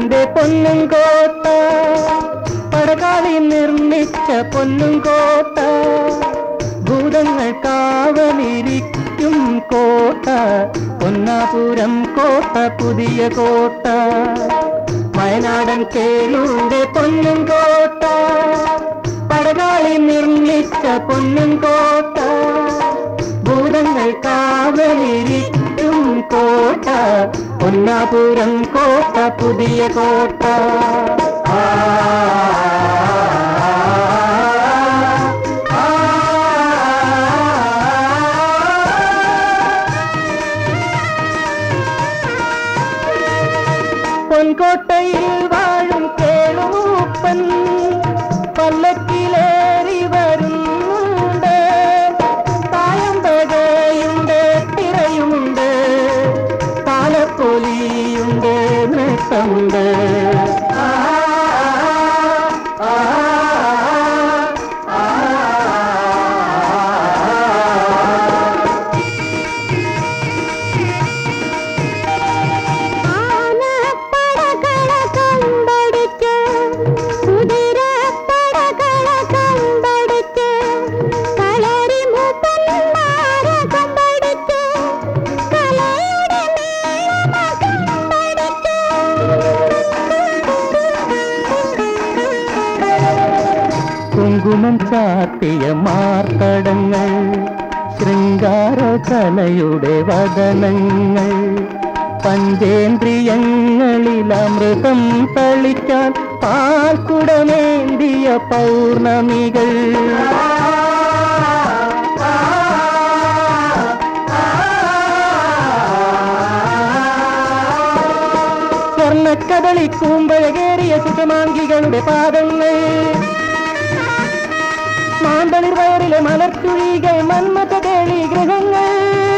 കേളുണ്ട് പൊന്നും കോട്ട പടകാളി നിർമ്മിച്ച പൊന്നും കോട്ട ഭൂതങ്ങൾ കാവലിരിക്കും കോട്ട പൊന്നാപുരം കോട്ട പുതിയ കോട്ട വയനാടൻ കേളുണ്ട് പൊന്നും കോട്ട പടകാളി നിർമ്മിച്ച പൊന്നും കോട്ട ഭൂതങ്ങൾ കാവലിരിക്കും കോട്ട പൊന്നാപുരം കോട്ട പുതിയ കോട്ട ആ, ആ, പൊൻകോട്ടയിൽ വാഴും കേളുമൂപ്പൻ പല്ലക്കിലേറി വരുന്നുണ്ട് തായമ്പകയുണ്ട് തിരയുമുണ്ട് താലപ്പൊലിയുണ്ട് നൃത്തമുണ്ട് ആ, ആ, ആ, ആ. ആനപ്പടകള കമ്പടിച്ച് കുതിരപ്പടകള കമ്പടിച്ച് കളരി മൂപ്പന്മാരെ കമ്പടിച്ച് കലയുടെ മേളമ കമ്പടിച്ച് കുങ്കുമം ചാത്തിയ മാർത്തടങ്ങൾ ശൃംഗാര കലയുടെ വദനങ്ങൾ പഞ്ചേന്ദ്രിയങ്ങളിൽ അമൃതം തളിക്കാൻ പാൽക്കുടമേന്തിയ പൗർണമികൾ സ്വർണ്ണക്കദളി കൂമ്പഴകേറിയ സുഷമാംഗികളുടെ പാദങ്ങൾ മാന്തളിർ വയറിലെ മലർച്ചുഴികൾ മന്മത കേളി ഗൃഹങ്ങൾ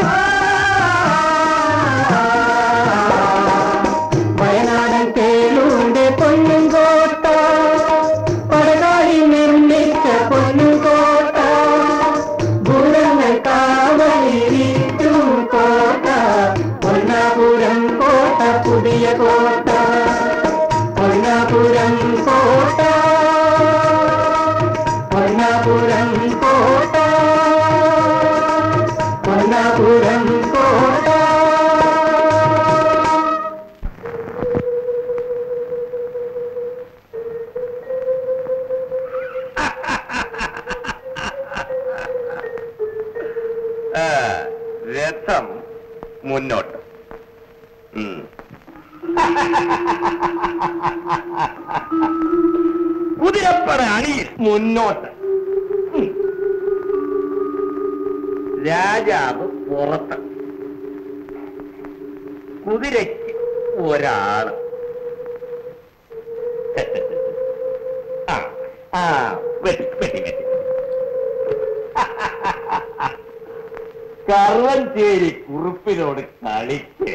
വയനാടൻ കേളുണ്ട് പൊന്നും കോട്ട പടകാളി നിർമ്മിച്ച പൊന്നും കോട്ട ഭൂതങ്ങൾ കാവലിരിക്കും കോട്ട പൊന്നാപുരം കോട്ട പുതിയ കോട്ട പൊന്നാപുരം കോട്ട പൊന്നാപുരം കോട്ട പൊന്നാപുരം കോട്ട ആ, രഥം മുന്നോട്ട് ഉം. കുതിരപ്പട അണിയിൽ മുന്നോട്ട് ഉം. രാജാവ് പുറത്ത് കുതിരയ്ക്ക് ഒരാള് ആ ആ വെട്ടി വെട്ടി വെട്ടി കറവഞ്ചേരി കുറുപ്പിനോട് കളിക്ക്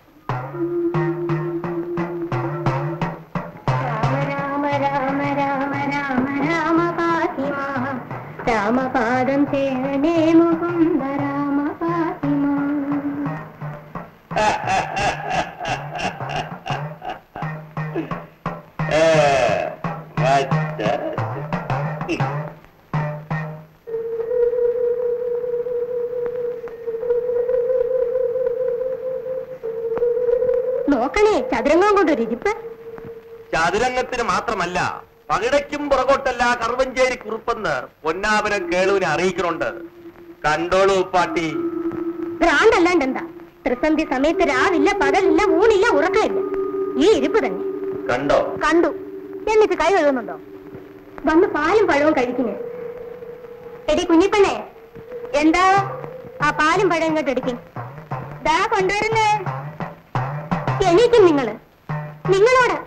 രാമ രാമ രാമ രാമ രാമ പാതിമ രാമപാദം ചേരണേ മുകുന്ദ രാമ പാതിമ ഏ, വച്ച. നോക്കണേ ചതുരംഗം കൊണ്ടൊരു ഇരിപ്പ് ചതുരംഗത്തിന് മാത്രമല്ല പകിടയ്ക്കും പുറകോട്ടല്ല കറുവഞ്ചേരി കുറുപ്പെന്ന് പൊന്നാപുരം കേളുവിനെ അറിയിക്കണുണ്ട് കണ്ടോളൂ പാട്ടി ഭ്രാന്തല്ലാണ്ട് എന്താ ത്രിസന്ധി സമയത്ത് രാവില്ല പകലില്ല ഊണില്ല ഉറക്കമില്ല ഈ ഇരിപ്പ് തന്നെ കണ്ടോ കണ്ടു എന്നിട്ട് കൈ കഴുകുന്നുണ്ടോ വന്ന് പാലും പഴവും കഴിക്കുന്നു എടി കുഞ്ഞിപ്പണ്ണേ എന്താ ആ പാലും പഴവും ഇങ്ങോട്ട് എടുക്കും ദാ കൊണ്ടുവരുന്നേ എണീക്കും നിങ്ങള് നിങ്ങളോട്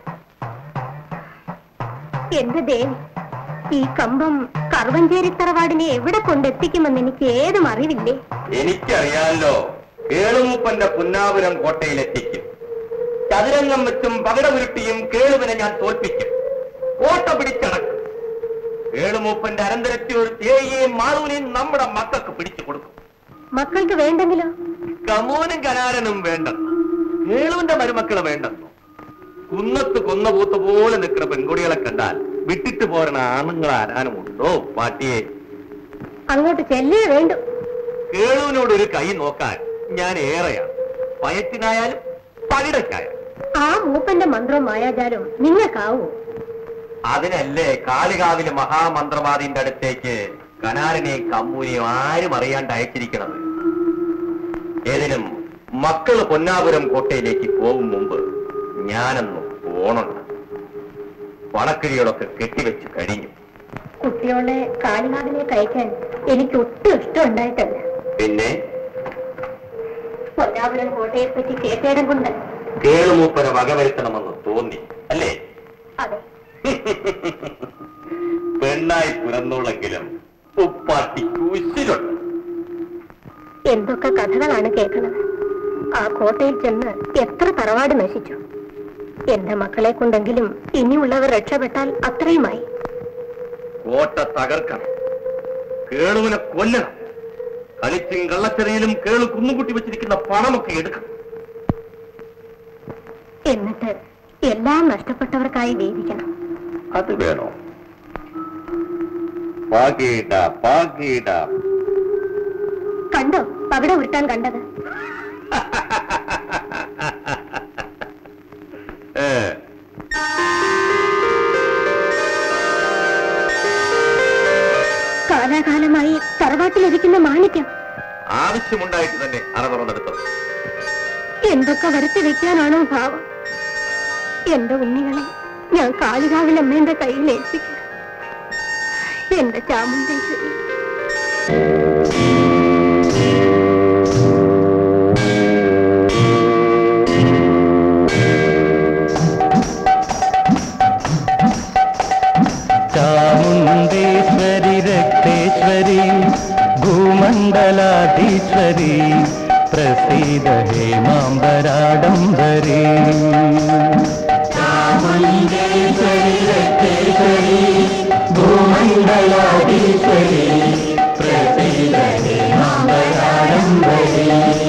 എന്റെ ദേവി ഈ കമ്പം കറുവഞ്ചേരി തറവാടിനെ എവിടെ കൊണ്ടെത്തിക്കുമെന്ന് എനിക്ക് ഏതും അറിവില്ലേ എനിക്കറിയാമല്ലോ കേളുമൂപ്പന്റെ പുന്നാപുരം കോട്ടയിലെത്തിക്കും ചതുരംഗം വെച്ചും പകട ഉരുട്ടിയും കേളുവിനെ ഞാൻ തോൽപ്പിക്കും കോട്ട പിടിച്ചടക്കും കേളുമൂപ്പന്റെ അനന്തരത്തിൽ ഒരു തേയെയും മാളൂനെയും നമ്മുടെ മക്കൾക്ക് പിടിച്ചു കൊടുക്കും മക്കൾക്ക് വേണ്ടെങ്കിലോ കമോനും കനാരനും വേണ്ടെന്നോ കേളുവിന്റെ മരുമക്കള് വേണ്ടെന്നോ കുന്നത്ത് കൊന്ന പൂത്ത പോലെ നിൽക്കുന്ന പെൺകുടികളെ കണ്ടാൽ വിട്ടിട്ട് പോരണ ആണുങ്ങൾ ആരാനും ഉണ്ടോ പാട്ടിയെ അങ്ങോട്ട് ചെല്ലേ വേണ്ടു കേളുവിനോട് ഒരു കൈ നോക്കാൻ ഞാൻ ഏറെയാണ് പയറ്റിനായാലും പകിടക്കായാലും ആ മൂപ്പന്റെ മന്ത്രവും മായാജാലവും നിങ്ങൾക്കാവൂ അതിനല്ലേ കാളികാവിലെ മഹാമന്ത്രവാദിന്റെ അടുത്തേക്ക് കനാലിനെയും കമ്മൂനെയും ആരും അറിയാണ്ട് അയച്ചിരിക്കണത് ഏതിനും മക്കള് പൊന്നാപുരം കോട്ടയിലേക്ക് പോകും മുമ്പ് ഞാനൊന്ന് പോണുണ്ട് പണക്കിഴികളൊക്കെ കെട്ടിവെച്ച് കഴിഞ്ഞു കുട്ടിയോളെ കാളിനാടിലേക്ക് അയക്കാൻ എനിക്ക് ഒട്ടും ഇഷ്ടം ഉണ്ടായിട്ടല്ല പിന്നെ പൊന്നാപുരം കോട്ടയെ പറ്റി കേട്ടേടം കൊണ്ട് കേളുമൂപ്പന വകവരുത്തണമെന്ന് തോന്നി അല്ലേ അതെ പെണ്ണായി പിറന്നോളെങ്കിലും ഉപ്പാട്ടി കുശിലുണ്ട് എന്തൊക്കെ കഥകളാണ് കേൾക്കുന്നത് ആ കോട്ടയിൽ ചെന്ന് എത്ര തറവാട് നശിച്ചു എന്റെ മക്കളെ കൊണ്ടെങ്കിലും ഇനിയുള്ളവർ രക്ഷപ്പെട്ടാൽ അത്രയുമായി കോട്ട തകർക്കണം കേളുവിനെ കൊല്ലണം കളിച്ചും കള്ളച്ചെറിയിലും കേളു കുന്നുകൂട്ടി വെച്ചിരിക്കുന്ന പണമൊക്കെ എടുക്കണം എന്നിട്ട് എല്ലാം നഷ്ടപ്പെട്ടവർക്കായി വേദിക്കണം അത് വേണോ പാകീട പാകീട കണ്ടോ അവിടെ ഉരുട്ടാൻ കണ്ടത് ഏ കാലാകാലമായി തറവാട്ടിലിരിക്കുന്ന മാണിക്യം ആവശ്യമുണ്ടായിട്ട് തന്നെ അറ തുറന്നെടുത്തത് എന്തൊക്കെ വരുത്തി വെക്കാനാണോ ഭാവം എന്റെ ഉണ്ണികളെ ഞാൻ കാളികാവിലമ്മേന്റെ കയ്യിൽ ഏൽപ്പിക്കണം എന്റെ ചാമുണ്ടേശ്വരി चामुण्डेश्वरि रक्तेश्वरी भूमण्डलाधीश्वरी प्रसीद हेमाम्बराडम्बरी चामुण्डेश्वरि रक्तेश्वरी भूमण्डलाधीश्वरी प्रसीद हेमाम्बराडम्बरी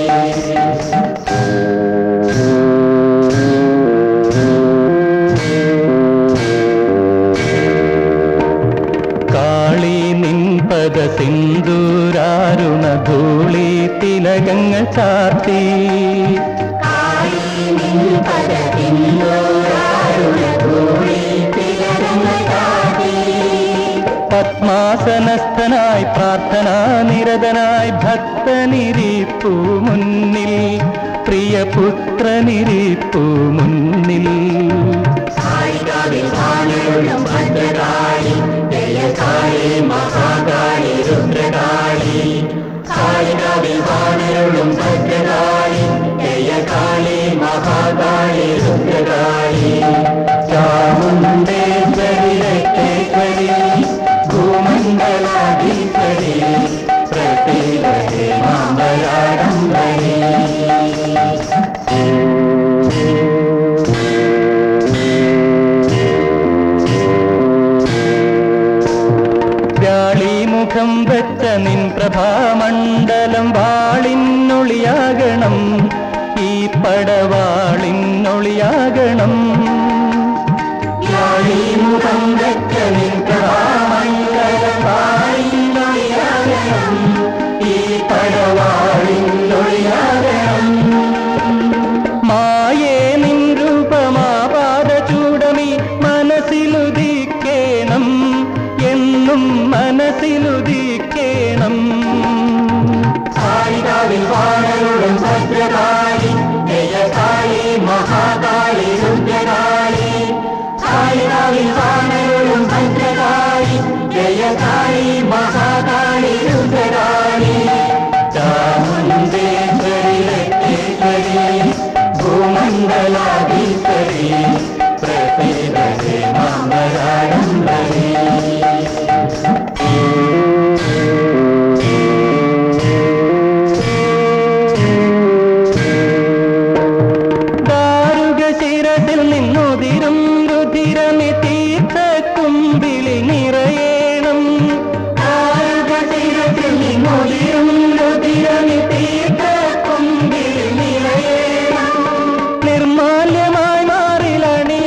കാളി നിൻപദ സിന്ദൂരാരുണ ധൂളി തിലകങ്ങൾ ചാർത്തി പത്മാസനസ്ഥനായി പ്രാർത്ഥനാ നിരതനായി ഭക്തനിരിപ്പു മുന്നിൽ പ്രിയപുത്രനിരിപ്പു മുന്നിൽ ചാമുണ്ടേശ്വരി രക്ഷേശ്വരി ഭൂമണ്ഡലാധീശ്വരി പ്രസീദ ഹേമാംബരാഡംബരി വ്യാളിമുഖം വെച്ച നിൻ പ്രഭാമണ്ഡലം വാളിനൊളിയാകണം ഈ പടവാളിനൊളിയാകണം വ്യാളിമുഖം വെച്ച നിൻ പ്രഭാമണ്ഡലം വാളിനൊളിയാകണം ഈ പടവാളിനൊളിയാകണം മായേ നിൻ രൂപമാപാദ ചൂടമി മനസ്സിലുദിക്കേണം എന്നും മനസ്സിലുദിക്കേണം കാളികാവിൽ വാണരുളും ഭദ്രകാളി ജയകാളി മഹാകാളി രുദ്രകാളി കാളികാവിൽ വാണരുളും ഭദ്രകാളി ജയകാളി മഹാകാളി രുദ്രകാളി ചാമുണ്ടേശ്വരി രക്തേശ്വരി ഭൂമണ്ഡലാധീശ്വരി പ്രസീദ ഹേമാംബരാഡംബരി ദാരുക ശിരസിൽ നിന്നുതിരും രുധിരമി തീർത്ഥ കുമ്പിളി നിറയേണം ദാരുക ശിരസിൽ നിന്നുതിരും രുധിരമി തീർത്ഥ കുമ്പിളി നിറയേണം നിർമാല്യമായി മാറിലണി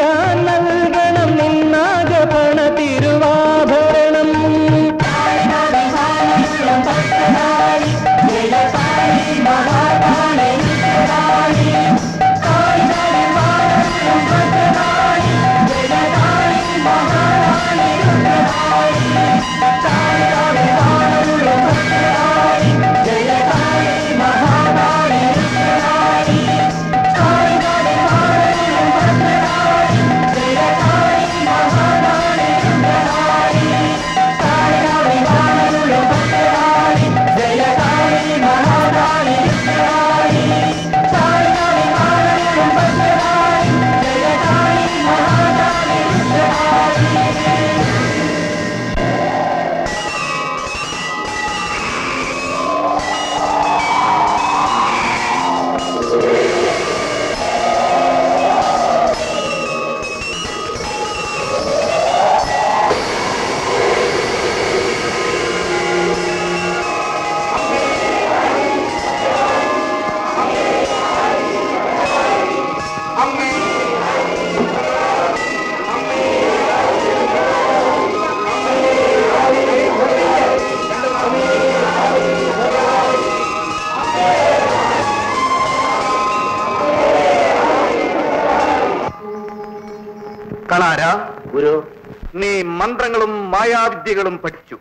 ഗുരു നീ മന്ത്രങ്ങളും മായാവിദ്യകളും പഠിച്ചു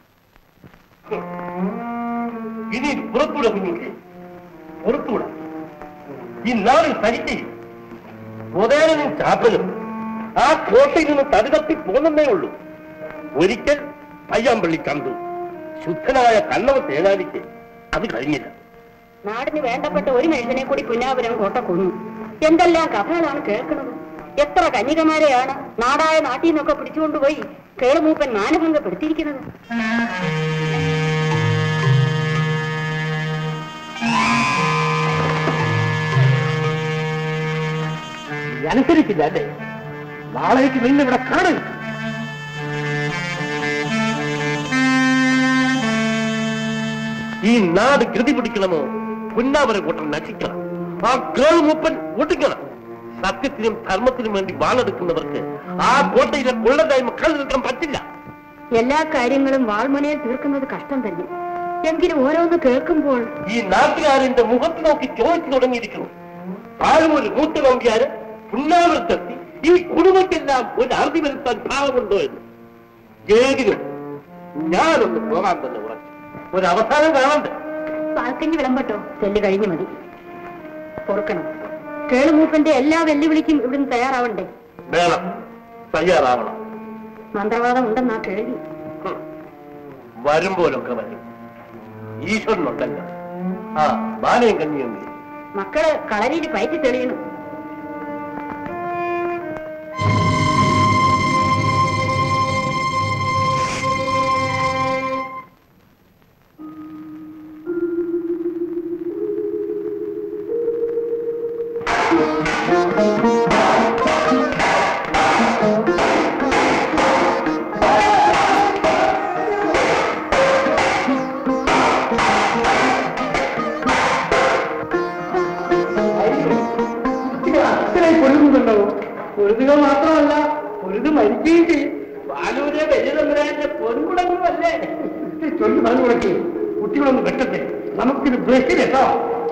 ഇനി പുറത്തൂടെ കുഞ്ഞുങ്ങളെ പുറത്തൂടെ ഈ നാളിൽ സരിച്ച് ഉദയനും ചാപ്പനും ആ കോട്ടയിൽ നിന്ന് തടിതപ്പി പോന്നേ ഉള്ളൂ ഒരിക്കൽ പയ്യാമ്പള്ളി കണ്ടു ശുദ്ധനായ കണ്ണവ തേനാലിക്ക് അത് കഴിഞ്ഞില്ല നാടിന് വേണ്ടപ്പെട്ട ഒരു മനുഷ്യനെ കൂടി പുന്നാപുരം കോട്ട കൊന്നു എന്തെല്ലാം കഥകളാണ് കേൾക്കുന്നത് എത്ര കന്യകമാരെയാണ് നാടായ നാട്ടിൽ നിന്നൊക്കെ പിടിച്ചുകൊണ്ടുപോയി കേളുമൂപ്പൻ മാനഭംഗപ്പെടുത്തിയിരിക്കുന്നത് അനുസരിച്ചില്ല അല്ലേ നാളേക്ക് നിന്നിവിടെ കാണുക ഈ നാട് കൃതി പിടിക്കണമോ പുന്നാവര കൂട്ടം നശിക്കണം ആ കേളുമുപ്പൻ ഒടുക്കണം സത്യത്തിനും ധർമ്മത്തിനും വേണ്ടി വാളെടുക്കുന്നവർക്ക് ആ കോട്ടയിലെ കൊള്ളതായ്മ കണ്ടു നിൽക്കാൻ പറ്റില്ല എല്ലാ കാര്യങ്ങളും വാൾമുനയിൽ തീർക്കുന്നത് കഷ്ടം തന്നെ എങ്കിലും ഓരോന്ന് കേൾക്കുമ്പോൾ ഈ നാട്ടുകാരന്റെ മുഖത്ത് നോക്കി ചോദിച്ചു തുടങ്ങിയിരിക്കുന്നു പാലൂര് മൂത്ത നമ്പ്യാര് പുന്നാവൃത്തെത്തി ഈ കുടുംബത്തെല്ലാം ഒരു അറുതി വരുത്താൻ ഭാവമുണ്ടോ എന്ന് ഏതിനും ഞാനൊന്ന് പോകാൻ തന്നെ ഉറച്ചു ഒരു അവസാനം കാണണ്ടേ പാൽക്കഞ്ഞി വിളമ്പട്ടോ ചെല്ല് കഴിഞ്ഞു മതി പൊറുക്കണം കേളുമൂപ്പന്റെ എല്ലാ വെല്ലുവിളിക്കും ഇവിടുന്ന് തയ്യാറാവണ്ടേ വേണം തയ്യാറാവണം മന്ത്രവാദം ഉണ്ടെന്നാ കേൾവി ഹും. വരുമ്പോലൊക്കെ വരും ഈശ്വരനുണ്ടല്ലോ ആ ബാലയും കഞ്ഞിയും വരും മക്കള് കളരിയിൽ പയറ്റി തെളിയണം പൊരുതുന്നുണ്ടോ പൊരുതുക മാത്രമല്ല പൊരുത് മരിക്കുകയും ചെയ്യും ബാലൂരെ വലിയ തമ്പുരാന്റെ പൊൻകുടങ്ങളുമല്ലേ ചൊല്ലി പറഞ്ഞു കൊടുക്കേ കുട്ടികളൊന്ന് വെട്ടട്ടെ നമുക്കിത് ബ്രഷ് കേട്ടോ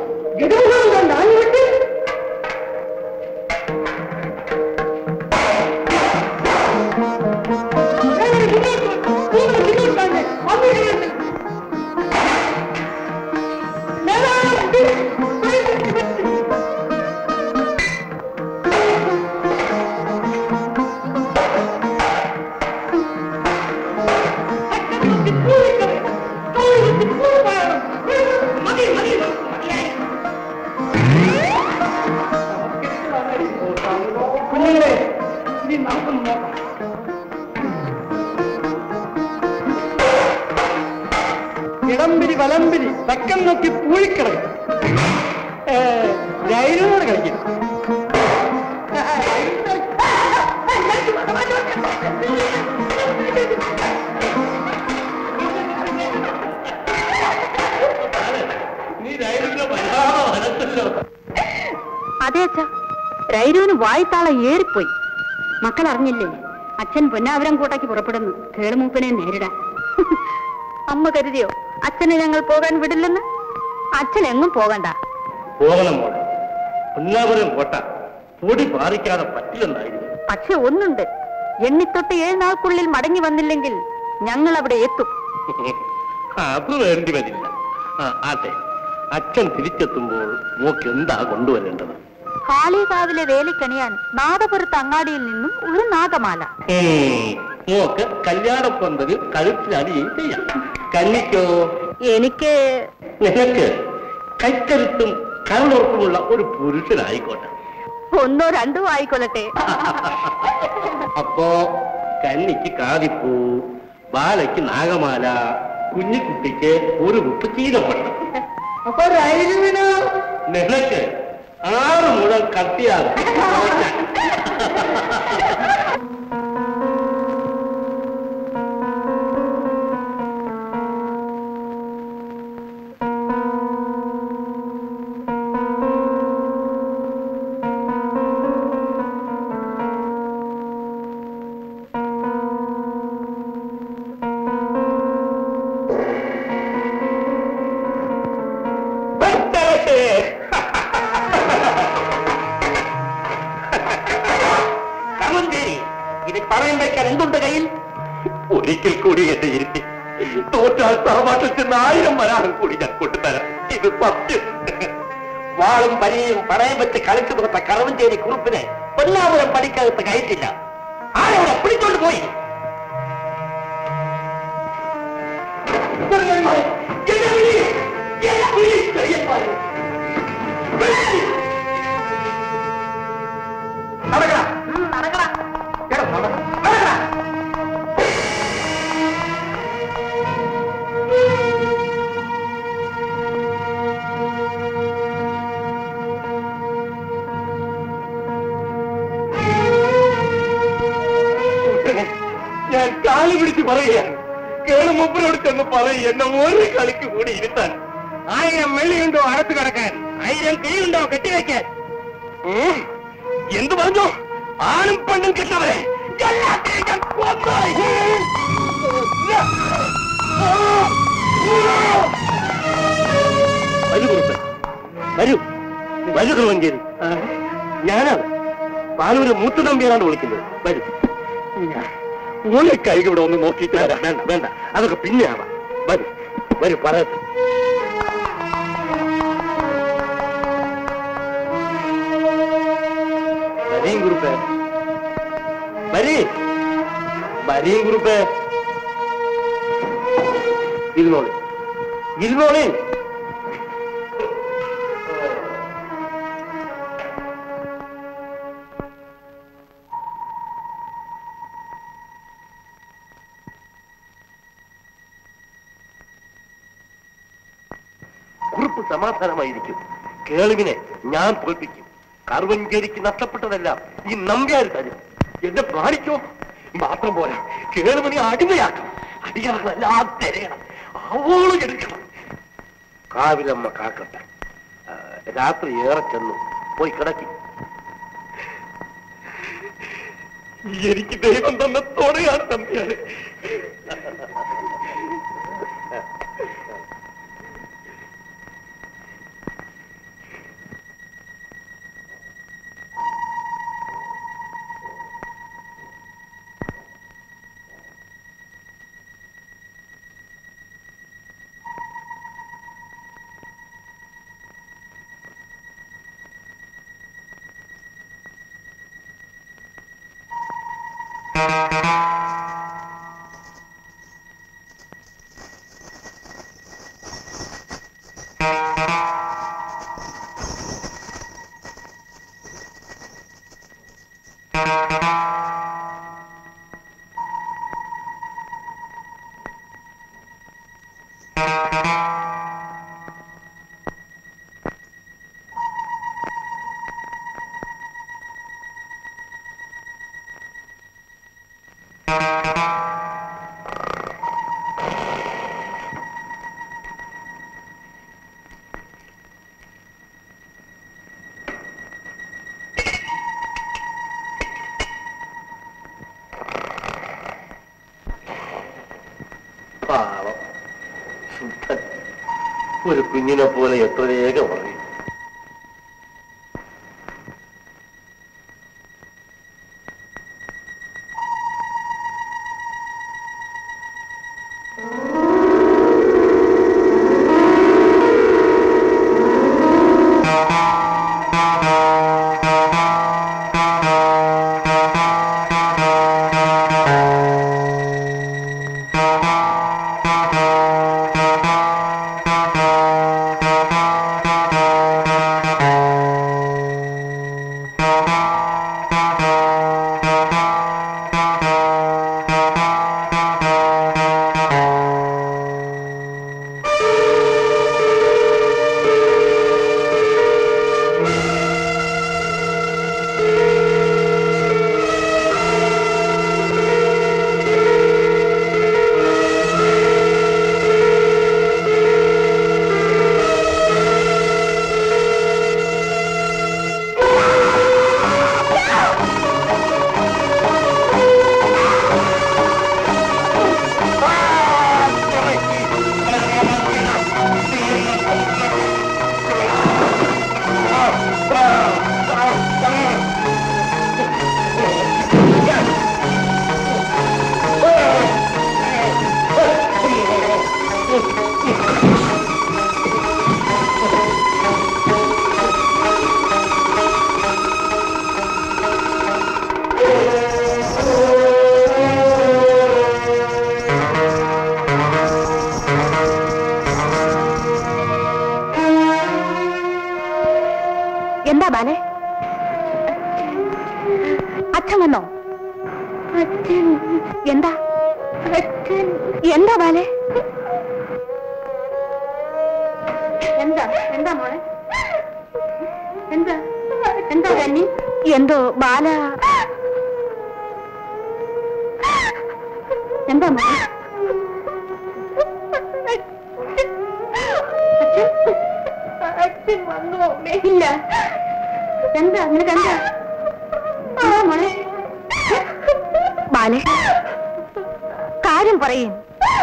കുഞ്ഞുങ്ങളെ ഇനി നമുക്കൊന്ന് നോക്കാം ഇടംപിരി വലംപിരി തക്കം നോക്കി പൂഴിക്കിടക്കും രൈലിനോട് കളിക്കും നീ രൈലിന്റെ വല്ലാതെ വലത്തല്ലോ അതെ അച്ഛ രൈരുവിന് വായ്ത്താളം ഏറിപ്പോയി മക്കൾ അറിഞ്ഞില്ലേ അച്ഛൻ പൊന്നാവരം കൂട്ടാക്കി പുറപ്പെടുന്നു കേളുമൂപ്പനെ നേരിടാൻ അമ്മ കരുതിയോ അച്ഛനെ ഞങ്ങൾ പോകാൻ വിടില്ലെന്ന് അച്ഛൻ എങ്ങും പോകണ്ട പോകണം മോളെ പുന്നാപുരം കോട്ട പൊടി ബാധിക്കാതെ പറ്റില്ലെന്നായിരുന്നു പക്ഷെ ഒന്നുണ്ട് എണ്ണിത്തൊട്ട് ഏഴ് നാൾക്കുള്ളിൽ മടങ്ങി വന്നില്ലെങ്കിൽ ഞങ്ങൾ അവിടെ എത്തും അത് വേണ്ടി വരില്ല ആ, ആട്ടെ അച്ഛൻ തിരിച്ചെത്തുമ്പോൾ മോക്ക് എന്താ കൊണ്ടുവരേണ്ടത് കാളികാവിലെ വേലിക്കണിയാൻ നാദപുരത്ത് അങ്ങാടിയിൽ നിന്നും ഒരു നാഗമാല ഉം, മോക്ക് കല്യാണപ്പന്തലിൽ കഴുത്തിലടിയും ചെയ്യാം കന്നിക്കോ എനിക്ക് നിനക്ക് കൈക്കരുത്തും കരളുറപ്പുമുള്ള ഒരു പുരുഷനായിക്കോട്ടെ ഒന്നോ രണ്ടോ ആയിക്കൊള്ളട്ടെ അപ്പോ കന്നിക്ക് കാതിപ്പൂ ബാലയ്ക്ക് നാഗമാല കുഞ്ഞിക്കുട്ടിക്ക് ഒരു ഉപ്പ് ചീനപ്പട്ട അപ്പൊ രൈലുവിന് നിനക്ക് ആറ് മുഴം കത്തിയാകും കമന്തി വെക്കാൻ എന്തുണ്ട് കയ്യിൽ ഒരിക്കൽ കൂടി എന്നെ ഇരുത്തി തോറ്റാൽ തറവാട്ടിൽ ചെന്ന് ആയിരം വരാറും കൂടി ഞാൻ കൊണ്ടുതരാം ഇത് സത്യം വാളും പരിയും പണയം വെച്ച് കളിച്ചു കൊടുത്ത കറവഞ്ചേരി കുറുപ്പിനെ പൊന്നാപുരം പടിക്കകത്ത് കയറ്റില്ല ആരവിടെ പിടിച്ചോണ്ട് പോയി ചെറിയന്മാരെ, എന്നെ വിളി, എന്നെ വിളി, ചെറിയന്മാരെ. വിളി. നടക്കടാ. എടാ, നട- നടക്കടാ. കുട്ടനെ, ഞാൻ കാല് പിടിച്ച് പറയുകയാണ് കേളു മുമ്പിനോട് ചെന്ന് പറയും എന്നെ ഒരു കളിക്ക് കൂടി ഇരുത്താൻ ആയിരം വെള്ളിയുണ്ടോ അകത്ത് കിടക്കാൻ ആയിരം കിഴിയുണ്ടോ കെട്ടിവെക്കാൻ ഉം. എന്ത് പറഞ്ഞു ആണും പെണ്ണും കിട്ടവരെ എല്ലാത്തിനെയും ഞാൻ കൊന്നു. വരൂ കുറുപ്പ് വരൂ വരൂ കുറുവഞ്ചേരി ഞാനാണ് പാലൂര് മൂത്തു തമ്പിയാണ് വിളിക്കുന്നത് വരൂ ഒരു കൈ ഇവിടെ ഒന്ന് നോക്കിയിട്ട് വരാം വേണ്ട വേണ്ട അതൊക്കെ പിന്നെ ആവാം വരൂ വരൂ പറയട്ടെ വരീം കുറുപ്പേ വരീ വരീം കുറുപ്പേ ഇരുന്നോളി ഇരുന്നോളി കുറിപ്പ് സമാധാനമായിരിക്കും കേളുവിനെ ഞാൻ തോൽപ്പിക്കും കറുവഞ്ചേരിക്ക് നഷ്ടപ്പെട്ടതെല്ലാം ഈ നമ്പ്യാർ തരും എന്നെ പ്രാണിക്കോ മാത്രം പോരാ കേളുവിനെ അടിമയാക്കും അടിയാളെല്ലാം തിരയണം അവളും എടുക്കണം കാവിലമ്മ കാക്കട്ടെ ആ, രാത്രി ഏറെ ചെന്നു പോയി കിടക്കി എനിക്ക് ദൈവം തന്ന തോടെയാണ് തമ്പിയാണ് പാവം ശുദ്ധൻ ഒരു കുഞ്ഞിനെ പോലെ എത്ര വേഗം ഉറങ്ങി എന്താ എന്താ ബാലെ എന്താ എന്താ മോളെ എന്താ എന്താ കന്നി എന്തോ ബാല എന്താ മോളെ അച്ഛൻ വന്നു ഇല്ല എന്താ നിനക്ക് എന്താ എന്താ മോളെ ബാലെ കാര്യം പറയും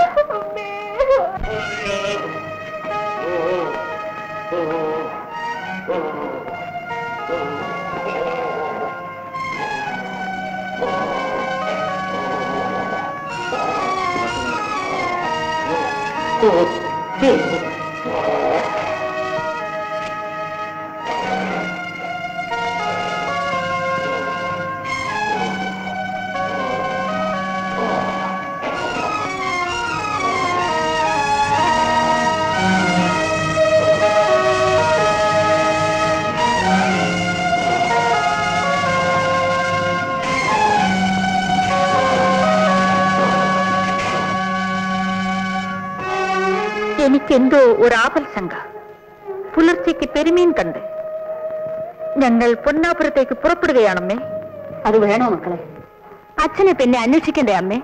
എനിക്കെന്തോ ഒരു ആപൽ ശങ്ക പുലർച്ചയ്ക്ക് പെരുമീൻ കണ്ട് ഞങ്ങൾ പൊന്നാപുരത്തേക്ക് പുറപ്പെടുകയാണമ്മേ അത് വേണോ മക്കളെ അച്ഛനെ പിന്നെ അന്വേഷിക്കണ്ടേ അമ്മേ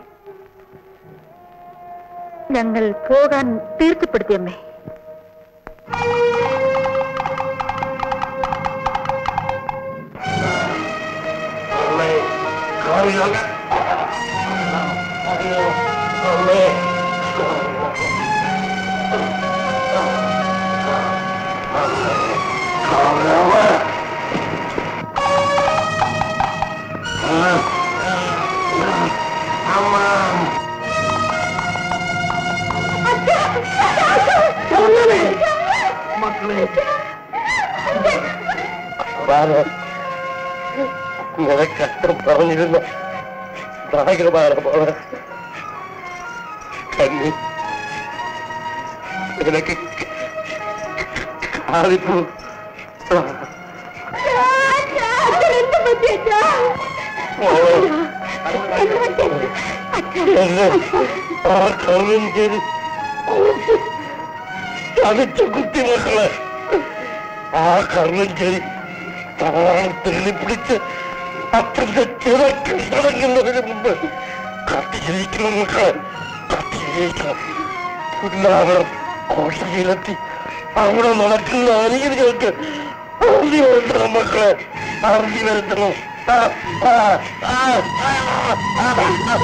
ഞങ്ങൾ പോകാൻ തീർച്ചപ്പെടുത്തിയമ്മേ അമ്മേ കാറിലൊക്കെ അയ്യോ അമ്മേ മക്കളെ നിനക്കത്ര പറഞ്ഞിരുന്ന നായകമാണ് പോലെ കന്നി നിനക്ക് കാതിപ്പോ ആ കവിൻ ചെയ്ത് ചതിച്ച കുത്തി മക്കളെ ആ കർമ്മഞ്ചേരി താളത്തിൽ പിടിച്ച് അപ്പന്റെ ചിറക്കിൽ തുടങ്ങുന്നതിന് മുമ്പ് കത്തിയിരിക്കണം മക്കളെ കത്തിയിരിക്കണം പുല്ലാവളം കോട്ടയിലെത്തി അവിടെ നടക്കുന്ന അരികിലേക്ക് അറിഞ്ഞു വരുത്തണം മക്കളെ അറിഞ്ഞു വരുത്തണം ആ, ആ, ആ, ആ, ആ, ആ.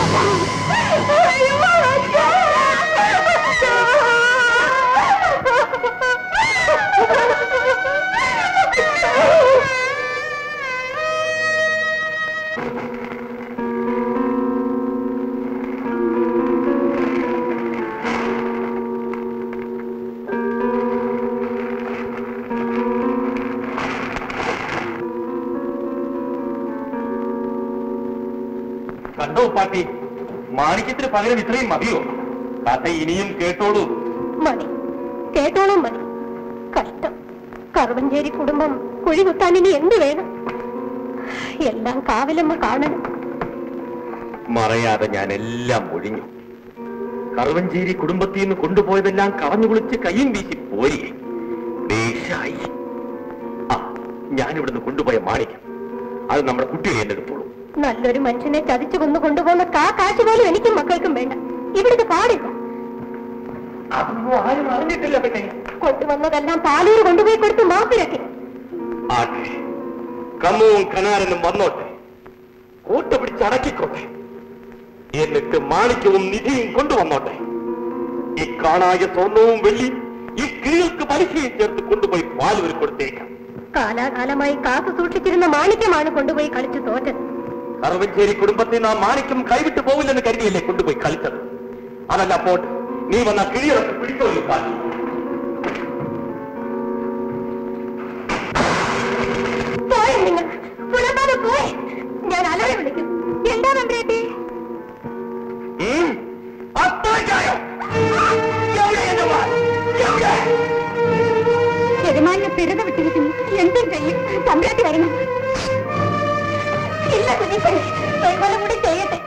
കണ്ടോ പാട്ടി മാണിക്യത്തിന് പകരം ഇത്രയും മതിയോ താത്ത ഇനിയും കേട്ടോളൂ മതി കേട്ടോളും മതി കഷ്ടം കറുവഞ്ചേരി കുടുംബം കുഴി കുത്താൻ ഇനി എന്ത് വേണം എല്ലാം കാവിലമ്മ കാണണം മറയാതെ ഞാൻ എല്ലാം ഒഴിഞ്ഞു കറുവഞ്ചേരി കുടുംബത്തിൽ നിന്ന് കൊണ്ടുപോയതെല്ലാം കളഞ്ഞു കുളിച്ച് കയ്യും വീശി പോരി ദേശായി ആ ഞാനിവിടുന്ന് കൊണ്ടുപോയ മാണിക്യം അത് നമ്മുടെ കുട്ടികളെ എന്നെ എടുത്തോളൂ നല്ലൊരു മനുഷ്യനെ ചതിച്ചു കൊന്നു കൊണ്ടുപോകുന്ന കാ കാശ് പോലും എനിക്കും മക്കൾക്കും വേണ്ട ഇവിടുത്തെ പാടില്ല അതൊന്നും ആരും അറിഞ്ഞിട്ടില്ല പിന്നെ കൊണ്ടുവന്നതെല്ലാം പാലൂര് കൊണ്ടുപോയി കൊടുത്ത് മാപ്പിരക്കി ആട്ടെ കമ്മുവും കനാരനും വന്നോട്ടെ കൂട്ട പിടിച്ച് അടക്കിക്കോട്ടെ എന്നിട്ട് മാണിക്യവും നിധിയും കൊണ്ടുവന്നോട്ടെ ഈ കാണായ സ്വർണവും വെള്ളിയും ഈ കിളികൾക്ക് പലിശയും ചേർത്ത് കൊണ്ടുപോയി പാലൂർ കൊടുത്തേക്കാം കാലാകാലമായി കാത്തു സൂക്ഷിച്ചിരുന്ന മാണിക്യമാണ് കൊണ്ടുപോയി കളിച്ചു തോറ്റത് കറുവഞ്ചേരി കുടുംബത്തിൽ നാം മാണിക്യം കൈവിട്ടു പോവില്ലെന്ന് കരുതിയല്ലേ കൊണ്ടുപോയി കളിച്ചത് അതല്ല പോട്ട് നീ വന്ന കിളിയൊക്കെ പിടിച്ചോ ഈ കാലം പോയി നിങ്ങൾ പുലമ്പാതെ പോയി ഞാൻ അലറി വിളിക്കും എന്താ നമ്പ്രേട്ടി ഉം? അത്രയ്ക്കായോ? എവിടെ എന്റെ മോൻ? എവിടെ? യജമാനെ പിറക വിട്ടിരിക്കുന്നു എന്തും ചെയ്യും തമ്പ്രേട്ടി വരണം ഇല്ല കുഞ്ഞിപ്പണി കൂടി ചെയ്യട്ടെ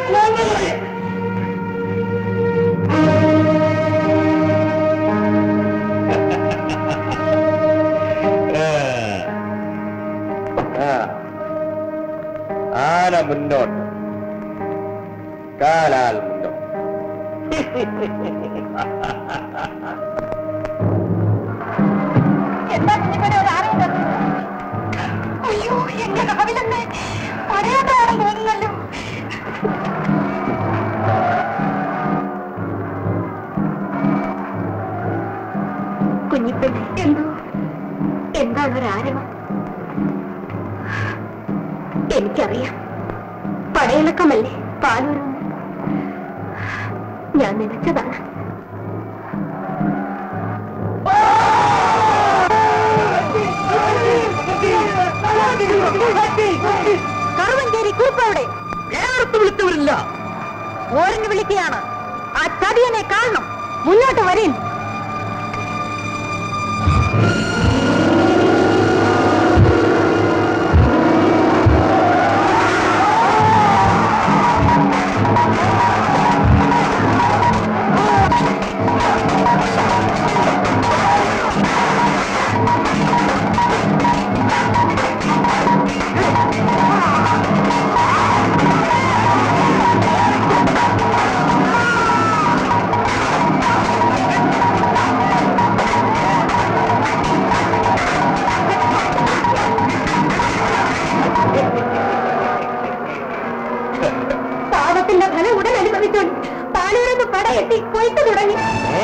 ആന മുന്നോട്ട് കാലാൽ മുന്നോട്ട് എന്താ കുഞ്ഞിപ്പനെ ഒരു ആനയുണ്ട് അയ്യോ എന്റെ കാവിലെന്നെ പടയാട്ടാണെന്ന് തോന്നുന്നല്ലോ കുഞ്ഞിപ്പനെ എന്തോ എന്താണ് ഒരു ആരവം എനിക്കറിയാം പടയിളക്കമല്ലേ പാലൂരെന്ന് ഞാൻ നനച്ചതാണ് കറുവഞ്ചേരി കുറിപ്പവിടെ നേരത്തെ വിളിച്ചവരില്ല ഓരന് വിളിക്കുകയാണ് ആ ചതിയനെ കാണണം മുന്നോട്ട് വരീൻ പാവത്തിന്റെ ഫലം ഉടൻ അനുഭവിച്ചോൻ പാലൂരെന്ന് പടയെത്തി കൊയ്ത്തു തുടങ്ങി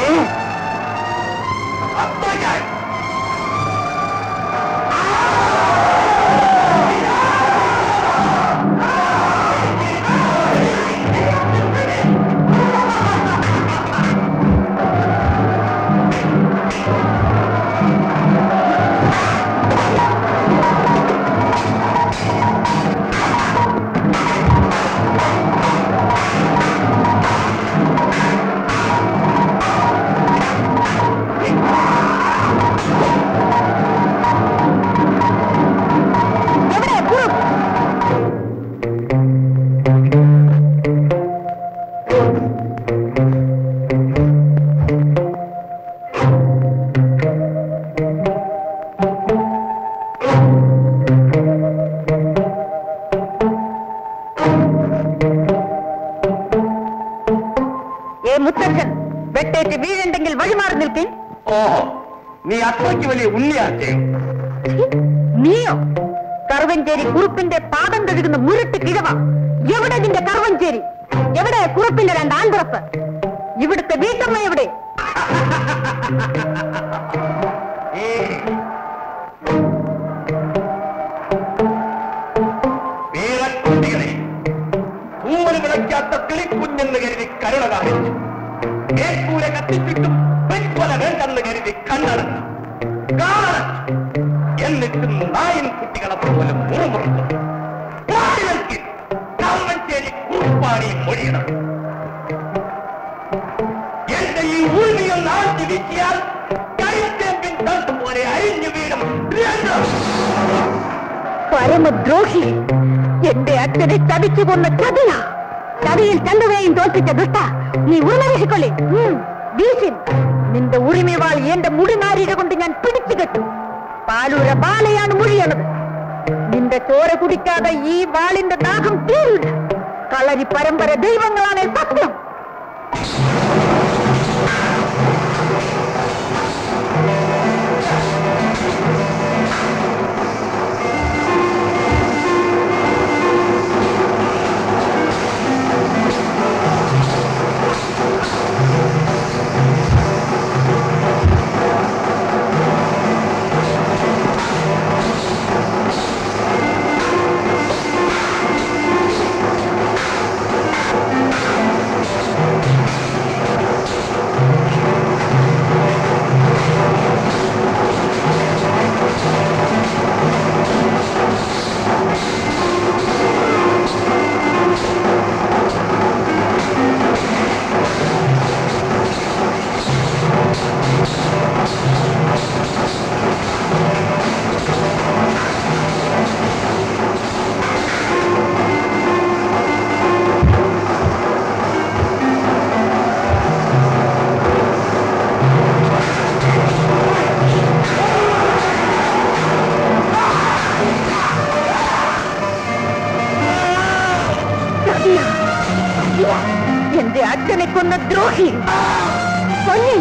എവിടെ കുറുപ്പ് ഏ മുത്തച്ഛൻ വെട്ടേറ്റ് വീഴുണ്ടെങ്കിൽ വഴിമാറി നിൽക്കേ ഓഹോ നീ അത്രയ്ക്ക് വലിയ ഉണ്ണിയാച്ചയും നീയോ കറുവഞ്ചേരി കുറുപ്പിന്റെ പാദം കഴുകുന്ന മുരട്ട് കിഴവ എവിടെ നിന്റെ കറുവഞ്ചേരി എവിടെ കുറുപ്പിന്റെ രണ്ട് ആൺപിറപ്പ് ഇവിടുത്തെ വീട്ടമ്മ എവിടെ വീരക്കുട്ടികളെ ഊര് വിളയ്ക്കാത്ത കിളിക്കുഞ്ഞെന്ന് കരുതി കരുണ കാണിച്ചു ഏക്കൂര കത്തിച്ചിട്ടും പെൺകൊല വേണ്ടെന്ന് കരുതി കണ്ണടച്ചു കാണടച്ചു എന്നിട്ടും നായൻ കുട്ടികളെ പോലും മുറുമുറുത്തു കാമഞ്ചേരി കുറുപ്പാണി മൊഴിയണം എന്റെ ഈ ഊർമികൾ നാട്ടി വീശിയാൽ കരിച്ചേമ്പിൻ തണ്ട് പോലെ അഴിഞ്ഞു വീഴും രണ്ടും പരമദ്രോഹി എന്റെ അച്ഛനെ ചതിച്ചു കൊന്ന ചതിയ ചതിയിൽ ചന്തുകയും തോൽപ്പിച്ച ദുഷ്ട നീ ഉരുള വീശിക്കൊള്ളി ഉം, വീശിൻ നിന്റെ ഉറിമവാൾ എന്റെ മുടിനാരിക കൊണ്ട് ഞാൻ പിടിച്ചു കെട്ടു പാലൂര ബാലയാണ് മുഴിയണത് നിന്റെ ചോര കുടിക്കാതെ ഈ വാളിന്റെ ദാഹം തീരില്ല കളരി പരമ്പര ദൈവങ്ങളാണ് സത്യം ആ എന്റെ അച്ഛനെ കൊന്ന ദ്രോഹി കൊല്ലി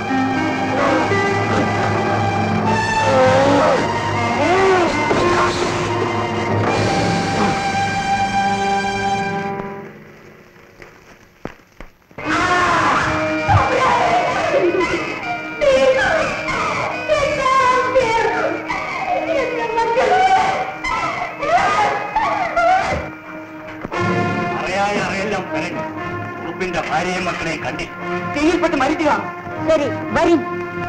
അറിയായ അറിയെല്ലാം കരഞ്ഞു ഉറുപ്പിന്റെ ഭാര്യയും മക്കളെയും കണ്ടില്ല തീയിൽപ്പെട്ട് മരിക്കുക ശരി വരും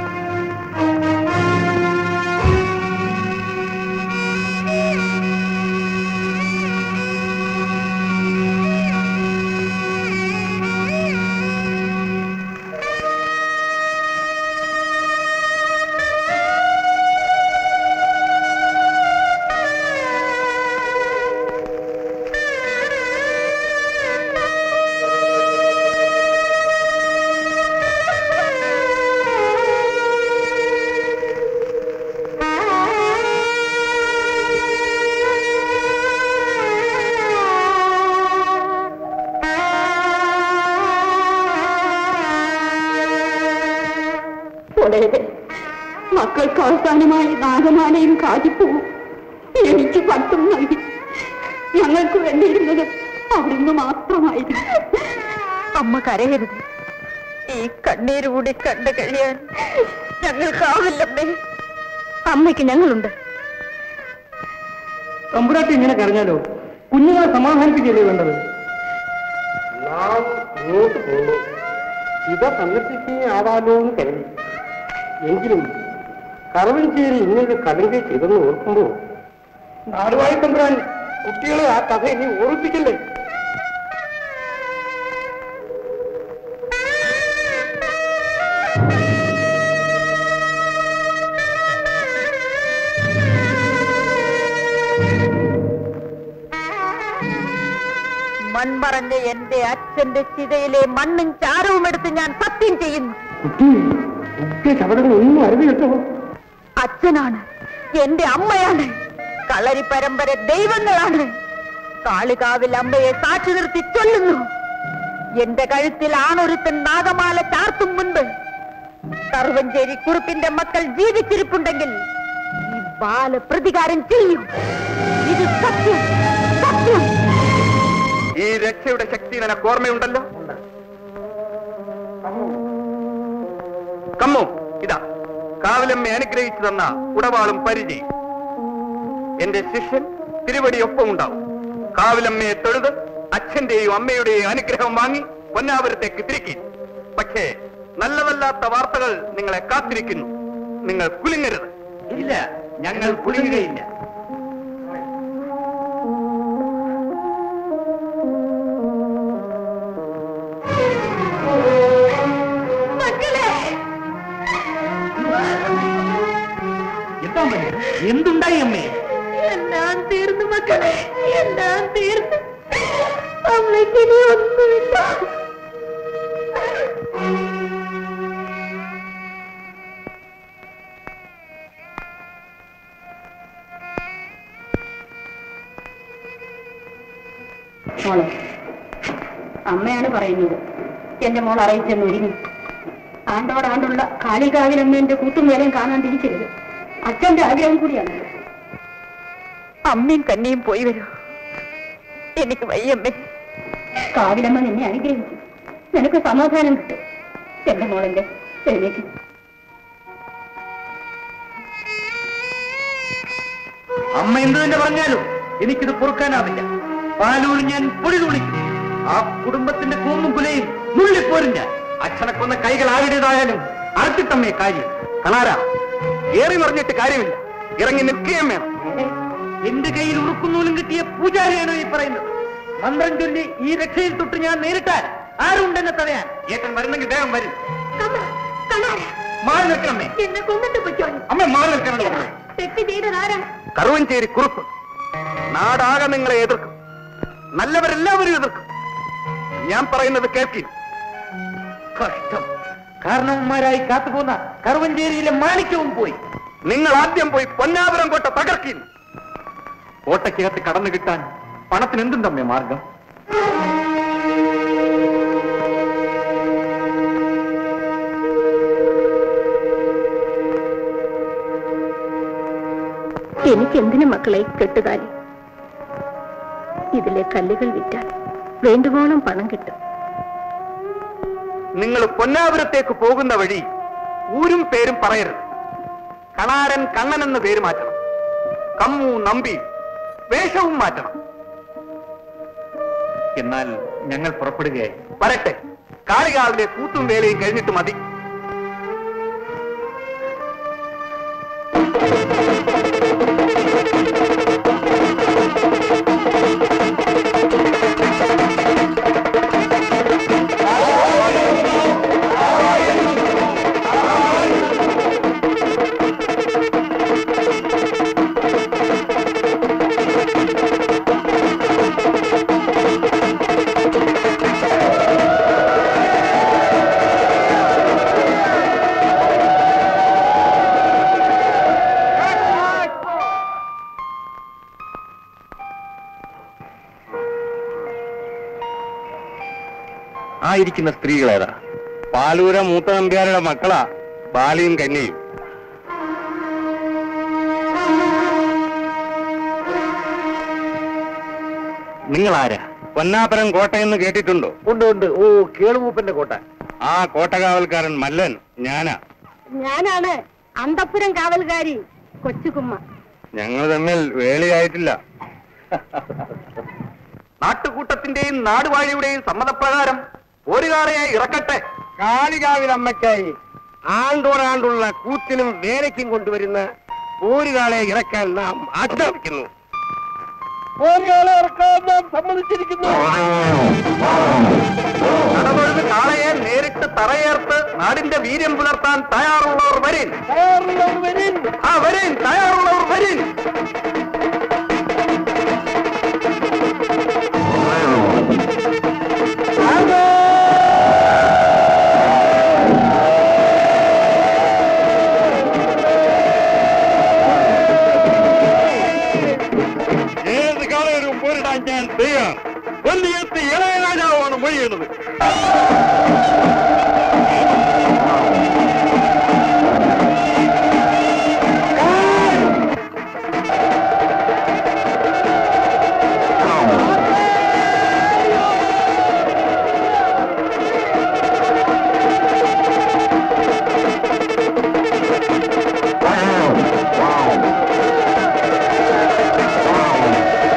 ഒടേറെ മക്കൾക്ക് അവസാനമായി നാഗമാലയും കാതിപ്പൂവും എനിക്ക് പട്ടും നൽകി ഞങ്ങൾക്ക് വേണ്ടിയിരുന്നത് അവിടുന്ന് മാത്രമായിരുന്നു അമ്മ കരയരുത് ഈ കണ്ണീരുകൂടി കണ്ടു കഴിയാൻ ഞങ്ങൾക്കാവില്ലമ്മേ അമ്മയ്ക്ക് ഞങ്ങളുണ്ട് തമ്പുരാട്ടി ഇങ്ങനെ കരഞ്ഞാലോ കുഞ്ഞുങ്ങളെ സമാധാനിപ്പിക്കല്ലേ വേണ്ടത് നാം ഇങ്ങോട്ട് പോകുന്നു ഇത സന്ദർശിക്കുകയാവാലോ എന്ന് കരുതി എങ്കിലും കറവഞ്ചേരി ഇങ്ങനെ കലങ്കെ ചെയ്തെന്ന് ഓർക്കുമ്പോ നാടുവാഴി തമ്പുരാൻ കുട്ടികളെ ആ കഥ ഇനി ഓർപ്പിക്കല്ലേ മൺമറഞ്ഞ എന്റെ അച്ഛന്റെ ചിതയിലെ മണ്ണും ചാരവും എടുത്ത് ഞാൻ സത്യം ചെയ്യുന്നു കുട്ടി ഒക്കെ ശബദങ്ങൾ ഒന്നും അറിവ് കേട്ടോ അച്ഛനാണ് എന്റെ അമ്മയാണ് കളരി പരമ്പര ദൈവങ്ങളാണ് കാളികാവിൽ അമ്മയെ സാക്ഷി നിർത്തി ചൊല്ലുന്നു എന്റെ കഴുത്തിൽ ആണൊരുത്തൻ നാഗമാല ചാർത്തും മുൻപ് കറുവഞ്ചേരി കുറുപ്പിന്റെ മക്കൾ ജീവിച്ചിരിപ്പുണ്ടെങ്കിൽ ഈ ബാല പ്രതികാരം ചെയ്യും ഇത് സത്യം സത്യം ഈ രക്ഷയുടെ ശക്തി നിനക്ക് ഓർമ്മയുണ്ടല്ലോ കമ്മു ഇതാ കാവലമ്മയെ അനുഗ്രഹിച്ചു തന്ന ഉടവാളും പരിചയം എന്റെ ശിഷ്യൻ തിരുവടി ഒപ്പമുണ്ടാവും കാവലമ്മയെ തൊഴുത് അച്ഛന്റെയും അമ്മയുടെയും അനുഗ്രഹം വാങ്ങി പൊന്നാപുരത്തേക്ക് തിരിക്കി പക്ഷേ നല്ലതല്ലാത്ത വാർത്തകൾ നിങ്ങളെ കാത്തിരിക്കുന്നു നിങ്ങൾ കുലുങ്ങരുത് ഇല്ല ഞങ്ങൾ കുളിക്കുകയില്ല എന്താ അമ്മേ? എന്തുണ്ടായി അമ്മേ എല്ലാം തീർന്നു മക്കളെ എല്ലാം തീർന്നു അമ്മയ്ക്ക് ഇനി ഒന്നുമില്ല മോളെ അമ്മയാണ് പറയുന്നത് എന്റെ മോൾ അറിയിച്ചെന്ന് ഒരുങ്ങി ആണ്ടോടാണ്ടുള്ള കാളികാവിലമ്മേന്റെ കൂട്ടും വേലയും കാണാൻ തിരിച്ചരുത് അച്ഛന്റെ ആഗ്രഹം കൂടിയാണ് അമ്മയും കന്നിയും പോയി വരൂ എനിക്ക് വയ്യമ്മേ കാവിലമ്മ നിന്നെ അനുഗ്രഹിച്ചു നിനക്ക് സമാധാനം കിട്ടും എന്റെ മോളെന്റെ എഴുന്നേക്ക് അമ്മ എന്ത് തന്നെ പറഞ്ഞാലും എനിക്കിത് പൊറുക്കാനാവില്ല പാലൂർ ഞാൻ പൊടി തുളിക്കും ആ കുടുംബത്തിന്റെ കൂമ്പും കുലയും നുള്ളിപ്പോരും ഞാൻ അച്ഛനെ കൊന്ന കൈകൾ ആരുടേതായാലും അറുത്തിട്ടമ്മേ കാര്യം കണാര ഏറി പറഞ്ഞിട്ട് കാര്യമില്ല ഇറങ്ങി നിൽക്കുകയും വേണം എന്റെ കയ്യിൽ ഉറുക്കുന്നൂലും കിട്ടിയ പൂജാരിയാണോ ഈ പറയുന്നത് മന്ത്രം ചൊല്ലി ഈ രക്ഷയിൽ തൊട്ട് ഞാൻ നേരിട്ടാൽ ആരുണ്ടെന്നെ തടയാൻ ഏട്ടൻ വരുന്നെങ്കിൽ വേഗം വരും കണാര മാറി നിൽക്കണമേ എന്നെ കൊന്നിട്ട് പൊയ്ക്കോളൂ അമ്മ മാറി നിൽക്കണം തെറ്റ് ചെയ്തതാരാ കറുവഞ്ചേരി കുറുപ്പ് നാടാകെ നിങ്ങളെ എതിർക്കും നല്ലവരെല്ലാവരും എതിർക്കും ഞാൻ പറയുന്നത് കേൾക്കി കഷ്ടം കാരണവന്മാരായി കാത്തുപോന്ന കറുവഞ്ചേരിയിലെ മാണിക്യവും പോയി നിങ്ങൾ ആദ്യം പോയി പൊന്നാപുരം കോട്ട തകർക്കി കോട്ടയ്ക്കകത്ത് കടന്നു കിട്ടാൻ പണത്തിന് എന്തും തമ്മേ മാർഗം എനിക്ക് എന്തിനു മക്കളെ കെട്ടുകാലി ഇതിലെ കല്ലുകൾ വിറ്റാൽ വേണ്ടുവോളം പണം കിട്ടും നിങ്ങൾ പൊന്നാപുരത്തേക്ക് പോകുന്ന വഴി ഊരും പേരും പറയരുത് കണാരൻ കണ്ണൻ എന്ന പേര് മാറ്റണം കമ്മു നമ്പി വേഷവും മാറ്റണം എന്നാൽ ഞങ്ങൾ പുറപ്പെടുകയായി വരട്ടെ കാളികാവിലെ കൂത്തും വേലയും കഴിഞ്ഞിട്ട് മതി ആ ഇരിക്കുന്ന സ്ത്രീകളേതാ പാലൂര മൂത്ത നമ്പ്യാരുടെ മക്കളാ ബാലിയും കന്യയും നിങ്ങളാരാ പൊന്നാപുരം കോട്ടയെന്ന് കേട്ടിട്ടുണ്ടോ ഉണ്ട് ഉണ്ട് ഓ കേളുമൂപ്പന്റെ കോട്ട ആ കോട്ടകാവൽക്കാരൻ മല്ലൻ ഞാനാ ഞാനാണ് അന്തപ്പുരം കാവൽകാരി കൊച്ചുകുമ്മ ഞങ്ങൾ തമ്മിൽ വേളിയായിട്ടില്ല നാട്ടുകൂട്ടത്തിന്റെയും നാടുവാഴിയുടെയും സമ്മതപ്രകാരം പോരുകാളയായി ഇറക്കട്ടെ കാളികാവിലമ്മയ്ക്കായി ആണ്ടോടാണ്ടുള്ള കൂത്തിനും വേലയ്ക്കും കൊണ്ടുവരുന്ന പോരുകാളെ ഇറക്കാൻ നാം ആജ്ഞാപിക്കുന്നു പോരുകാളെ ഇറക്കാൻ നാം സമ്മതിച്ചിരിക്കുന്നു നടന്നൊഴുത് കാളയെ നേരിട്ട് തറയേർത്ത് നാടിന്റെ വീര്യം പുലർത്താൻ തയ്യാറുള്ളവർ വരിൻ തയ്യാറുള്ളവർ വരിൻ ആ വരിൻ തയ്യാറുള്ളവർ വരിൻ ഏത് കാലവും പോരിടാൻ ഞാൻ തയ്യാർ വലിയത്ത് ഇളയ രാജാവാണ് മൊഴിയുന്നത്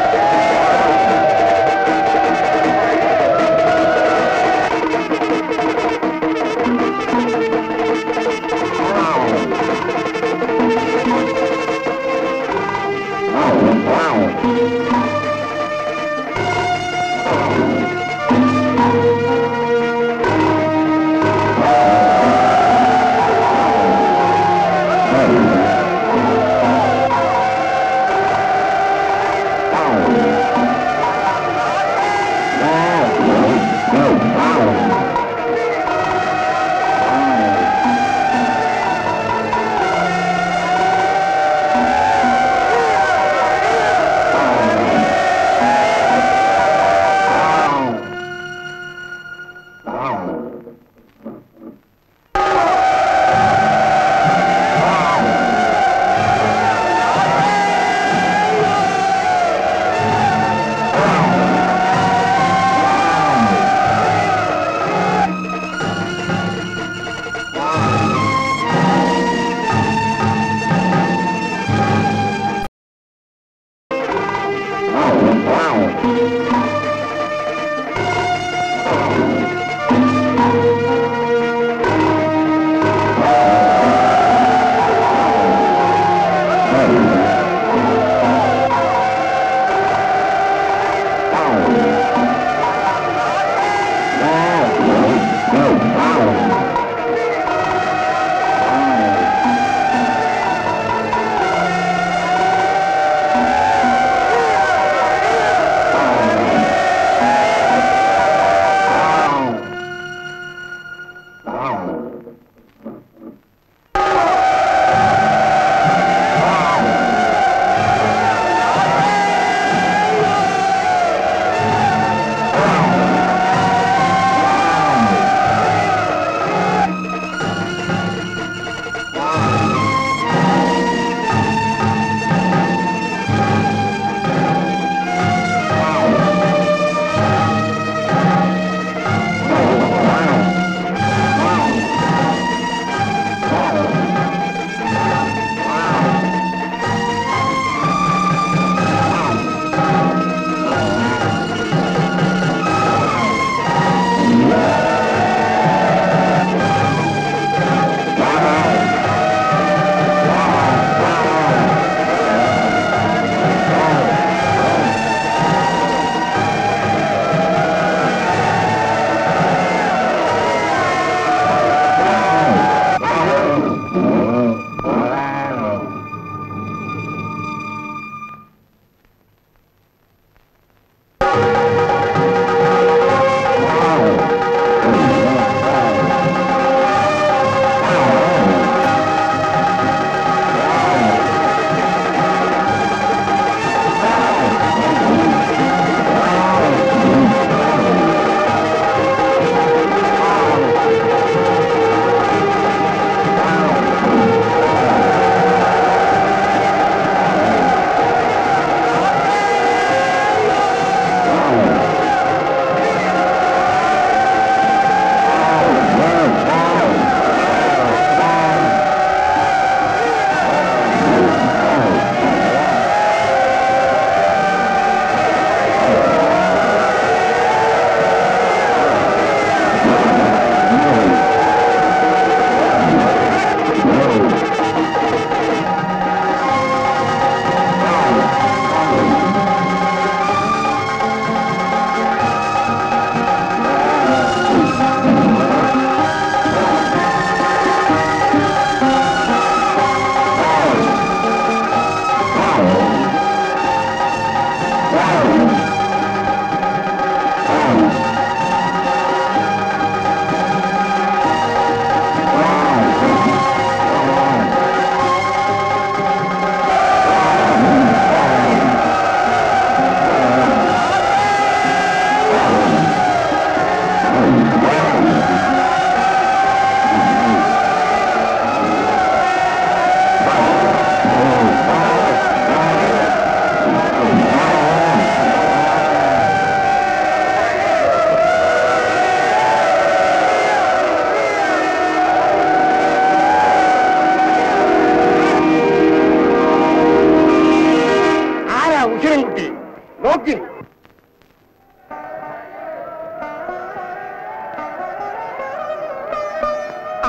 ആ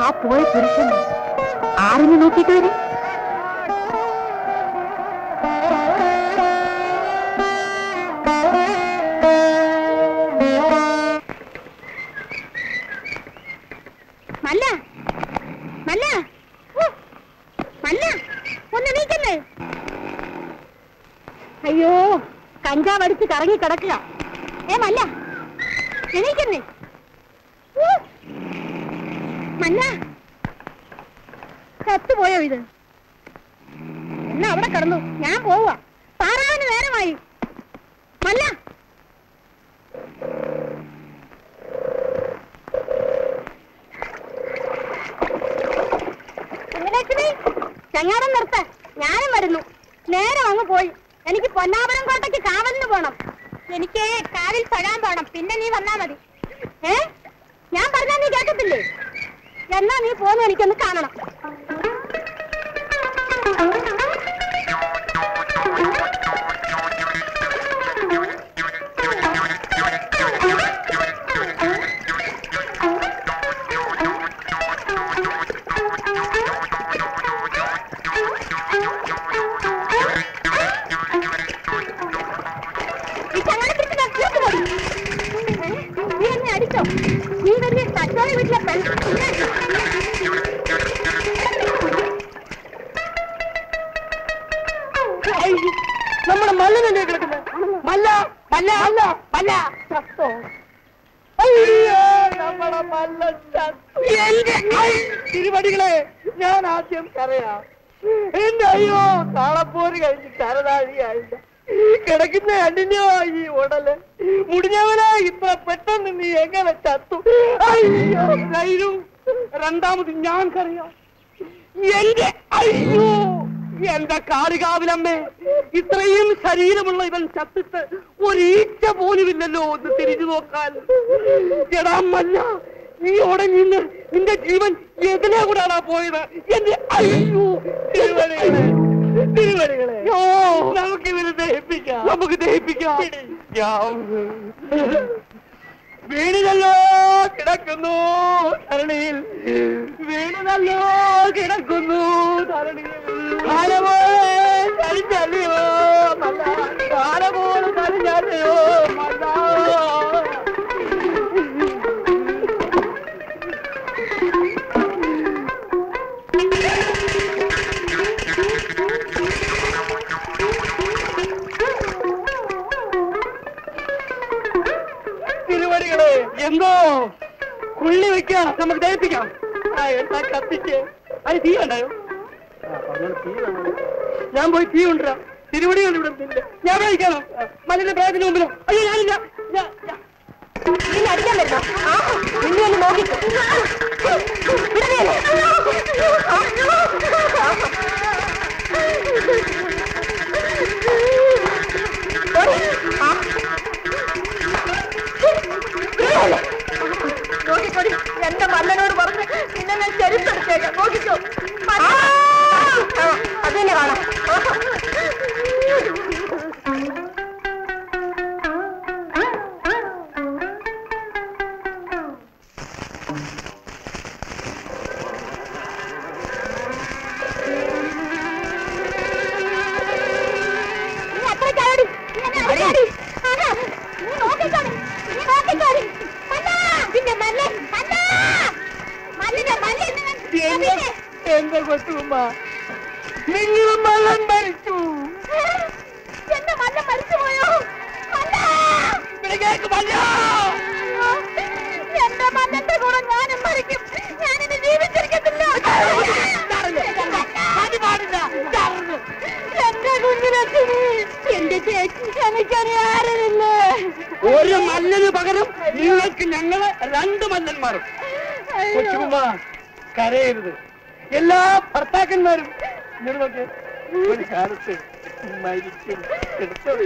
ആ പോയ പുരുഷൻ ആരെന്ന് നോക്കിയിട്ട് വരും മല്ല മല്ല ഓ, മല്ല ഒന്ന് നീക്കല്ലേ അയ്യോ കഞ്ചാവ് അടിച്ച് കറങ്ങി കിടക്കുക ഏ മല്ല എണീക്കുന്നേ ഓ, മല്ല ചത്തുപോയോ ഇത് എന്നാ അവിടെ കിടന്നു ഞാൻ പോവാ താറാവിന് നേരമായി മല്ല കുഞ്ഞലക്ഷ്മി ചങ്ങാടം നിർത്ത ഞാനും വരുന്നു നേരെ അങ്ങ് പോയി എനിക്ക് പൊന്നാപുരം കോട്ടയ്ക്ക് കാവലിന് പോണം എനിക്ക് കാവിൽ തൊഴാൻ പോണം പിന്നെ നീ വന്നാ മതി ഏ ഞാൻ പറഞ്ഞാ നീ കേൾക്കത്തില്ലേ എന്നാ നീ പോന്ന് എനിക്കൊന്ന് കാണണം ഈ ചങ്ങാടം പിടിച്ച് നിർത്തിയിട്ട് പോയി. ഏ? നീ എന്നെ അടിച്ചോ നീ വലിയ തച്ചോളി വീട്ടിലെ പെൺ നമ്മുടെ മല്ലനല്ലേ കിടക്കുന്നത് മല്ല മല്ല അല്ല മല്ല ചത്തോ അയ്യോ നമ്മുടെ മല്ല ചത്തു എന്റെ ഐ, തിരുവടികളെ ഞാൻ ആദ്യം കരയാം എന്റെ അയ്യോ താളപ്പോര് കഴിഞ്ഞ് കരതാഴിയായില്ല കിടക്കുന്ന കണ്ടിന്യോ ഈ ഉടല് മുടിഞ്ഞവനാ ഇത്ര പെട്ടെന്ന് നീ എങ്ങനെ ചത്തു അയ്യോ ധൈര്യം രണ്ടാമത് ഞാൻ കരയാം എന്റെ അയ്യോ എന്റെ കാളികാവിലമ്മേ ഇത്രയും ശരീരമുള്ള ഇവൻ ചത്തിട്ട് ഒരീച്ച പോലുമില്ലല്ലോ ഒന്ന് തിരിഞ്ഞു നോക്കാൻ എടാ മല്ല നീ ഉടങ്ങിന്ന് നിന്റെ ജീവൻ എതിലെ കൂടാണ് പോയത് എന്റെ അയ്യോ തിരുവടികളെ തിരുവടികളെ ഓ നമുക്ക് ഇവരെ ദഹിപ്പിക്കാം നമുക്ക് ദഹിപ്പിക്കാം വീണിലല്ലോ കിടക്കുന്നു ധരണിയിൽ വീണുനല്ലോ കിടക്കുന്നു ധരണിയിൽ കാലപോലെ കരിഞ്ഞല്ലയോ മല്ല കാലപോലെ കരിഞ്ഞല്ലയോ മല്ല തിരുവടികളെ എന്തോ കുള്ളി വെക്കാം നമുക്ക് ദഹിപ്പിക്കാം ആ എന്താ കത്തിച്ച് അത് തീ ഉണ്ടായോ ഞാൻ പോയി തീ കൊണ്ടുവരാം തിരുവടികൾ ഇവിടെ ഇല്ല ഞാൻ കഴിക്കാനോ മല്ലിന്റെ പ്രായത്തിന് മുമ്പിലോ അയ്യോ ഞാനില്ല ഞാൻ- ഞാൻ- നിന്നെ അടിക്കാൻ വരുന്നോ ആ, നിന്നെ ഒന്ന് നോക്കിക്കോ വിടുകയല്ലേ? ആ. വിടുകയല്ലേ? നോക്കിക്കോടി എന്റെ മല്ലനോട് പറഞ്ഞ് നിന്നെ ഞാൻ ചരിത്തെടുത്തേക്കാം നോക്കിക്കോ ആ, അത് തന്നെ കാണാം നീ അത്ര ചാടി നീ എന്നെ അടിച്ചാടി ആഹാ. നീ നോക്കിക്കോടി നീ നോക്കിക്കോടി മല്ലാ പിന്നെ മല്ലൻ മല്ലാ മല്ലിന്റെ മല്ലൻ എന്റെ എന്റെ കൊച്ചുമ്മ നിങ്ങളും മല്ലൻ മരിച്ചു എന്റെ മല്ലൻ മരിച്ചു പോയോ മല്ലാ ഇവിടെ കേക്ക് മല്ല എന്റെ മല്ലന്റെ കൂടെ ഞാനും മരിക്കും ഞാനിനി ജീവിച്ചിരിക്കത്തില്ല അത് പാടില്ല ചാവുന്നു. എന്റെ കുഞ്ഞിലക്ഷ്മി എന്റെ ചേച്ചി എനിക്കറിയാറില്ലേ ഒരു മല്ലന് പകരം നിങ്ങൾക്ക് ഞങ്ങള് രണ്ട് മല്ലന്മാരും കൊച്ചുകുമ്മ കരയരുത് എല്ലാ ഭർത്താക്കന്മാരും ഇങ്ങോട്ട് നോക്ക് ഒരു കാലത്ത് മരിക്കും എടുത്തോളൂ.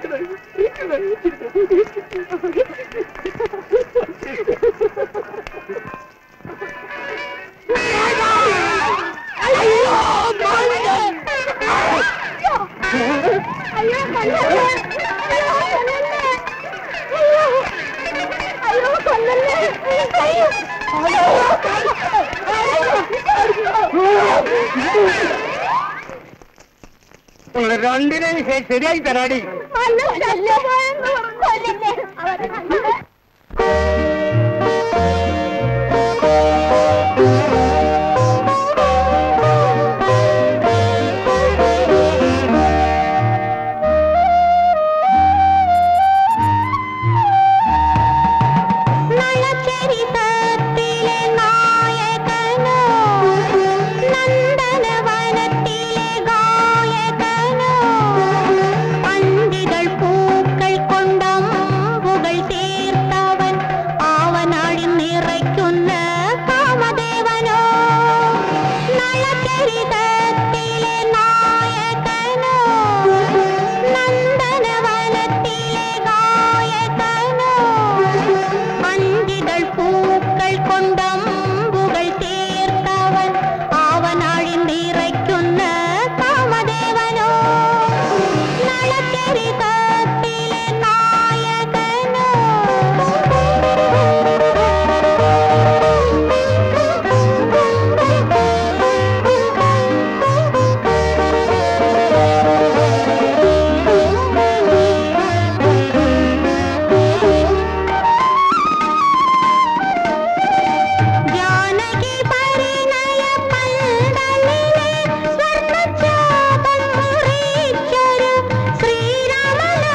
അയ്യോ മല്ലൻ! അയ്യോ കൊല്ലല്ലേ അയ്യോ കൊല്ലല്ലേ അയ്യോ അയ്യോ കൊല്ലല്ലേ അയ്യോ രണ്ടിനെ ശരിയായി തരാടി നളചരിതത്തിലെ നായകനോ നന്ദനവനത്തിലെ ഗായകനോ പണ്ടികൾ പൂക്കൾ കൊണ്ടമ്പുകൾ തീർത്തവൻ ആവനാഴി നിറയ്ക്കുന്ന കാമദേവനോ നളചരിതത്തിലെ നായകനോ നന്ദനവനത്തിലെ ഗായകനോ അഞ്ചിതൾ പൂക്കൾ കൊണ്ടമ്പുകൾ തീർത്തവൻ അവനാഴി നിറയ്ക്കുന്ന കാമദേവനോ നളചരിതത്തിലെ നായകനോ ജാനകി പരിണയ പന്തലിലെ സ്വർണ്ണചാപം മുറിച്ചൊരു ശ്രീരാമനോ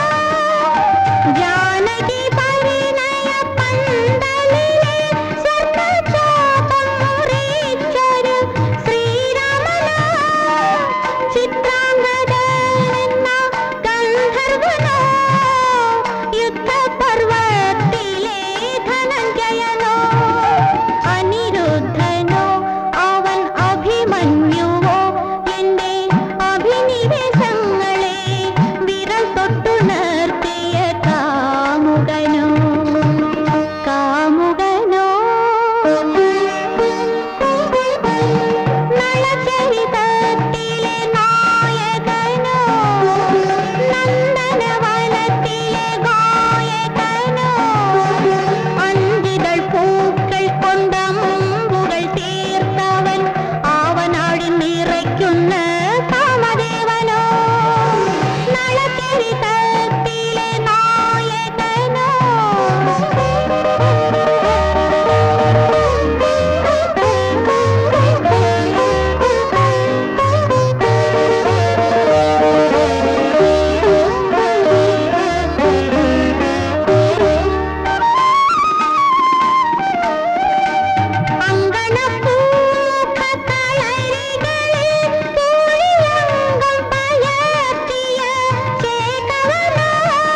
ജാനകി പരിണയ പന്തലിലെ സ്വർണ്ണചാപം മുറിച്ചൊരു ശ്രീരാമനോ ചിത്രാംഗദനെന്ന ഗന്ധർവനോ യുദ്ധപർവത്തിലെ ധനഞ്ജയനോ അനിരുദ്ധനോ അവൻ അഭിമന്യുവോ എന്റെ അഭിനിവേശങ്ങളെ വിരൽ തൊട്ടുണർത്തിയ കാമുകനോ കാമുകനോ നളചരിതത്തിലെ നായകനോ നന്ദനവനത്തിലെ ഗായകനോ അഞ്ചിതൾ പൂക്കൾ കൊണ്ടമ്പുകൾ തീർത്തവൻ അവനാഴി നിറയ്ക്കുന്ന കാമദേവനോ നളചരിതത്തിലെ നായകനോ അങ്കണപ്പൂക്കളരികളിൽ പൂഴിയങ്കം പയർത്തിയ ചേകവനോ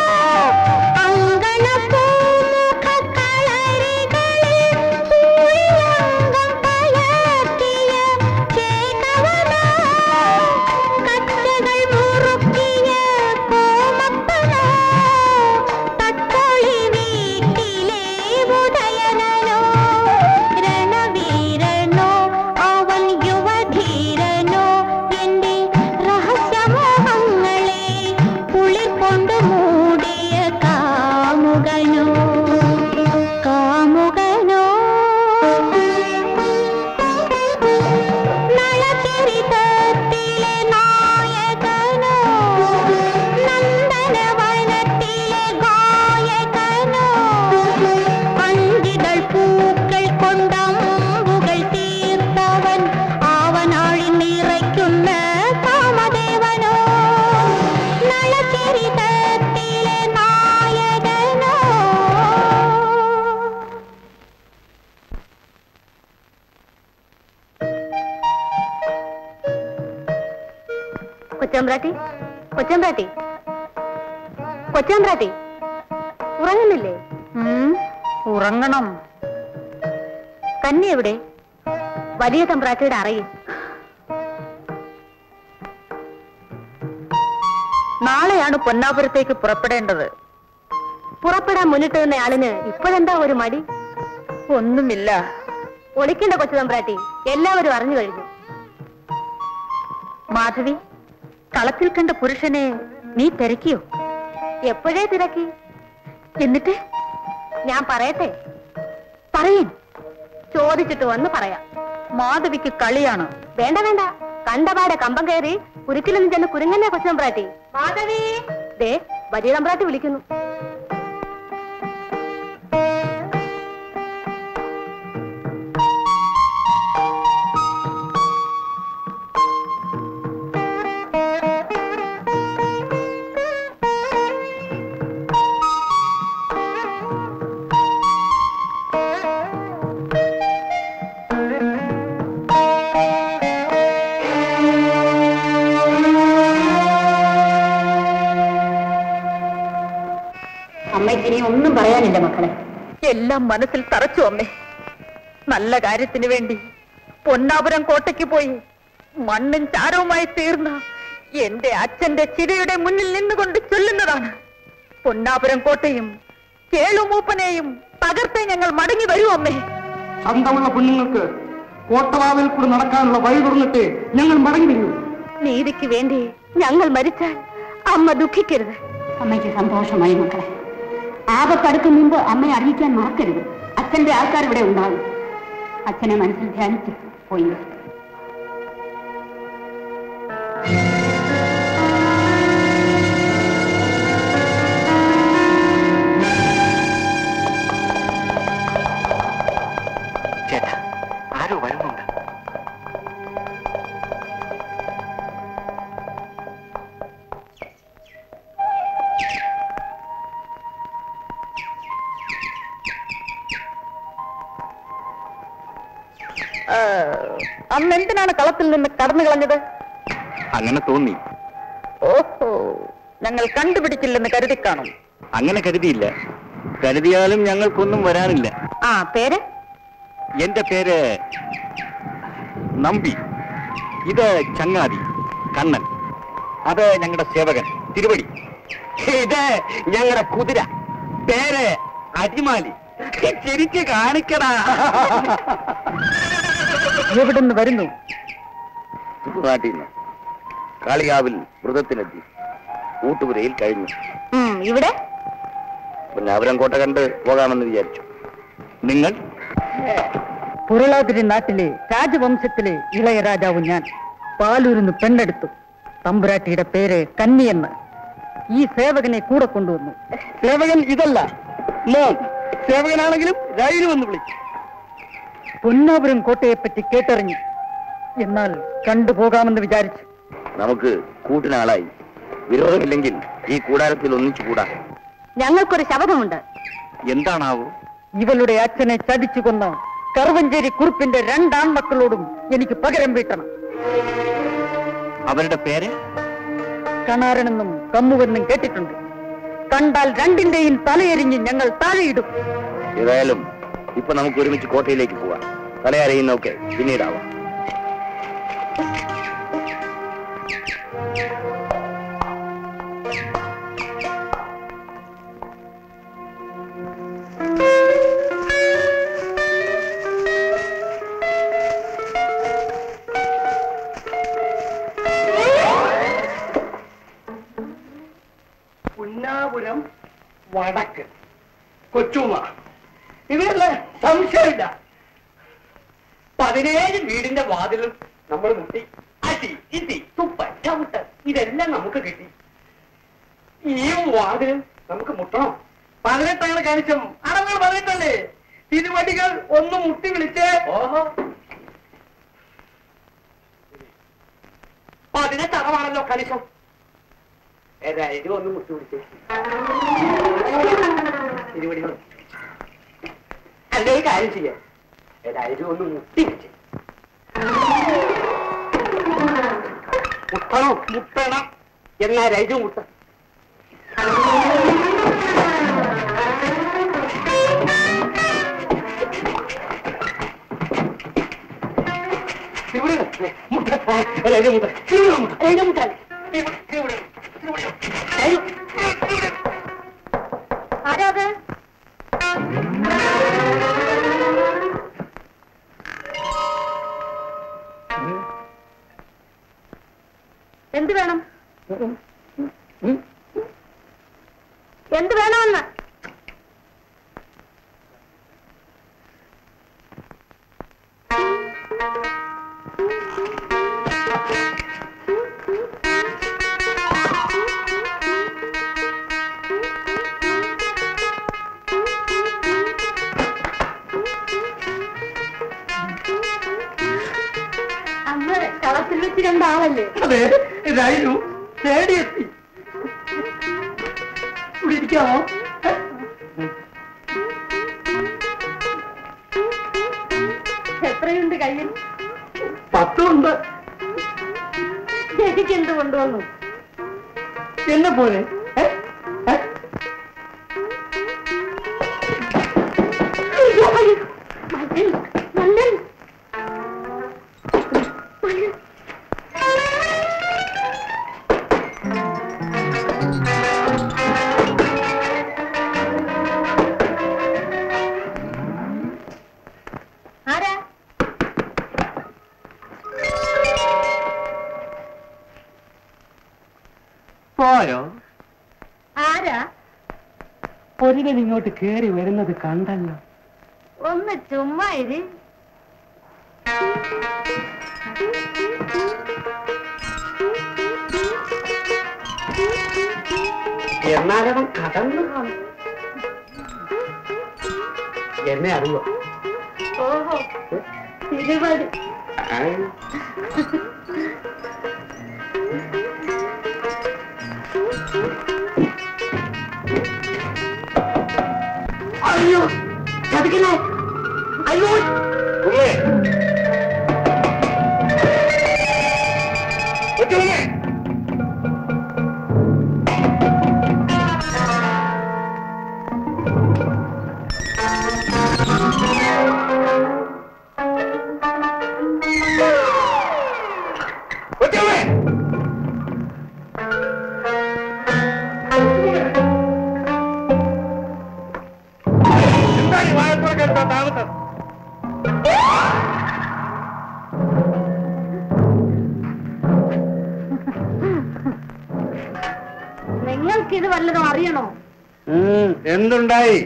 അങ്കണപ്പൂമുഖക്കളരികളിൽ പൂഴിയങ്കം പയർത്തിയ ചേകവനോ കച്ചകൾ മുറുക്കിയ കോമപ്പനോ തട്ടൊളി വീട്ടിലെ ഉദയനനോ രണവീരനോ അവൻ യുവധീരനോ എന്റെ രഹസ്യമോഹങ്ങളെ കുളിർ കൊണ്ട് മൂടിയ കാമുകനോ കാമുകനോ നളചരിതത്തിലെ നായകനോ നന്ദനവനത്തിലെ ഗായകനോ അഞ്ചിതൾ പൂക്കൾ കൊണ്ടമ്പുകൾ തീർത്തവൻ അവനാഴി നിറയ്ക്കുന്ന കാമദേവനോ നളചരിതത്തിലെ നായകനോ കൊച്ചമ്പ്രാട്ടി കൊച്ചമ്പ്രാട്ടി കൊച്ചമ്പ്രാട്ടി ഉറങ്ങുന്നില്ലേ ഉറങ്ങണം കന്നി എവിടെ വലിയ തമ്പ്രാട്ടിയുടെ അറയിൽ നാളെയാണ് പൊന്നാപുരത്തേക്ക് പുറപ്പെടേണ്ടത് പുറപ്പെടാൻ മുന്നിട്ട് നിന്ന ആളിന് ഇപ്പോഴെന്താ ഒരു മടി ഒന്നുമില്ല ഒളിക്കണ്ട കൊച്ചു തമ്പ്രാട്ടി എല്ലാവരും അറിഞ്ഞു കഴിഞ്ഞു മാധവി കളത്തിൽ കണ്ട പുരുഷനെ നീ തിരക്കിയോ എപ്പോഴേ തിരക്കി എന്നിട്ട് ഞാൻ പറയട്ടെ പറയൻ ചോദിച്ചിട്ട് വന്ന് പറയാം മാധവിക്ക് കളിയാണ് വേണ്ട വേണ്ട കണ്ടപാടെ കമ്പം കയറി കുരുക്കിലൊന്നും ചെന്ന് കുരുങ്ങന്നെ കൊച്ചമ്പ്രാട്ടി മാധവി ദേ വലിയ തമ്പ്രാട്ടി വിളിക്കുന്നു അമ്മയ്ക്ക് ഇനി ഒന്നും പറയാനില്ല മക്കളെ എല്ലാം മനസ്സിൽ തറച്ചു അമ്മേ നല്ല കാര്യത്തിന് വേണ്ടി പൊന്നാപുരം കോട്ടയ്ക്ക് പോയി മണ്ണും ചാരവുമായി തീർന്ന എന്റെ അച്ഛന്റെ ചിരയുടെ മുന്നിൽ നിന്നുകൊണ്ട് ചൊല്ലുന്നതാണ് പൊന്നാപുരം കോട്ടയും കേളുമൂപ്പനെയും തകർത്തേ ഞങ്ങൾ മടങ്ങി വരൂ അമ്മേ ചന്തമുള്ള പെണ്ണുങ്ങൾക്ക് കോട്ടവാവിൽ കൂടി നടക്കാനുള്ള വഴി തുറന്നിട്ട് ഞങ്ങൾ മടങ്ങി വരൂ നീതിക്ക് വേണ്ടി ഞങ്ങൾ മരിച്ചാൽ അമ്മ ദുഃഖിക്കരുത് അമ്മയ്ക്ക് സന്തോഷമായി മക്കളെ ആപത്തടുക്കും മുമ്പ് അമ്മയെ അറിയിക്കാൻ മറക്കരുത് അച്ഛന്റെ ആൾക്കാർ ഇവിടെ ഉണ്ടാകും അച്ഛനെ മനസ്സിൽ ധ്യാനിച്ച് പോയി വരൂ. ചേട്ടാ ആരോ വരുന്നുണ്ട് അന്ന് എന്തിനാണ് കളത്തിൽ നിന്ന് കടന്നു കളഞ്ഞത് അങ്ങനെ തോന്നി ഓഹോ ഞങ്ങൾ കണ്ടുപിടിച്ചില്ലെന്ന് കരുതി കാണും അങ്ങനെ കരുതിയില്ല കരുതിയാലും ഞങ്ങൾക്കൊന്നും വരാനില്ല ആ പേര് എന്റെ പേര് നമ്പി ഇത് ചങ്ങാതി കണ്ണൻ അത് ഞങ്ങളുടെ സേവകൻ തിരുവടി ഇത് ഞങ്ങളുടെ കുതിര പേര് അടിമാലി ശരിക്ക് കാണിക്കടാ എവിടുന്ന് വരുന്നു നാട്ടിൽ നിന്ന് കാളികാവിൽ വ്രതത്തിനെത്തി ഊട്ടുപുരയിൽ കഴിഞ്ഞു ഉം, ഇവിടെ പിന്നെ അവരം കോട്ട കണ്ട് പോകാമെന്ന് വിചാരിച്ചു നിങ്ങൾ പുരളാതിരി നാട്ടിലെ രാജവംശത്തിലെ ഇളയ രാജാവ് ഞാൻ പാലൂരിന്ന് പെണ്ണെടുത്തു തമ്പുരാട്ടിയുടെ പേര് കന്നിയെന്ന് ഈ സേവകനെ കൂടെ കൊണ്ടുവന്നു സേവകൻ ഇതല്ല മോൻ സേവകനാണെങ്കിലും രൈല് വന്ന് വിളിച്ചു പൊന്നാപുരം കോട്ടയെപ്പറ്റി കേട്ടറിഞ്ഞു എന്നാൽ കണ്ടുപോകാമെന്ന് വിചാരിച്ചു നമുക്ക് കൂട്ടിനാളായി വിരോധമില്ലെങ്കിൽ ഈ കൂടാരത്തിൽ ഒന്നിച്ചു കൂടാ ഞങ്ങൾക്കൊരു ശപഥമുണ്ട് എന്താണാവോ ഇവളുടെ അച്ഛനെ ചതിച്ചു കൊന്ന കറുവഞ്ചേരി കുറുപ്പിന്റെ രണ്ടാൺമക്കളോടും എനിക്ക് പകരം വീട്ടണം അവരുടെ പേര് കണാരനെന്നും കമ്മുവെന്നും കേട്ടിട്ടുണ്ട് കണ്ടാൽ രണ്ടിന്റെയും തലയെരിഞ്ഞ് ഞങ്ങൾ താഴെയിടും ഏതായാലും ഇപ്പൊ നമുക്ക് ഒരുമിച്ച് കോട്ടയിലേക്ക് പോവാം തലയാരയുന്നൊക്കെ പിന്നീടാവാം പുന്നാപുരം വടക്ക് കൊച്ചുമ ഇതിലുള്ള സംശയമില്ല പതിനേഴ് വീടിന്റെ വാതിലും നമ്മൾ മുട്ടി അടി ഇടി തുപ്പ ചവിട്ട് ഇതെല്ലാം നമുക്ക് കിട്ടി ഈ വാതിൽ നമുക്ക് മുട്ടണം പതിനെട്ടാണ് കാണിച്ചും അടവുകൾ പതിനെട്ടല്ലേ തിരുവടികൾ ഒന്ന് മുട്ടി വിളിച്ച് ഓഹോ പതിനെട്ട് അടവാണല്ലോ കണിശം ഏതായാലും ഒന്ന് മുട്ടി വിളിച്ച് തിരുവടികൾ അല്ലേ കാര്യം ചെയ്യാം ഏതായാലും ഒന്ന് മുട്ടി വെച്ച് മുട്ടണം മുട്ടണം എന്നാ രൈജു മുട്ട തിരുവടി മുട്ട രൈജു മുട്ട തിരുവടി മുട്ട രൈജു മുട്ട തിരുവടി തിരുവടി തിരുവടി രൈജു ആരാത് എന്ത് വേണം എന്ത് വേണമെന്ന് അതിൽ വെച്ച് രണ്ടാളല്ലേ അതെ രൈരു തേടിയെത്തി ഇവിടെ ഇരിക്കാമോ ഏ? എത്രയുണ്ട് കയ്യിൽ പത്തുണ്ട് എനിക്ക് എന്ത് കൊണ്ടുവന്നു എന്നെ പോലെ ഏ? ഏ? മകൻ മല്ലൻ ആരാ പോയോ ആരാ ഒരുവൻ ഇങ്ങോട്ട് കേറി വരുന്നത് കണ്ടല്ലോ ഒന്ന് ചുമ്മാ ഇരി എന്നാലും കടന്നു കാണും എന്നെ അറിയോ ഓഹോ തിരുവടി അയ്യോ ചതിക്കണേ അയ്യോ ഉമ്മേ കൊച്ചുമ്മേ കൊച്ചുമ്മേ എന്താണ് ഈ വാഴത്തുറക്കാൻ താമസം നിങ്ങൾക്കിത് വല്ലതും അറിയണോ എന്തുണ്ടായി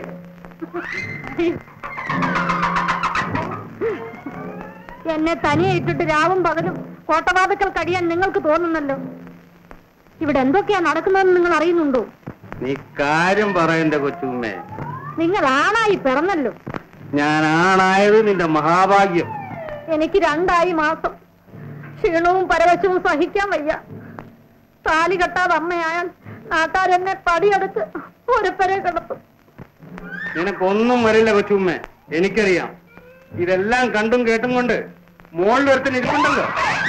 എന്നെ തനിയെ ഇട്ടിട്ട് രാവും പകലും കോട്ടവാതുക്കൾ കഴിയാൻ നിങ്ങൾക്ക് തോന്നുന്നല്ലോ ഇവിടെ എന്തൊക്കെയാ നടക്കുന്നതെന്ന് നിങ്ങൾ അറിയുന്നുണ്ടോ നീ കാര്യം പറയണ്ട കൊച്ചുമ്മേ നിങ്ങൾ ആണായി പിറന്നല്ലോ ഞാൻ ആണായത് നിന്റെ മഹാഭാഗ്യം എനിക്ക് രണ്ടായി മാസം ക്ഷീണവും പരവശവും സഹിക്കാൻ വയ്യ താലി കെട്ടാതെ അമ്മയായാൽ നാട്ടാരെന്നെ പടിയെടുത്ത് ഒരുപ്പരെ കിടത്തും നിനക്കൊന്നും വരില്ല കൊച്ചുമ്മേ എനിക്കറിയാം ഇതെല്ലാം കണ്ടും കേട്ടും കൊണ്ട് മോളിൽ ഒരുത്തൻ ഇരിപ്പുണ്ടല്ലോ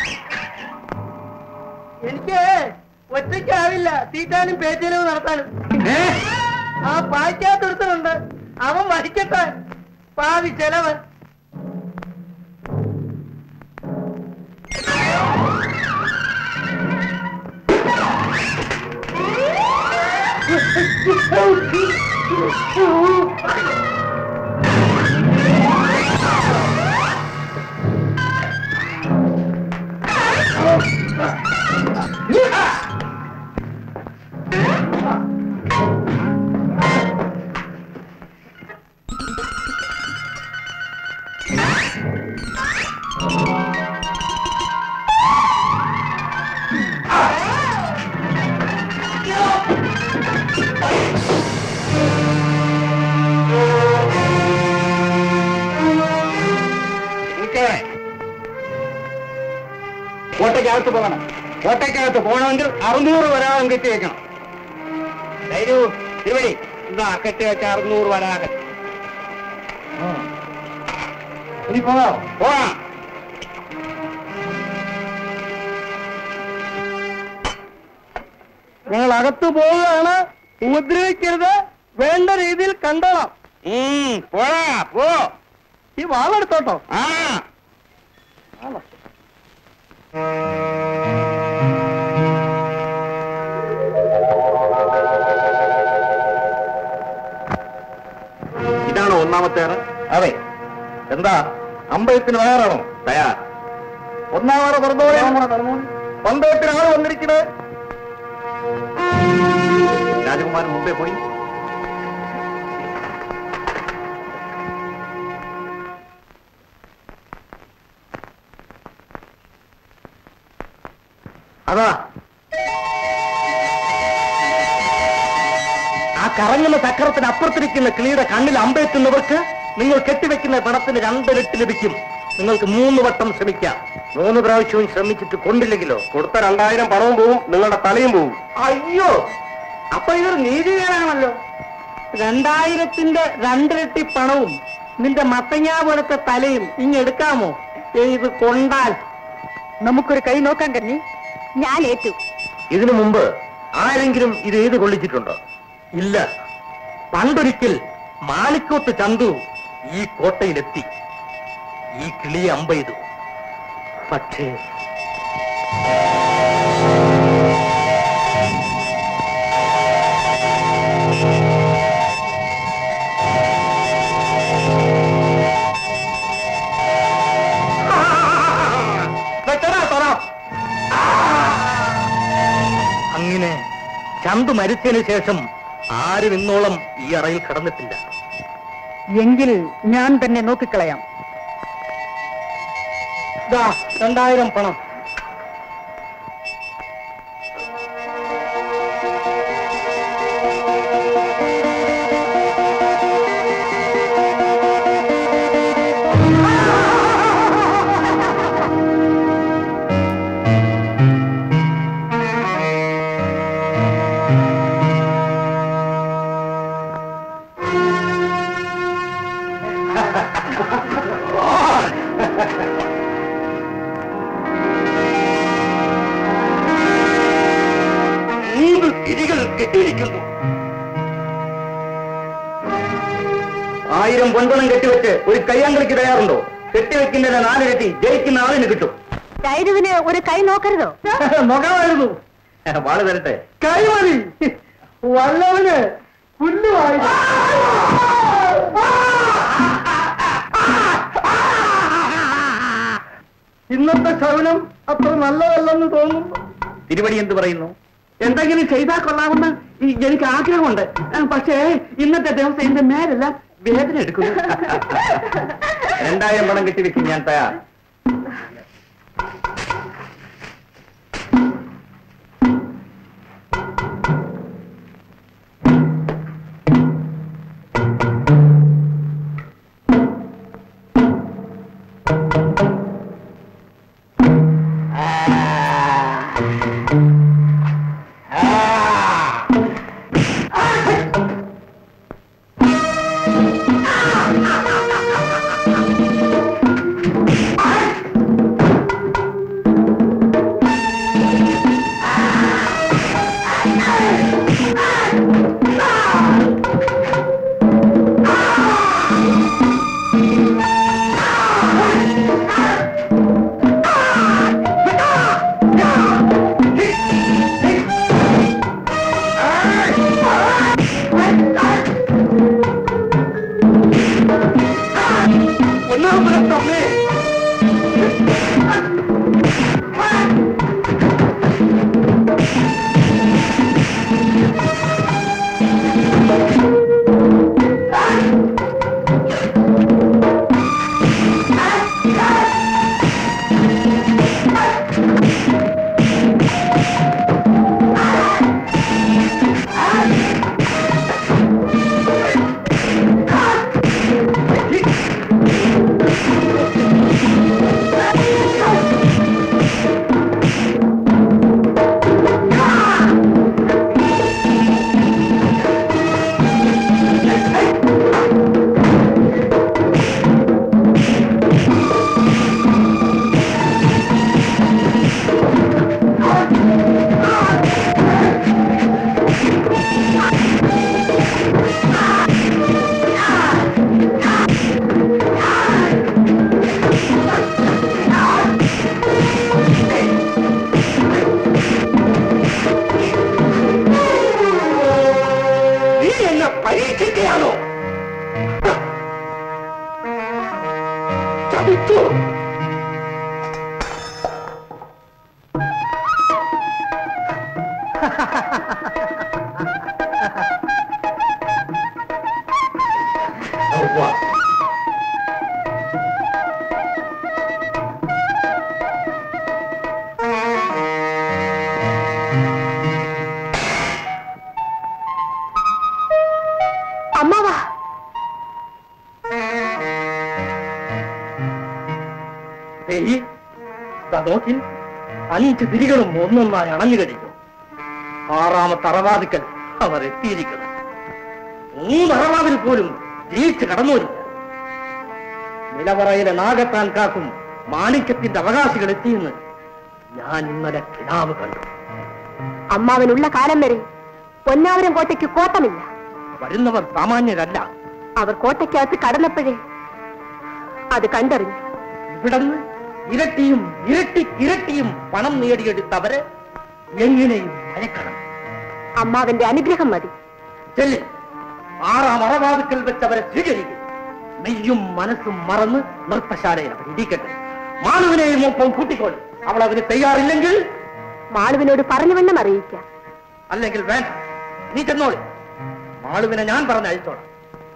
എനിക്ക് ഒറ്റയ്ക്കാവില്ല തീറ്റാനും പേറ്റലും നടത്താനും ഏ? ആ പായ്ക്കാത്തൊരുത്തനുണ്ട് അവൻ വഹിക്കട്ടെ പാവി ചെലവൻ നിൽക്കണേ. കോട്ടയ്ക്കകത്ത് പോകണം കോട്ടയ്ക്കകത്ത് പോകണമെങ്കിൽ അറുന്നൂറ് വരാഹം കെട്ടി വെക്കണം ധൈര്യ തിരുവടി എന്താ കെട്ടി വെച്ച അറുന്നൂറ് വരാഹം ഇനി പോകാം പോകാം ഞങ്ങൾ അകത്ത് പോവുകയാണ് ഉപദ്രവിക്കരുത് വേണ്ട രീതിയിൽ കണ്ടോളാം ഉം, പോടാ പോ ഈ വാളെടുത്തോട്ടോ ആ ഇതാണോ ഒന്നാമത്തെ അറ അതെ എന്താ അമ്പലത്തിന് തയ്യാറാണോ തയ്യാർ ഒന്നാമത് പറഞ്ഞോളെ പന്തയത്തിന് ആള് വന്നിരിക്കണേ രാജകുമാരൻ മുമ്പേ പോയി അതാ ആ കറങ്ങുന്ന ചക്രത്തിന് അപ്പുറത്തിരിക്കുന്ന കിളിയുടെ കണ്ണിൽ അമ്പെത്തുന്നവർക്ക് നിങ്ങൾ കെട്ടിവെക്കുന്ന പണത്തിന് രണ്ടിരട്ടി ലഭിക്കും നിങ്ങൾക്ക് മൂന്ന് വട്ടം ശ്രമിക്കാം മൂന്ന് പ്രാവശ്യവും ശ്രമിച്ചിട്ട് കൊണ്ടില്ലെങ്കിലോ കൊടുത്ത രണ്ടായിരം പണവും പോവും നിങ്ങളുടെ തലയും പോവും അയ്യോ അപ്പൊ ഇതൊരു നീതികേടാണല്ലോ രണ്ടായിരത്തിന്റെ രണ്ടിരട്ടി പണവും നിന്റെ മത്തങ്ങാ പോലത്തെ തലയും ഇങ്ങെടുക്കാമോ ഇത് കൊണ്ടാൽ നമുക്കൊരു കൈ നോക്കാൻ കന്നി ഞാൻ ഏറ്റു ഇതിനു മുമ്പ് ആരെങ്കിലും ഇത് എഴുതി കൊള്ളിച്ചിട്ടുണ്ടോ ഇല്ല പണ്ടൊരിക്കൽ മാണിക്കോത്ത് ചന്തു ഈ കോട്ടയിലെത്തി ഈ കിളിയെ അമ്പെയ്തു പക്ഷേ വെച്ചടാ തൊറ. അങ്ങനെ ചന്തു മരിച്ചതിന് ശേഷം ആരും ഇന്നോളം ഈ അറയിൽ കടന്നിട്ടില്ല എങ്കിൽ ഞാൻ തന്നെ നോക്കിക്കളയാം ദാ രണ്ടായിരം പണം മൂന്ന് തിരികൾ കെട്ടിയിരിക്കുന്നു ആയിരം പൊൻപണം കെട്ടിവെച്ച് ഒരു കയ്യാങ്കളിക്ക് തയ്യാറുണ്ടോ കെട്ടിവെക്കുന്നതിന് നാലിരട്ടി ജയിക്കുന്ന ആളിന് കിട്ടും രൈരുവിന് ഒരു കൈ നോക്കരുതോ നോക്കാമായിരുന്നു വാള് തരട്ടെ കൈ മതി വല്ലവന് പുല്ലുമായി ഇന്നത്തെ ശകുനം അത്ര നല്ലതല്ലെന്ന് തോന്നുന്നു തിരുവടി എന്ത് പറയുന്നു എന്തെങ്കിലും ചെയ്താൽ കൊള്ളാമെന്ന് ഈ- എനിക്ക് ആഗ്രഹമുണ്ട് ആ, പക്ഷേ ഇന്നത്തെ ദിവസം എന്റെ മേലെല്ലാം വേദന എടുക്കുന്നു രണ്ടായിരം പണം കെട്ടിവെക്കും ഞാൻ തയ്യാർ നീ എന്നെ പരീക്ഷിക്കുകയാണോ ചതിച്ചു ഏയ്, ദാ നോക്കി അഞ്ച് തിരികളും ഒന്നൊന്നായി അണഞ്ഞു കഴിഞ്ഞു ആറാമത്തെ അറവാദിക്കൽ അവർ എത്തിയിരിക്കുന്നു മൂന്ന് അറവാതിൽ പോലും ജയിച്ച് കടന്നോരില്ല നിലവറയിലെ നാഗത്താൻ കാക്കും മാണിക്യത്തിന്റെ അവകാശികൾ എത്തിയെന്ന് ഞാൻ ഇന്നലെ കിനാവ് കണ്ടു അമ്മാവനുള്ള കാലം വരെ പൊന്നാവരം കോട്ടയ്ക്ക് കോട്ടമില്ല വരുന്നവർ സാമാന്യരല്ല അവർ കോട്ടയ്ക്കകത്ത് കടന്നപ്പോഴേ അത് കണ്ടറിഞ്ഞു ഇവിടുന്ന് ഇരട്ടിയും ഇരട്ടി ഇരട്ടിയും പണം നേടിയെടുത്തവരെ എങ്ങനെയും മയക്കണം അമ്മാവന്റെ അനുഗ്രഹം മതി ചെല്ലി ആറാം അറവാതുക്കൽ വെച്ചവരെ സ്വീകരിക്കും നെയ്യും മനസ്സും മറന്ന് നൃത്തശാലയിൽ അവർ ഇരിക്കട്ടെ മാനുവിനെയും ഒപ്പം കൂട്ടിക്കോളി അവൾ അതിന് തയ്യാറില്ലെങ്കിൽ മാളുവിനോട് പറഞ്ഞു വേണം അറിയിക്കാം അല്ലെങ്കിൽ വേണ്ട നീ ചെന്നോളി മാളുവിനെ ഞാൻ പറഞ്ഞ അയച്ചോളാം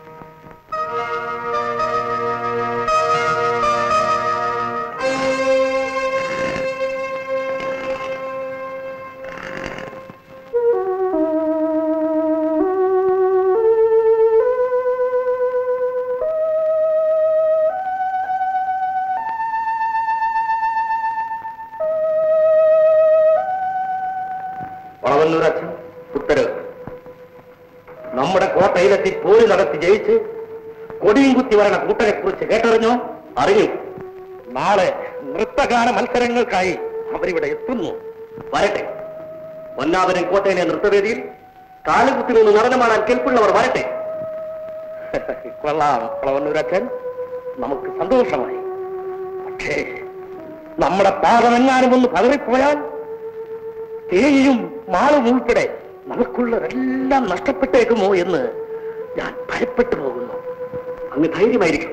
വളവന്നൂർ അച്ഛൻ ഉത്തരവ് നമ്മുടെ കോട്ടയിലെത്തി പോര് നടത്തി ജയിച്ച് കൊടിയും കുത്തി വരണ കൂട്ടരെ കുറിച്ച് കേട്ടറിഞ്ഞോ അറിഞ്ഞു നാളെ നൃത്തഗാന മത്സരങ്ങൾക്കായി അവരിവിടെ എത്തുന്നു വരട്ടെ പൊന്നാവരൻ കോട്ടയിലെ നൃത്തവേദിയിൽ കാലുകുത്തി നിന്ന് നടനമാടാൻ കെൽപ്പുള്ളവർ വരട്ടെ കൊള്ളാം വളവന്നൂരച്ഛൻ നമുക്ക് സന്തോഷമായി പക്ഷേ നമ്മുടെ പാദമെങ്ങാനും ഒന്ന് പതറിപ്പോയാൽ തേയും മാളും ഉൾപ്പെടെ നമുക്കുള്ളതെല്ലാം നഷ്ടപ്പെട്ടേക്കുമോ എന്ന് ഞാൻ ഭയപ്പെട്ടു പോകുന്നു അങ്ങ് ധൈര്യമായിരിക്കും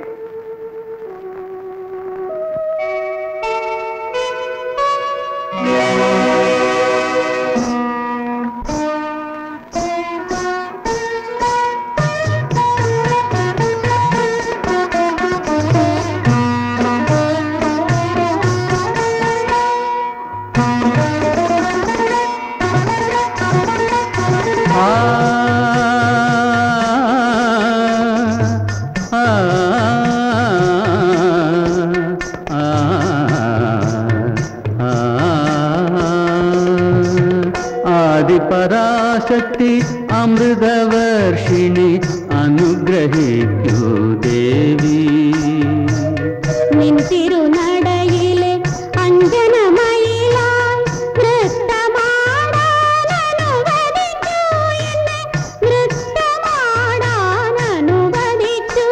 ആദിപരാശക്തി അമൃതവർഷിണി അനുഗ്രഹിക്കൂ ദേവി നിൻ തിരുനടയിലെ അഞ്ജനമയിലായി നൃത്തമാടാൻ അനുവദിക്കൂ എന്നെ നൃത്തമാടാൻ അനുവദിക്കൂ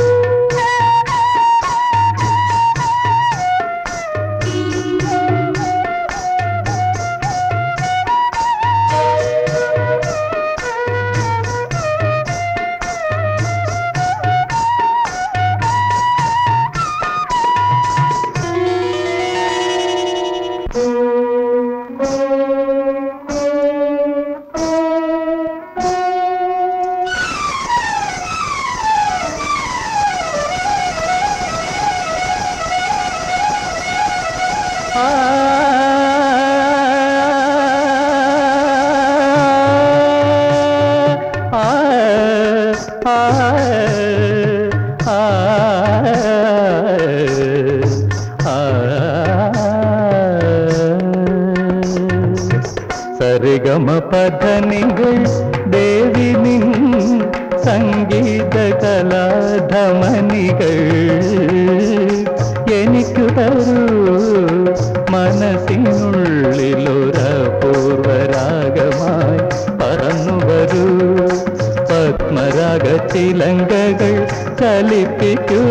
സരിഗമ പധനികൾ ദേവി നിൻ സംഗീത കലാധമനികൾ എനിക്കു തരൂ മനസ്സിനുള്ളിലൊരപൂർവരാഗമായി പറന്നു വരൂ പത്മരാഗ ചിലങ്കകൾ ചലിപ്പിക്കൂ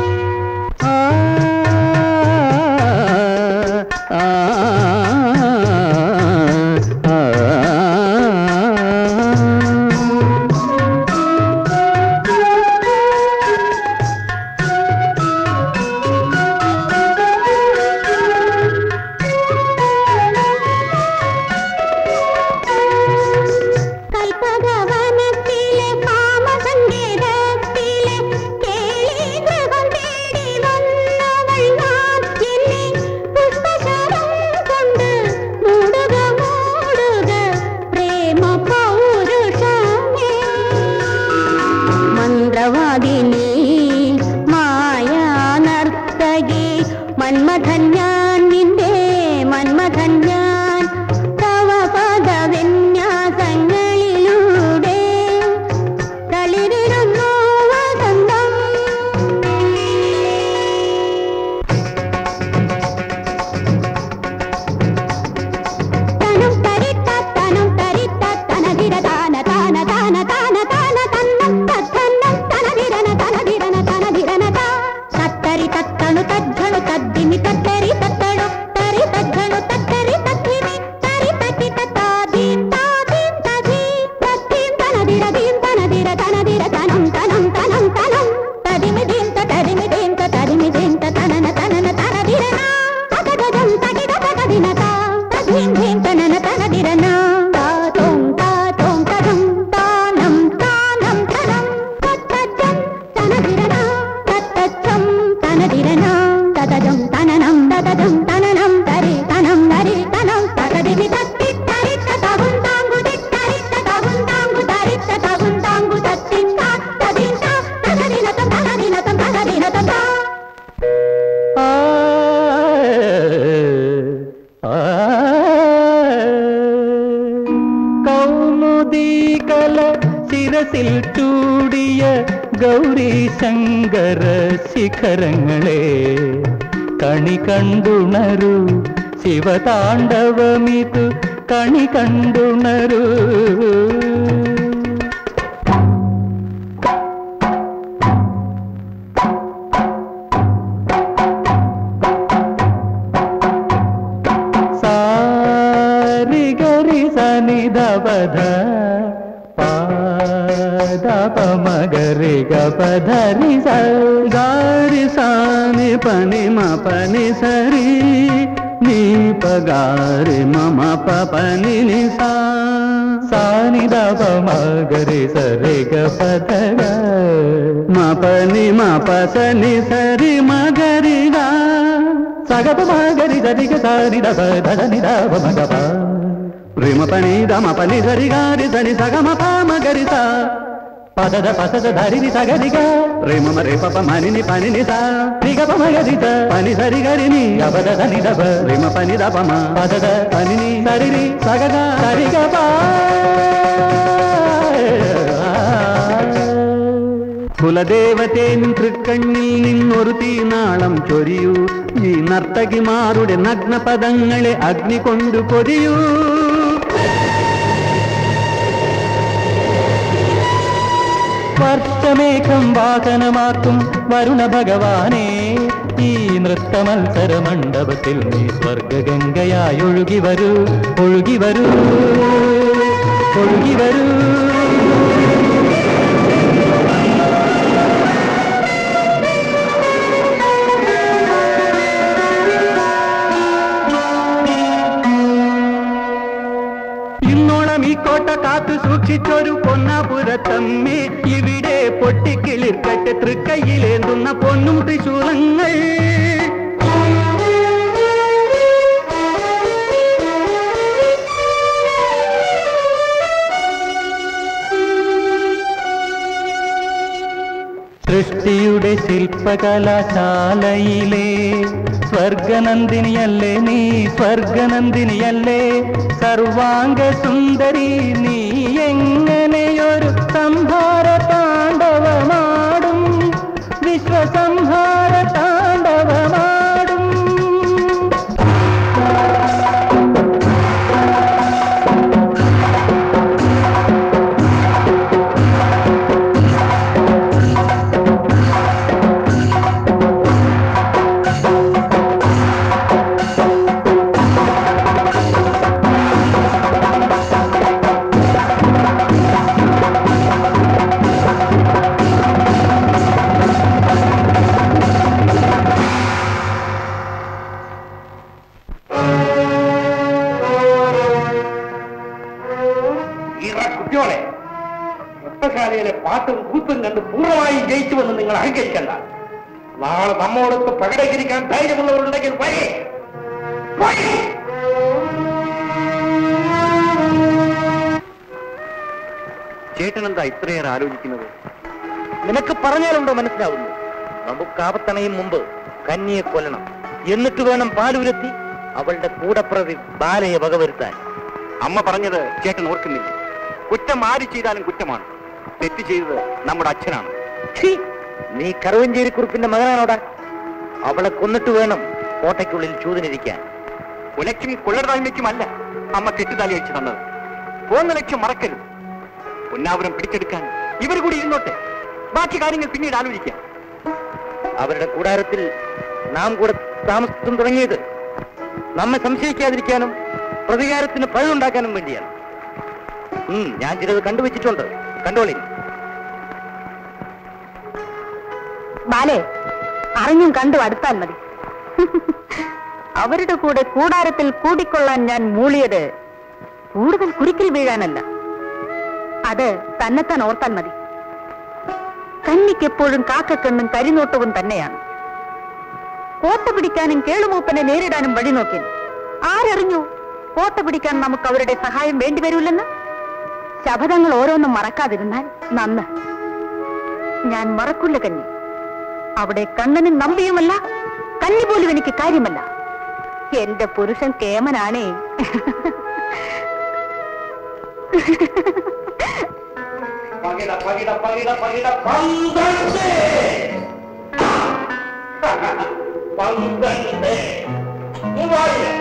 ആ, ആ, തകതിൻ തനന തനതിരന താതോം താതോം തദം താനം താനം തനം തത്തജം തനതിരന തത്തജം തനതിരന തതജം തനനം തതജം തനനം തരി തനം നരി തനം തകതിമി തത്തി തരിത്ത തകും താങ്കു തിത്തരിത്ത തകും താങ്കു തരിത്ത തകും താങ്കു തത്തിത്ത തദിത്ത തകദിനതം തകദിനതം തകദിനതം താ ആ ആ കൗമുദീകല ശിരസിൽ ചൂടിയ ഗൗരി ശങ്കര ശിഖരങ്ങളെ കണി കണ്ടുണരു ശിവതാണ്ഡവമിതു കണി കണ്ടുണരു സാരി ഗരി സനി ദപധ പമഗരി ഗപധരി గారి సాని పని మ పని సరి నీ పగారి మమ ప పని ని సా సాని దపమగరి సరి గపధగ మ పని మ పసని సరి మగరిగా సగప మగరి సరి గ సాని దప ధని దప మగప ప్రేమ పని దమ పని సరి గారి సని సగమ ప మగరి సా పదద పసద ధరిని సగరిగ ప్రేమ మరే పప మని ని పని ని సా రిగప మగరిత పని సరి గరి ని గపద ధని దప ప్రేమ పని దప మ పదద పని ని సరిని సగగ సరిగప കുലദേവത്തെ നിൻ തൃക്കണ്ണിൽ നിന്നൊരു തീനാളം ചൊരിയൂ ഈ നർത്തകിമാരുടെ നഗ്നപദങ്ങളെ അഗ്നി കൊണ്ടു പൊരിയൂ വർഷമേഘം വാഹനമാക്കും വരുണ ഭഗവാനെ ഈ നൃത്ത മത്സര മണ്ഡപത്തിൽ നീ സ്വർഗഗംഗയായി ഒഴുകി വരൂ ഒഴുകി വരൂ ഒഴുകി വരൂ ഇന്നോളം ഈ കോട്ട കാത്തു സൂക്ഷിച്ചൊരു പൊന്നാപുരത്തമ്മേ ഇവിടെ പൊട്ടിക്കിളിർക്കട്ടെ തൃക്കൈയിലേന്തുന്ന പൊന്നും തൃശൂലങ്ങൾ സൃഷ്ടിയുടെ ശില്പകലാശാലയിലെ സ്വർഗനന്ദിനിയല്ലേ നീ സ്വർഗനന്ദിനിയല്ലേ സർവാംഗ സുന്ദരി നീ എങ്ങനെയൊരു സംഹാര താണ്ഡവമാടും വിശ്വസംഹാര താണ്ഡവമാടും ഈറ കുട്ടിയോളെ നൃത്തശാലയിലെ പാട്ടും കൂത്തും കണ്ട് പൂർണ്ണമായും ജയിച്ചുവെന്ന് നിങ്ങൾ അഹങ്കരിക്കണ്ട നാളെ നമ്മോടൊത്ത് പകടകരിക്കാൻ ധൈര്യമുള്ളവരുണ്ടെങ്കിൽ വരേ വരേ ചേട്ടനെന്താ ഇത്രയേറെ ആലോചിക്കുന്നത് നിനക്ക് പറഞ്ഞാലുണ്ടോ മനസ്സിലാവുന്നു നമുക്ക് ആപത്തണയും മുമ്പ് കന്നിയെ കൊല്ലണം എന്നിട്ട് വേണം പാലുരത്തി അവളുടെ കൂടപ്രതി ബാലയെ വകവരുത്താൻ അമ്മ പറഞ്ഞത് ചേട്ടൻ ഓർക്കുന്നില്ല കുറ്റം ആര് ചെയ്താലും കുറ്റമാണ് തെറ്റ് ചെയ്തത് നമ്മുടെ അച്ഛനാണ് ഛീ, നീ കറുവഞ്ചേരി കുറിപ്പിന്റെ മകനാണോടാ അവളെ കൊന്നിട്ട് വേണം കോട്ടയ്ക്കുള്ളിൽ ചൂതിനിരിക്കാൻ ഉലയ്ക്കും കൊള്ളരുതായ്മയ്ക്കുമല്ല അമ്മ കെട്ടുതാലി അയച്ചു തന്നത് പോന്ന ലക്ഷ്യം മറക്കരുത് പൊന്നാപുരം പിടിച്ചെടുക്കാൻ ഇവർ കൂടി ഇരുന്നോട്ടെ ബാക്കി കാര്യങ്ങൾ പിന്നീട് ആലോചിക്കാം അവരുടെ കൂടാരത്തിൽ നാം കൂടെ താമസിച്ചും തുടങ്ങിയത് നമ്മെ സംശയിക്കാതിരിക്കാനും പ്രതികാരത്തിന് പഴുതുണ്ടാക്കാനും വേണ്ടിയാണ് ഉം, ഞാൻ ചിലത് കണ്ടുവച്ചിട്ടുണ്ട് കണ്ടോളി ബാലേ അറിഞ്ഞും കണ്ടും അടുത്താൽ മതി അവരുടെ കൂടെ കൂടാരത്തിൽ കൂടിക്കൊള്ളാൻ ഞാൻ മൂളിയത് കൂടുതൽ കുരുക്കിൽ വീഴാനല്ല അത് തന്നെത്താൻ ഓർത്താൽ മതി കന്നിക്കെപ്പോഴും കാക്കക്കണ്ണും കരിനോട്ടവും തന്നെയാണ് കോട്ട പിടിക്കാനും കേളുമൂപ്പനെ നേരിടാനും വഴി നോക്കി ആരറിഞ്ഞു കോട്ട പിടിക്കാൻ നമുക്ക് അവരുടെ സഹായം വേണ്ടിവരൂല്ലെന്ന് ശപഥങ്ങൾ ഓരോന്നും മറക്കാതിരുന്നാൽ നന്ന് ഞാൻ മറക്കില്ല കന്നി അവിടെ കണ്ണനും നമ്പിയുമല്ല കന്നി പോലും എനിക്ക് കാര്യമല്ല എന്റെ പുരുഷൻ കേമനാണേ പകിട പകിട പകിട പകിട പന്ത്രണ്ട് പന്ത്രണ്ട് മൂവായിരം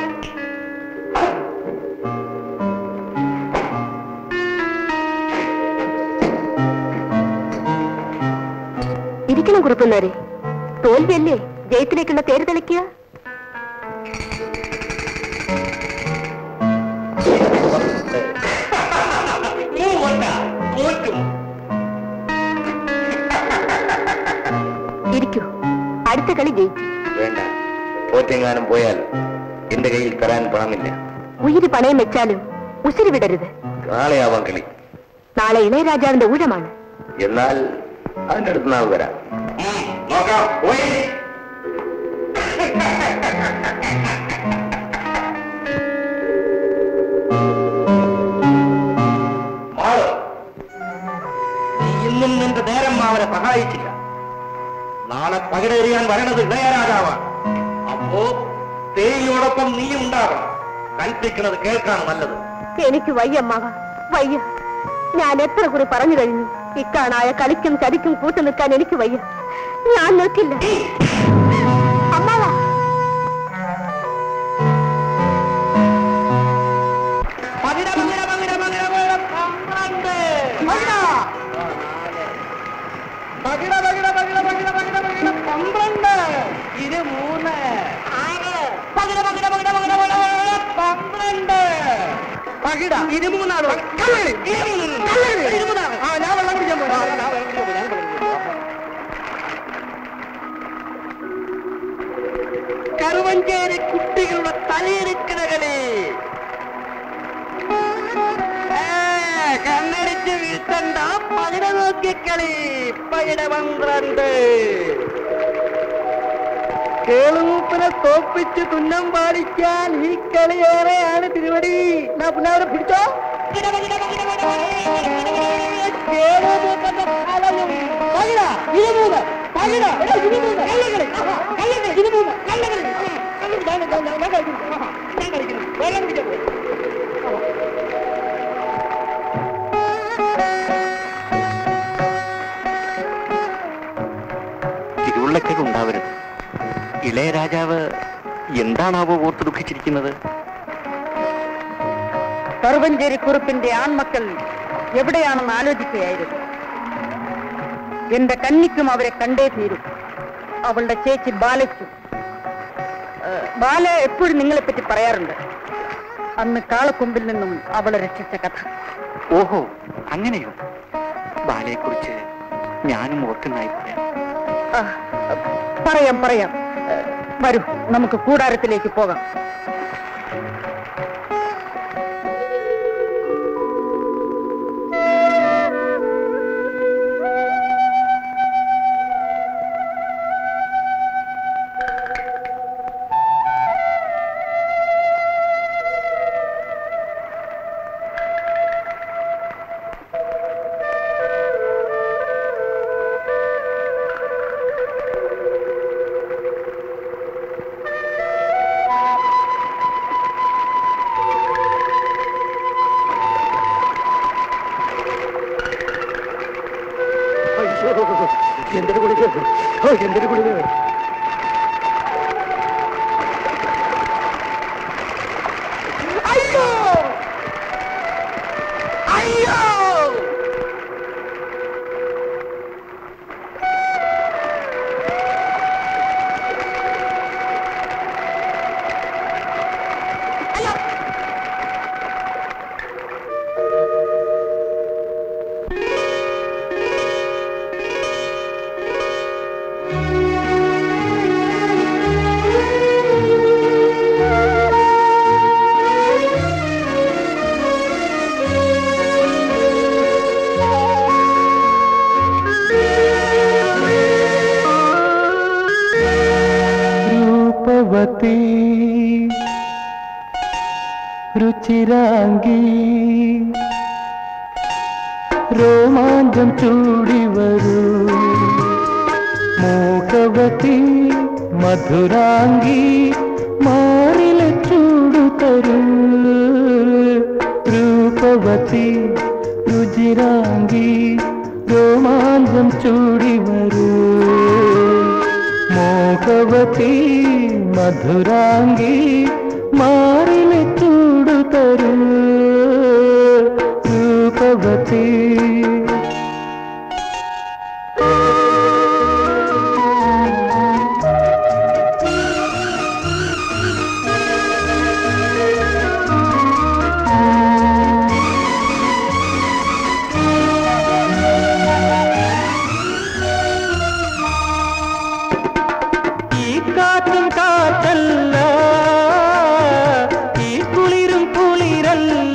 ഇരിക്കണം കുറിപ്പുന്നവരെ തോൽവിയല്ലേ ജയത്തിലേക്കുള്ള തേര് തെളിക്കുക മൂവണ്ട തോറ്റു ഇരിക്കൂ അടുത്ത കളി ജയിച്ചു വേണ്ട തോറ്റെങ്ങാനും പോയാൽ എന്റെ കയ്യിൽ തരാൻ പണമില്ല ഉയിര് പണയം വെച്ചാലും ഉസിരി വിടരുത് നാളെയാവാം കളി നാളെ ഇളയരാജാവിന്റെ ഊഴമാണ് എന്നാൽ അതിന്റെ അടുത്ത് നാൾ വരാം നോക്കാം പോയി മാള്, നീ ഇന്നും നിന്റെ നേരം അവരെ സഹായിച്ചില്ല നാളെ പകിടേറിയാൻ വരണത് ഇളയരാജാവാണ് അപ്പോ തേയിയോടൊപ്പം നീ ഉണ്ടാകണം കൽപ്പിക്കുന്നത് കേൾക്കാണ് നല്ലത് എനിക്ക് വയ്യമ്മാവ വയ്യ ഞാൻ എത്ര കുറി പറഞ്ഞു കഴിഞ്ഞു ഇക്കാണായ കളിക്കും ചതിക്കും കൂട്ടു നിൽക്കാൻ എനിക്ക് വയ്യ ഞാൻ നിൽക്കില്ല അമ്മാവ പകിട പകിട പകിട പകിട പകിട പന്ത്രണ്ട് പകിട പകിട പകിട പകിട പകിട പകിട പന്ത്രണ്ട് ഇത് മൂന്ന് ആറ് പകിട പകിട പകിട പകിട പകിട പകിട പന്ത്രണ്ട് പകിട ഇത് മൂന്നാണ് കള്ളി ഇത് മൂന്നാണ് ആ ഞാൻ വെള്ളം കുടിക്കാൻ പോയി ഞാൻ വെള്ളം കുടിക്കാൻ പോയി ഞാൻ വെള്ളം കുടിക്കാൻ പോയി കറുവഞ്ചേരി കുട്ടികളുടെ തലയെടുക്കണ കളി ഏ, കണ്ണടിച്ച് വീഴ്ത്തണ്ട പകിട നോക്കിക്കളി പകിട പന്ത്രണ്ട് കേളുമൂപ്പനെ തോപ്പിച്ച് തുന്നം പാലിക്കാൻ ഈ കളിയേറെയാണ് തിരുവടി എന്നാ പിന്നെ അവരെ പിടിച്ചോ കേളുമൂപ്പന്റെ ഫലവും പകിട ഇരുമൂന്ന് പകിട എടാ, ഇരുമൂന്ന് കള്ളുകളി ആഹാ, കള്ളുകളി ഇരുമൂന്ന് കള്ളുകളി ആഹാ, കള്ളുകളി ഞാൻ ഞാൻ- ഞാൻ കളിക്കുന്നു ആഹാ, ഞാൻ കളിക്കുന്നു വെള്ളം കുടിക്കാൻ പോയി തിരുവുള്ളക്കേട് ഉണ്ടാവരുത് ഇളയരാജാവ് എന്താണാവോ ഓർത്ത് ദുഃഖിച്ചിരിക്കുന്നത് കറുവഞ്ചേരി കുറുപ്പിന്റെ ആൺമക്കൾ എവിടെയാണെന്ന് ആലോചിക്കുകയായിരുന്നു എന്റെ കന്നിക്കും അവരെ കണ്ടേ തീരും അവളുടെ ചേച്ചി ബാലയ്ക്കും ഏഹ്, ബാല എപ്പോഴും നിങ്ങളെപ്പറ്റി പറയാറുണ്ട് അന്ന് കാളക്കൊമ്പിൽ നിന്നും അവളെ രക്ഷിച്ച കഥ ഓഹോ അങ്ങനെയോ ബാലയെക്കുറിച്ച് ഞാനും ഓർക്കുന്നതായി പറയാം ആ, പറയാം പറയാം ഏഹ്, വരൂ നമുക്ക് കൂടാരത്തിലേക്ക് പോകാം എന്തൊരു കുടിക്കുക ഓ എന്തൊരു കുടിക്കുക അയ്യോ അയ്യോ ആ രുചിരാങ്കി രോമാഞ്ചം ചൂടി വരൂ മോഹവതി മധുരാംഗി മാറിലെ ചൂടു തരൂ രൂപവതി രുചിരാംഗി രോമാഞ്ചം ചൂടി വരൂ മോഹവതി മധുരാംഗി മാറിലെ ചൂടു തരൂ രൂപവതി ഈ കാറ്റും കാറ്റല്ല ഈ കുളിരും കുളിരല്ല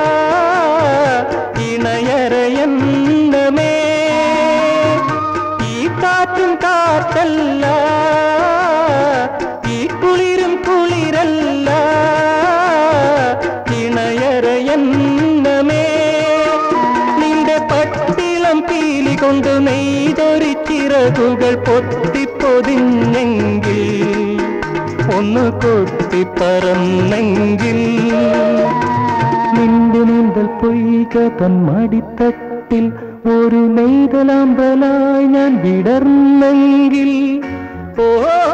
ഇണയറയന്നമേ ഈ കാറ്റും കാറ്റല്ല ഈ കുളിരും കുളിരല്ല ഇണയറയന്നമേ നിന്റെ പട്ടിളം പീലി കൊണ്ട് നെയ്തൊരു ചിറകുകൾ പൊത്തിപ്പൊതിഞ്ഞെങ്കിൽ ഒന്ന് കൊത്തിപ്പറന്നെങ്കിൽ നിന്റെ നീന്തൽ പൊയ്ക തൻ മടിത്തട്ടിൽ ഒരു നെയ്തലാമ്പലായി ഞാൻ വിടർന്നെങ്കിൽ ഓ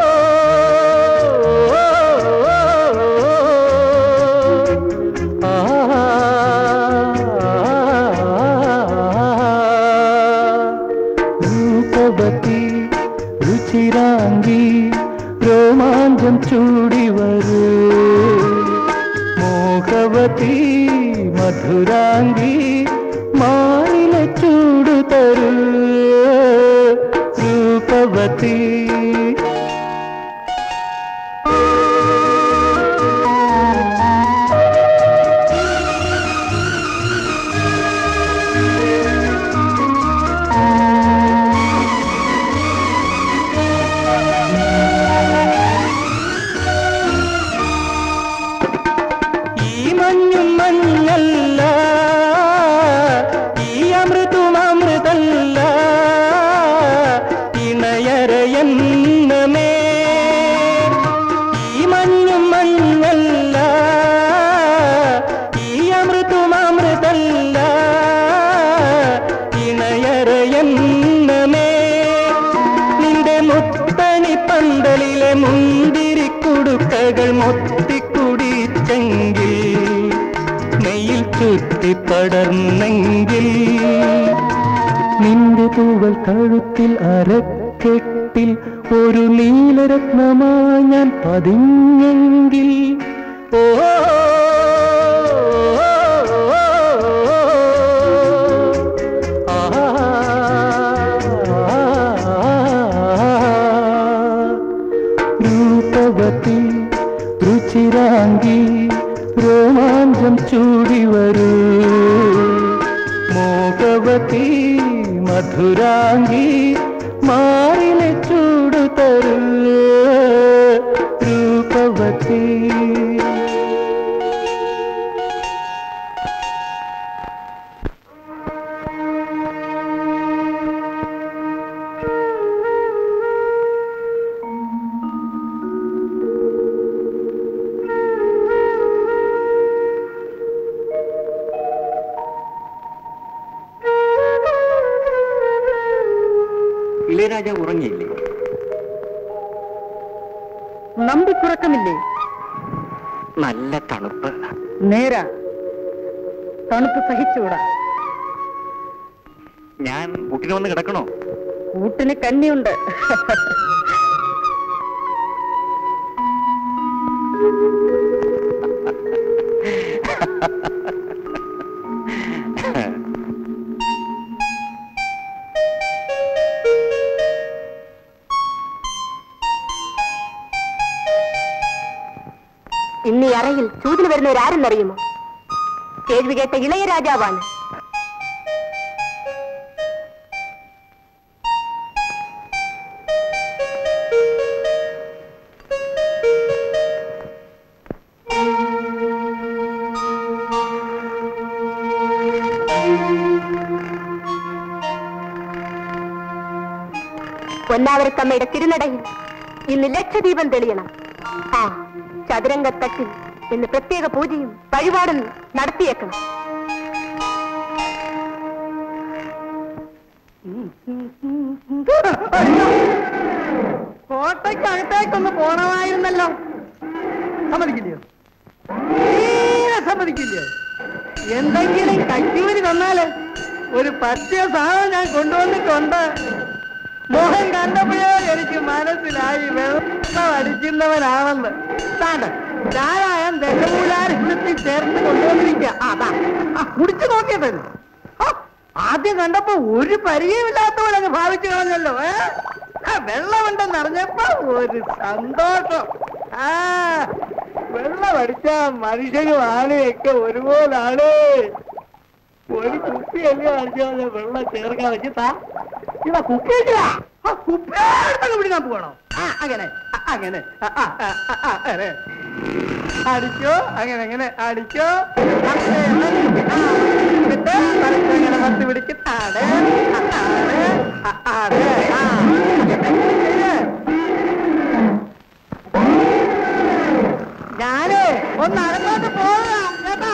രൂപവതി രുചിരാംഗി രോമാഞ്ചം ചൂടി വരൂ മോഹവതി മധുരാംഗി മാറിലെ ചൂട് തരൂ രൂപവതി ഈ മഞ്ഞും മഞ്ഞല്ല ഈ അമൃതും അമൃതല്ല ഇണയരയന്നമേ ഈ മഞ്ഞും മഞ്ഞല്ല ഈ അമൃതും അമൃതല്ല ഇണയരയന്നമേ നിന്റെ മുത്തണി പന്തലിലെ മുന്തിരി കുടുക്കകൾ മൊത്തിക്കുടിച്ചെങ്കിൽ നെയ്യിൽ ചുറ്റിപ്പടർന്നെങ്കിൽ നിന്റെ തൂവൽ കഴുത്തിൽ അരക്കെട്ടിൽ ഒരു നീലരത്നമായി ഞാൻ പതിഞ്ഞെങ്കിൽ ഓ രൂപവതി രുചിരാംഗി രോമാഞ്ചം ചൂടി വരൂ മോഹവതി മധുരാംഗി മാറിലെ ചൂട് തരൂ രൂപവതി ഇളയരാജ ഉറങ്ങിയില്ലേ നമ്പിക്കുറക്കമില്ലേ നല്ല തണുപ്പ് നേരാ തണുപ്പ് സഹിച്ചുകൂടാ ഞാൻ കൂട്ടിന് വന്ന് കിടക്കണോ കൂട്ടിന് കന്നിയുണ്ട് ഇന്ന് ഈ അറയിൽ ചൂതിന് വരുന്നവരാരെന്നറിയുമോ കേൾവി കേട്ട ഇളയ രാജാവാണ് പൊന്നാവരത്തമ്മയുടെ തിരുനടയിൽ ഇന്ന് ലക്ഷദീപം തെളിയണം ആ ചതുരംഗത്തട്ടിൽ ഇന്ന് പ്രത്യേക പൂജയും വഴിപാടും നടത്തിയേക്കണം കോട്ടയ്ക്കകത്തേക്കൊന്ന് പോണമായിരുന്നല്ലോ സമ്മതിക്കില്ലയോ തീരെ സമ്മതിക്കില്ലയോ എന്തെങ്കിലും കച്ചൂരി തന്നാല് ഒരു പറ്റിയ സാധനം ഞാൻ കൊണ്ടുവന്നിട്ടുണ്ട് മോഹൻ കണ്ടപ്പോഴേ എനിക്ക് മനസ്സിലായി വെള്ളം അടിക്കുന്നവനാണെന്ന് താണ്ട ചാരായം ദശമൂലാരത്തിൽ ചേർത്ത് കൊണ്ടുവന്നിരിക്കുക അതാ ആ, കുടിച്ചു നോക്കിയത് ആദ്യം കണ്ടപ്പോ ഒരു പരിചയമില്ലാത്തവരങ്ങ് ഭാവിച്ചു കളഞ്ഞല്ലോ ഏ ആ, വെള്ളമുണ്ടെന്ന് അറിഞ്ഞപ്പോ ഒരു സന്തോഷം ആ വെള്ളം അടിച്ച മനുഷ്യനും ആനയൊക്കെ ഒരുപോലാണ് ഒരു കുപ്പിയല്ലേ അടിച്ചാൽ വെള്ളം ചേർക്കാൻ വെച്ചിട്ടാ ഇതാ കുപ്പി വെച്ചില്ല ആ കുപ്പി എടുത്തങ്ങ് പിടിക്കാൻ പോകണോ ആ അങ്ങനെ ആ, അങ്ങനെ ആ, ആ, ആ, ആ, ആ, അങ്ങനെ അടിച്ചോ അങ്ങനെ അങ്ങനെ അടിച്ചോ അങ്ങനെ, അങ്ങനെ. ആ, എന്നിട്ട് തലക്കങ്ങനെ മത്തി പിടിക്കും ആടെ ആ, ആടെ ആ, ആടെ ആ അങ്ങനെ ചെയ്യ്. ഞാനേ ഒന്ന് അകത്തോട്ട് പോകാം കേട്ടോ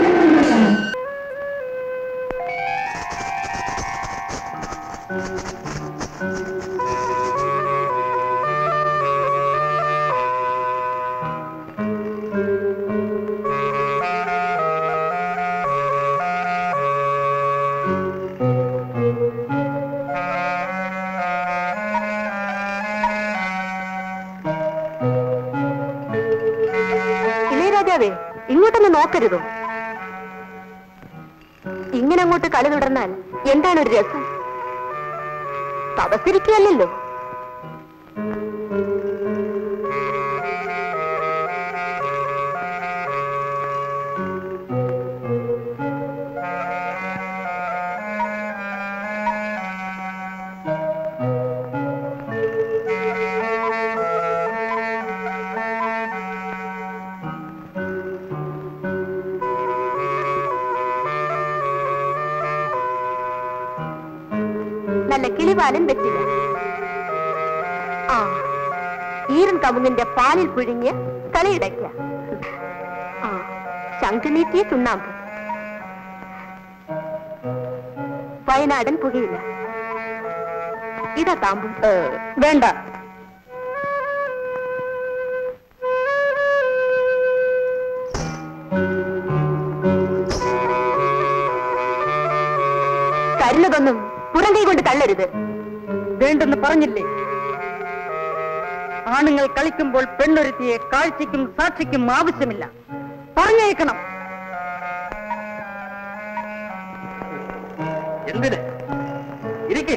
ഇളയരാജാവേ ഇങ്ങോട്ടൊന്ന് നോക്കരുതോ ഇങ്ങനെ അങ്ങോട്ട് കളി തുടർന്നാൽ എന്താണ് ഒരു രസം തപസ്സിരിക്കുകയല്ലോ നല്ല കിളിപാലും വെറ്റില്ല ആ ഈരൻ കമുങ്ങിന്റെ പാലിൽ പുഴുങ്ങിയ കളിയിടയ്ക്ക ആ ശംഖുനീറ്റിയ ചുണ്ണാമ്പ് വയനാടൻ പുകയില്ല ഇതാ താമ്പ് വേണ്ട കരുണതൊന്നും പുറം കൈ കൊണ്ട് തള്ളരുത് വേണ്ടെന്ന് പറഞ്ഞില്ലേ ആണുങ്ങൾ കളിക്കുമ്പോൾ പെണ്ണൊരുത്തിയെ കാഴ്ചയ്ക്കും സാക്ഷിക്കും ആവശ്യമില്ല പറഞ്ഞേക്കണം എന്തിന് ഇരിക്കേ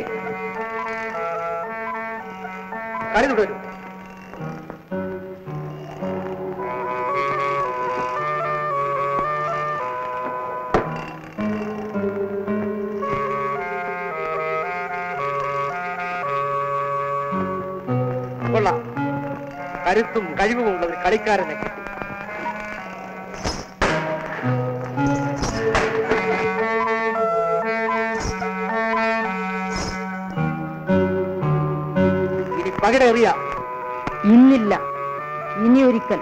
കളി തുടരും കൊള്ളാം കരുത്തും കഴിവുമുള്ള ഒരു കളിക്കാരനെ കിട്ടി ഇനി പകിടേറിയ ഇന്നില്ല ഇനി ഒരിക്കൽ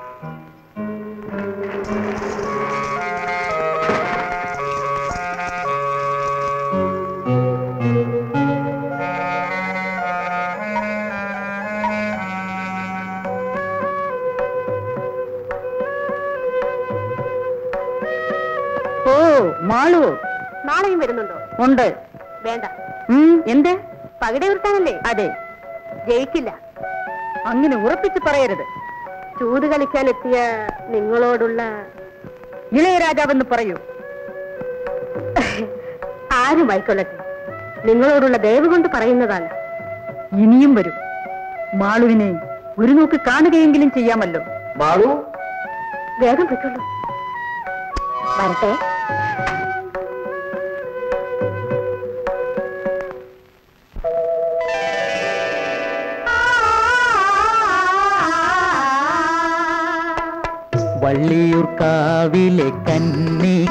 ഓ മാളു നാളെയും വരുന്നുണ്ടോ ഉണ്ട് വേണ്ട ഉം, എന്ത് പകിട ഉയർത്താനല്ലേ അതെ ജയിക്കില്ല അങ്ങനെ ഉറപ്പിച്ച് പറയരുത് ചൂത് കളിക്കാനെത്തിയ നിങ്ങളോടുള്ള ഇളയരാജാവെന്ന് പറയൂ ആരുമായിക്കൊള്ളട്ടെ നിങ്ങളോടുള്ള ദയവ് കൊണ്ട് പറയുന്നതാണ് ഇനിയും വരും മാളുവിനെ ഒരു നോക്ക് കാണുകയെങ്കിലും ചെയ്യാമല്ലോ മാളു വേഗം പൊയ്ക്കൊള്ളൂ വരട്ടെ വള്ളിയൂർക്കാവിലെ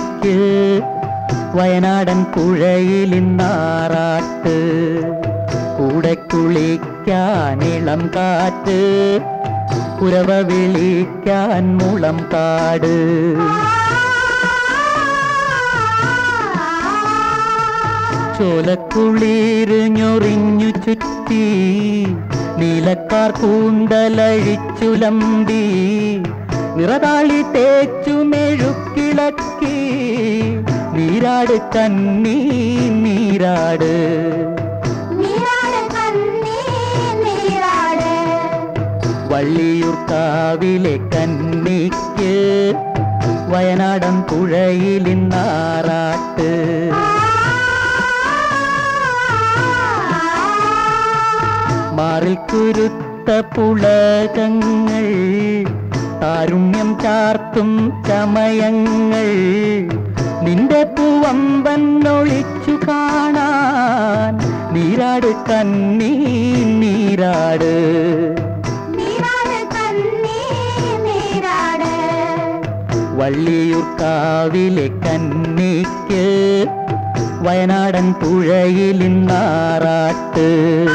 കന്നിക്ക് വയനാടൻ പുഴയിലിന്നാറാട്ട് കൂടെ കുളിക്കാൻ ഇളം കാറ്റ് കുരവ വിളിക്കാൻ മുളം കാട് ചോലക്കുളിരിഞ്ഞൊറിഞ്ഞു ചുറ്റി നീലക്കാർ കൂന്തലഴിച്ചുലമ്പി നിറതാളി തേച്ചു മെഴുക്കിളക്കി നീരാട് കണ്ണീ നീരാട് വള്ളിയൂർ കാവിലെ കന്നിക്ക് വയനാടൻ പുഴയിലിന്നാറാട്ട് മാറിൽ കുരുത്ത പുളകങ്ങൾ താരുണ്യം ചാർത്തും ചമയങ്ങൾ നിന്റെ പൂവമ്പന്നൊളിച്ചു കാണാൻ നീരാട് കണ്ണീ നീരാട് വള്ളിയൂർ കാവിലെ കന്നിക്ക് വയനാടൻ പുഴയിലിന്നാറാട്ട്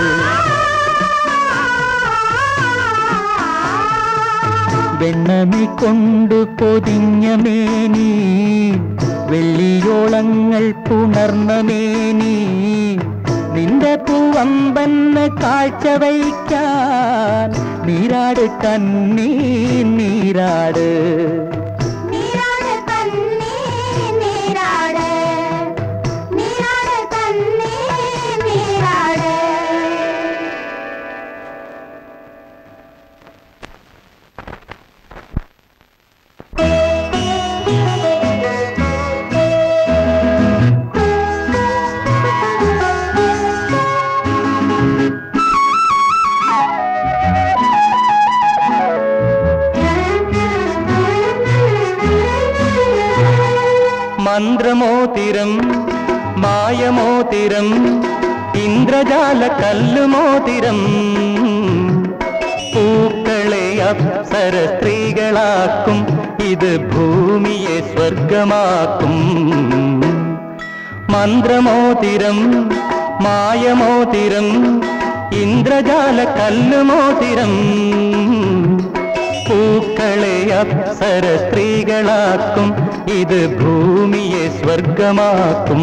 വെണ്ണമി കൊണ്ടു പൊതിഞ്ഞ മേനി വെള്ളിയോളങ്ങൾ പുണർന്ന മേനി നിന്റെ പൂവമ്പന്ന് കാഴ്ച വയ്ക്കാൻ നീരാട് കണ്ണീ നീരാട് മന്ത്രമോതിരം മായമോതിരം ഇന്ദ്രജാല കല്ലുമോതിരം പൂക്കളെ അപ്സര സ്ത്രീകളാക്കും ഇത് ഭൂമിയെ സ്വർഗമാക്കും മന്ത്രമോതിരം മായമോതിരം ഇന്ദ്രജാല കല്ലുമോതിരം പൂക്കളെ അപ്സര സ്ത്രീകളാക്കും ഇത് ഭൂമിയെ സ്വർഗമാക്കും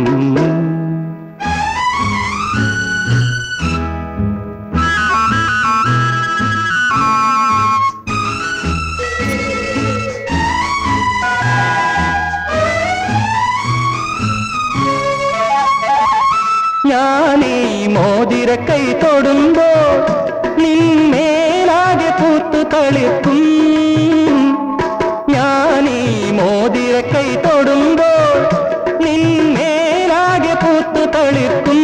ഞാനീ മോതിര കൈ തൊടുമ്പോൾ നിന്മേലാകെ പൂത്തു തളിർക്കും ഞാനീ മോതിര കൈ തൊടുമ്പോൾ നിന്മേലാകെ പൂത്തു തളിർക്കും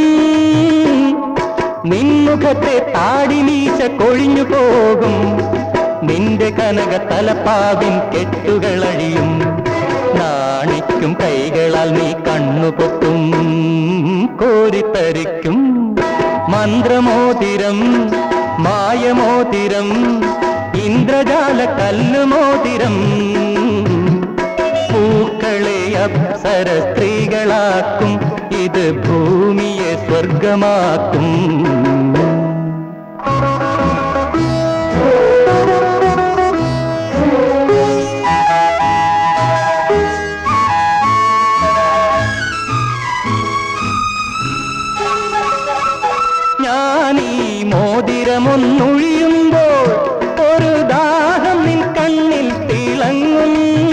നിൻമുഖത്തെ താടി മീശ കൊഴിഞ്ഞു പോകും നിന്റെ കനക തലപ്പാവിൻ കെട്ടുകളഴിയും നാണിക്കും കൈകളാൽ നീ കണ്ണുപൊത്തും കോരിത്തരിക്കും മന്ത്രമോതിരം മായമോതിരം ഇന്ദ്രജാല കല്ലുമോതിരം പൂക്കളെ അപ്സര സ്ത്രീകളാക്കും ഇത് ഭൂമിയെ സ്വർഗമാക്കും ഞാനീ മോതിരമൊന്നൊഴിയുമ്പോൾ ഒരു ദാഹം നിൻ കണ്ണിൽ തിളങ്ങും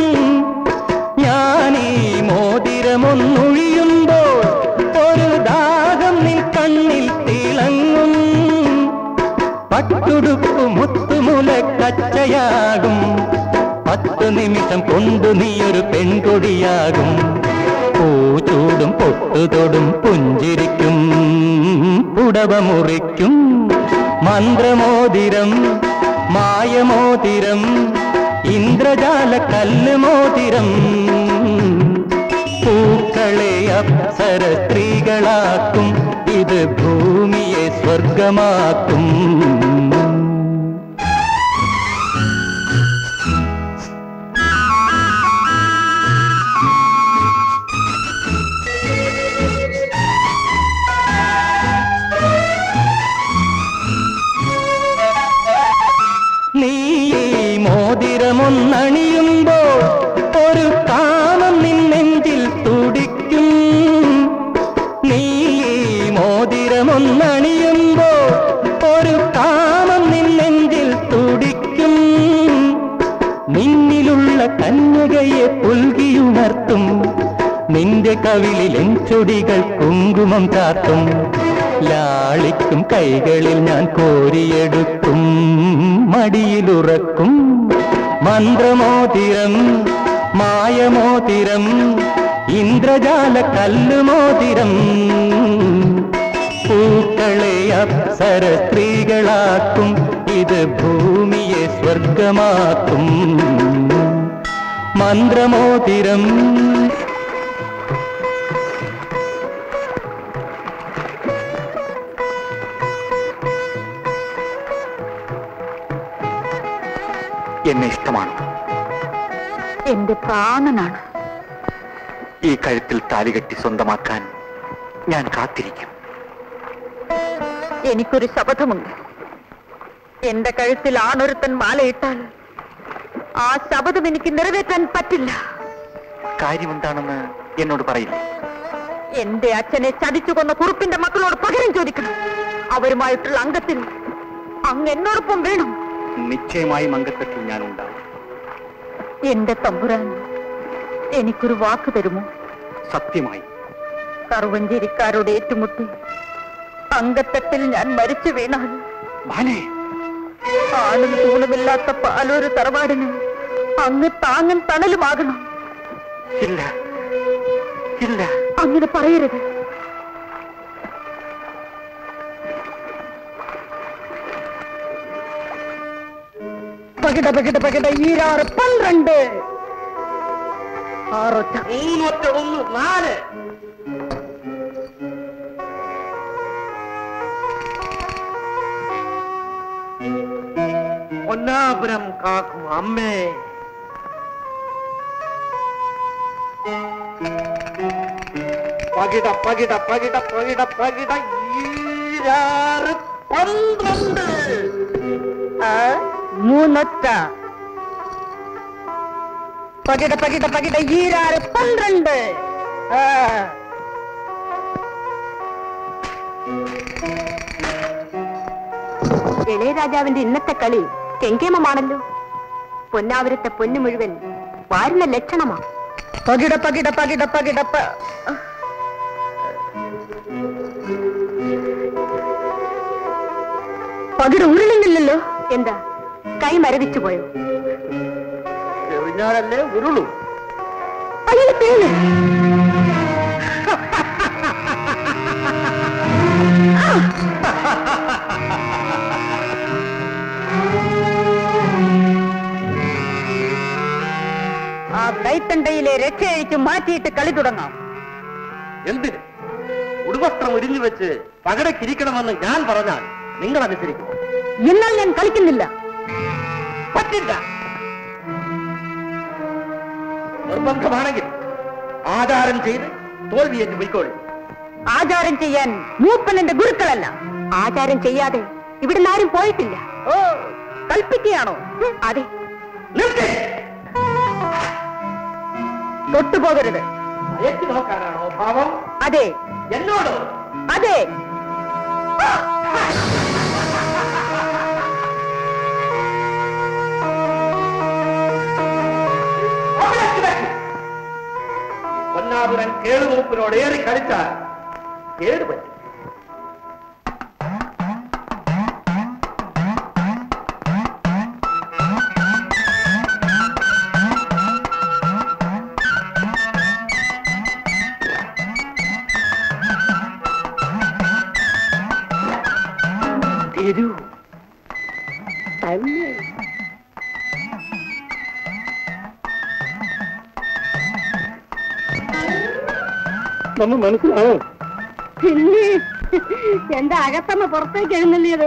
ഞാനീ മോതിരമൊന്നൊഴിയുമ്പോൾ ഒരു ദാഹം നിൻ കണ്ണിൽ തിളങ്ങും പട്ടുടുപ്പ് മുത്തുമുല കച്ചയാകും പത്ത് നിമിഷം കൊണ്ടു നീയൊരു പെൺകൊടിയാകും പൂച്ചൂടും പൊട്ടുതൊടും പുഞ്ചിരിക്കും പുടവ മുറിക്കും മന്ത്രമോതിരം മായമോതിരം ഇന്ദ്രജാല കല്ലുമോതിരം പൂക്കളെ അപ്സര സ്ത്രീകളാക്കും ഇത് ഭൂമിയെ സ്വർഗമാക്കും നിന്റെ കവിളിലെൻ ചുടികൾ കുങ്കുമം ചാർത്തും ലാളിക്കും കൈകളിൽ ഞാൻ കോരിയെടുക്കും മടിയിലുറക്കും മന്ത്രമോതിരം മായമോതിരം ഇന്ദ്രജാല കല്ലുമോതിരം പൂക്കളെ അപ്സര സ്ത്രീകളാക്കും ഇത് ഭൂമിയെ സ്വർഗമാക്കും മന്ത്രമോതിരം എന്നെ ഇഷ്ടമാണ് എന്റെ പ്രാണനാണ് ഈ കഴുത്തിൽ താലികെട്ടി സ്വന്തമാക്കാൻ ഞാൻ കാത്തിരിക്കും എനിക്കൊരു ശപഥമുണ്ട് എന്റെ കഴുത്തിൽ ആണൊരുത്തൻ മാലയിട്ടാൽ ആ ശപഥം എനിക്ക് നിറവേറ്റാൻ പറ്റില്ല കാര്യമെന്താണെന്ന് എന്നോട് പറയില്ല എന്റെ അച്ഛനെ ചതിച്ചു കൊന്ന കുറുപ്പിന്റെ മക്കളോട് പകരം ചോദിക്കണം അവരുമായിട്ടുള്ള അംഗത്തിൽ അങ്ങ് എന്നോടൊപ്പം വേണം നിശ്ചയമായും അംഗത്വത്തിൽ ഞാൻ ഉണ്ടാവും എന്റെ തമ്പുരാൻ എനിക്കൊരു വാക്ക് തരുമോ സത്യമായി കറുവഞ്ചേരിക്കാരോട് ഏറ്റുമുട്ടി അങ്കത്തട്ടിൽ ഞാൻ മരിച്ചു വീണാൽ ബാലേ ആണും തൂണുമില്ലാത്ത പാലൂര് തറവാടിന് അങ്ങ് താങ്ങും തണലുമാകണം ഇല്ല ഇല്ല അങ്ങനെ പറയരുത് പകിട പകിട പകിട ഈരാറ് പന്ത്രണ്ട് ആറൊറ്റ മൂന്നൊറ്റ ഒന്ന് നാല് പൊന്നാപുരം കാക്കും അമ്മേ പകിട പകിട പകിട പകിട പകിട ഈരാറ് പന്ത്രണ്ട് മൂന്നൊറ്റ പകിട പകിട പകിട ഈരാറ് പന്ത്രണ്ട് ആ. ഇളയരാജാവിന്റെ ഇന്നത്തെ കളി കെങ്കേമമാണല്ലോ പൊന്നാവരത്തെ പൊന്നു മുഴുവൻ വാരുന്ന ലക്ഷണമാ പകിട പകിട പകിട പകിട പ- പകിട ഉരുളുന്നില്ലല്ലോ എന്താ കൈ മരവിച്ചു പോയോ എറിഞ്ഞാലല്ലേ ഉരുളു അയ്യോ തേന് ആ കൈത്തണ്ടയിലെ രക്ഷയഴിച്ച് മാറ്റിയിട്ട് കളി തുടങ്ങാം എന്തിന് ഉടുവസ്ത്രം ഉരിഞ്ഞു വെച്ച് പകടക്കിരിക്കണമെന്ന് ഞാൻ പറഞ്ഞാൽ നിങ്ങൾ അനുസരിക്കുമോ എന്നാൽ ഞാൻ കളിക്കുന്നില്ല പറ്റില്ല നിർബന്ധമാണെങ്കിൽ ആചാരം ചെയ്ത് തോൽവിയേറ്റ് പോയിക്കോളി ആചാരം ചെയ്യാൻ മൂപ്പനന്റെ ഗുരുക്കളല്ല ആചാരം ചെയ്യാതെ ഇവിടുന്ന് ആരും പോയിട്ടില്ല ഓ കൽപ്പിക്കുകയാണോ ഹും, അതെ നിർത്തേ തൊട്ടുപോകരുത് അയച്ചു നോക്കാനാണോ ഭാവം അതെ എന്നോടോ അതെ അവിടേക്ക് വെക്ക്. പൊന്നാപുരൻ കേളുമൂപ്പിനോട് ഏറി കളിച്ചാൽ കേട് പറ്റും തരൂ തന്നെ നമ്മ മനസ്സിലായോ പിന്നെ എന്റെ അകത്തമ്മ പുറത്തേക്ക് എഴുന്നള്ളിയത്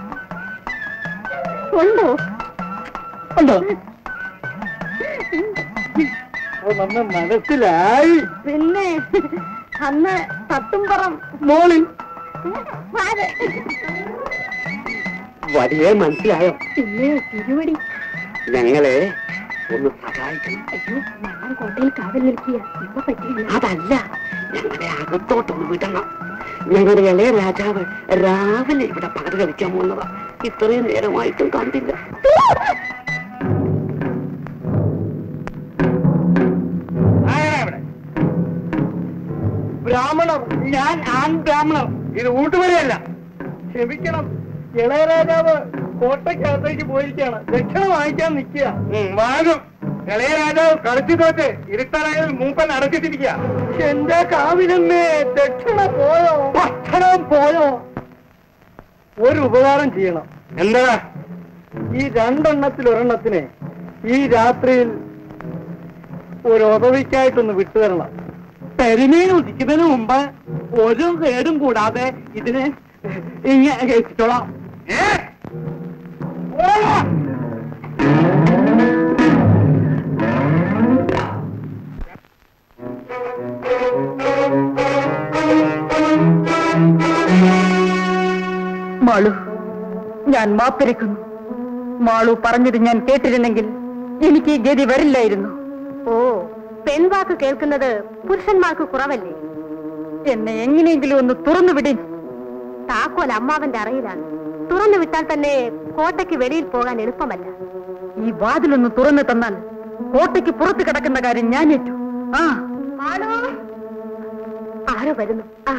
ഉണ്ടോ ഉണ്ടോ ഓ, നമ്മ മനസ്സിലായി പിന്നെ അന്ന് തട്ടുംപുറം മോളിൽ അതെ. വലിയ മനസ്സിലായോ പിന്നെ തിരുവടി ഞങ്ങളെ ഒന്ന് സഹായിക്കണം അയ്യോ മണ്ണം കോട്ടയിൽ കാവൽ നിൽക്കുക ഇപ്പൊ പറ്റില്ല അതല്ല ഞങ്ങളെ അകത്തോട്ടൊന്ന് വിടണം ഞങ്ങളുടെ ഇളയ രാജാവ് രാവിലെ ഇവിടെ പകർ കളിക്കാൻ പോകുന്നതാ ഇത്രയും നേരമായിട്ടും കണ്ടില്ല ആരാ ഇവിടെ ബ്രാഹ്മണർ ഞാൻ ആൺ ബ്രാഹ്മണർ ഇത് ഊട്ടുപടിയല്ല ക്ഷമിക്കണം ഇളയരാജാവ് കോട്ടയ്ക്കകത്തേക്ക് പോയിരിക്കുകയാണ് ദക്ഷിണ വാങ്ങിക്കാൻ നിൽക്കുക വാങ്ങും ഇളയരാജാവ് കളിച്ചു തോറ്റ് ഇരുട്ടാനായാൽ മൂപ്പൻ അടച്ചിട്ടിരിക്കുക എന്റെ കാവിലമ്മേ ദക്ഷിണ പോയോ ഭക്ഷണം പോയോ ഒരു ഉപകാരം ചെയ്യണം എന്താ ഈ രണ്ടെണ്ണത്തിൽ ഒരെണ്ണത്തിന് ഈ രാത്രിയിൽ ഒരു ഉദവിക്കായിട്ടൊന്ന് വിട്ടുതരണം പെരുമീൻ ഉദിക്കുന്നതിന് മുമ്പ് ഒരു കേടും കൂടാതെ ഇതിനെ ഇങ്ങനെ കഴിച്ചിട്ടോളാം മാളു ഞാൻ മാപ്പിരക്കുന്നു മാളു പറഞ്ഞത് ഞാൻ കേട്ടിരുന്നെങ്കിൽ എനിക്ക് ഈ ഗതി വരില്ലായിരുന്നു ഓ പെൺവാക്ക് കേൾക്കുന്നത് പുരുഷന്മാർക്ക് കുറവല്ലേ എന്നെ എങ്ങനെയെങ്കിലും ഒന്ന് തുറന്നു വിടേ താക്കോൽ അമ്മാവന്റെ അറയിലാണ് തുറന്നു വിട്ടാൽ തന്നെ കോട്ടയ്ക്ക് വെളിയിൽ പോകാൻ എളുപ്പമല്ല ഈ വാതിലൊന്ന് തുറന്നു തന്നാൽ കോട്ടയ്ക്ക് പുറത്ത് കിടക്കുന്ന കാര്യം ഞാൻ ഏറ്റു ആ ആരോ വരുന്നു ആ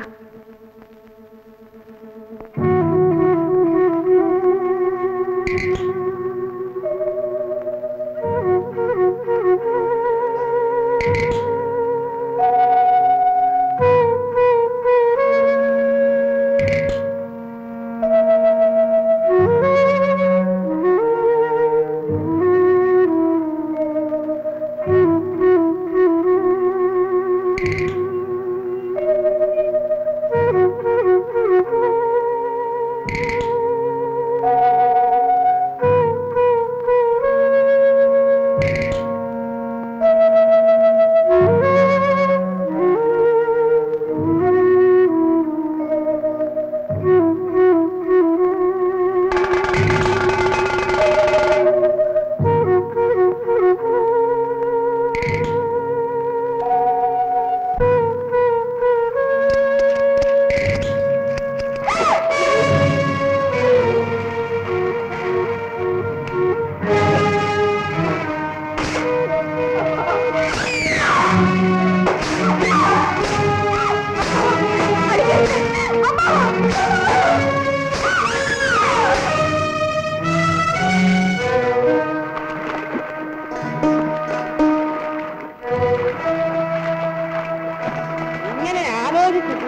ഇങ്ങനെ ആലോചിച്ചിട്ട്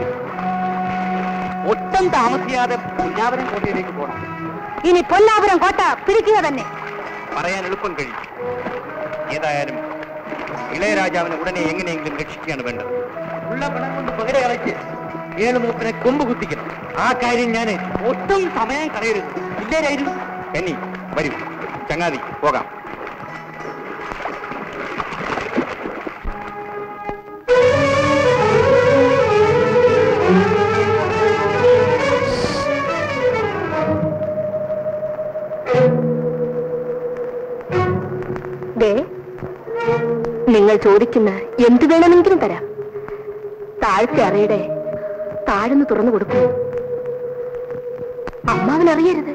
ഒട്ടും താമസിയാതെ പുല്ലാവരം കോട്ടയിലേക്ക് പോകണം ഇനി പൊന്നാപുരം കോട്ട പിടിക്കുക തന്നെ പറയാൻ എളുപ്പം കഴിയും ഏതായാലും ഇളയരാജാവിനെ ഉടനെ എങ്ങനെയെങ്കിലും രക്ഷിക്കുകയാണ് വേണ്ടത് ഉള്ള പണം കൊണ്ട് പകര കളിച്ച് ഏഴ് മൂപ്പനെ കൊമ്പ് കുത്തിക്കണം ആ കാര്യം ഞാൻ ഒട്ടും സമയം കളയരുത് ഇല്ലേരായിരുന്നു കന്നി വരൂ ചങ്ങാതി പോകാം ദേ നിങ്ങൾ ചോദിക്കുന്ന എന്ത് വേണമെങ്കിലും തരാം താഴത്തെ അറയുടെ താഴ്ന്ന് തുറന്നു കൊടുക്കൂ അമ്മാവനറിയരുത്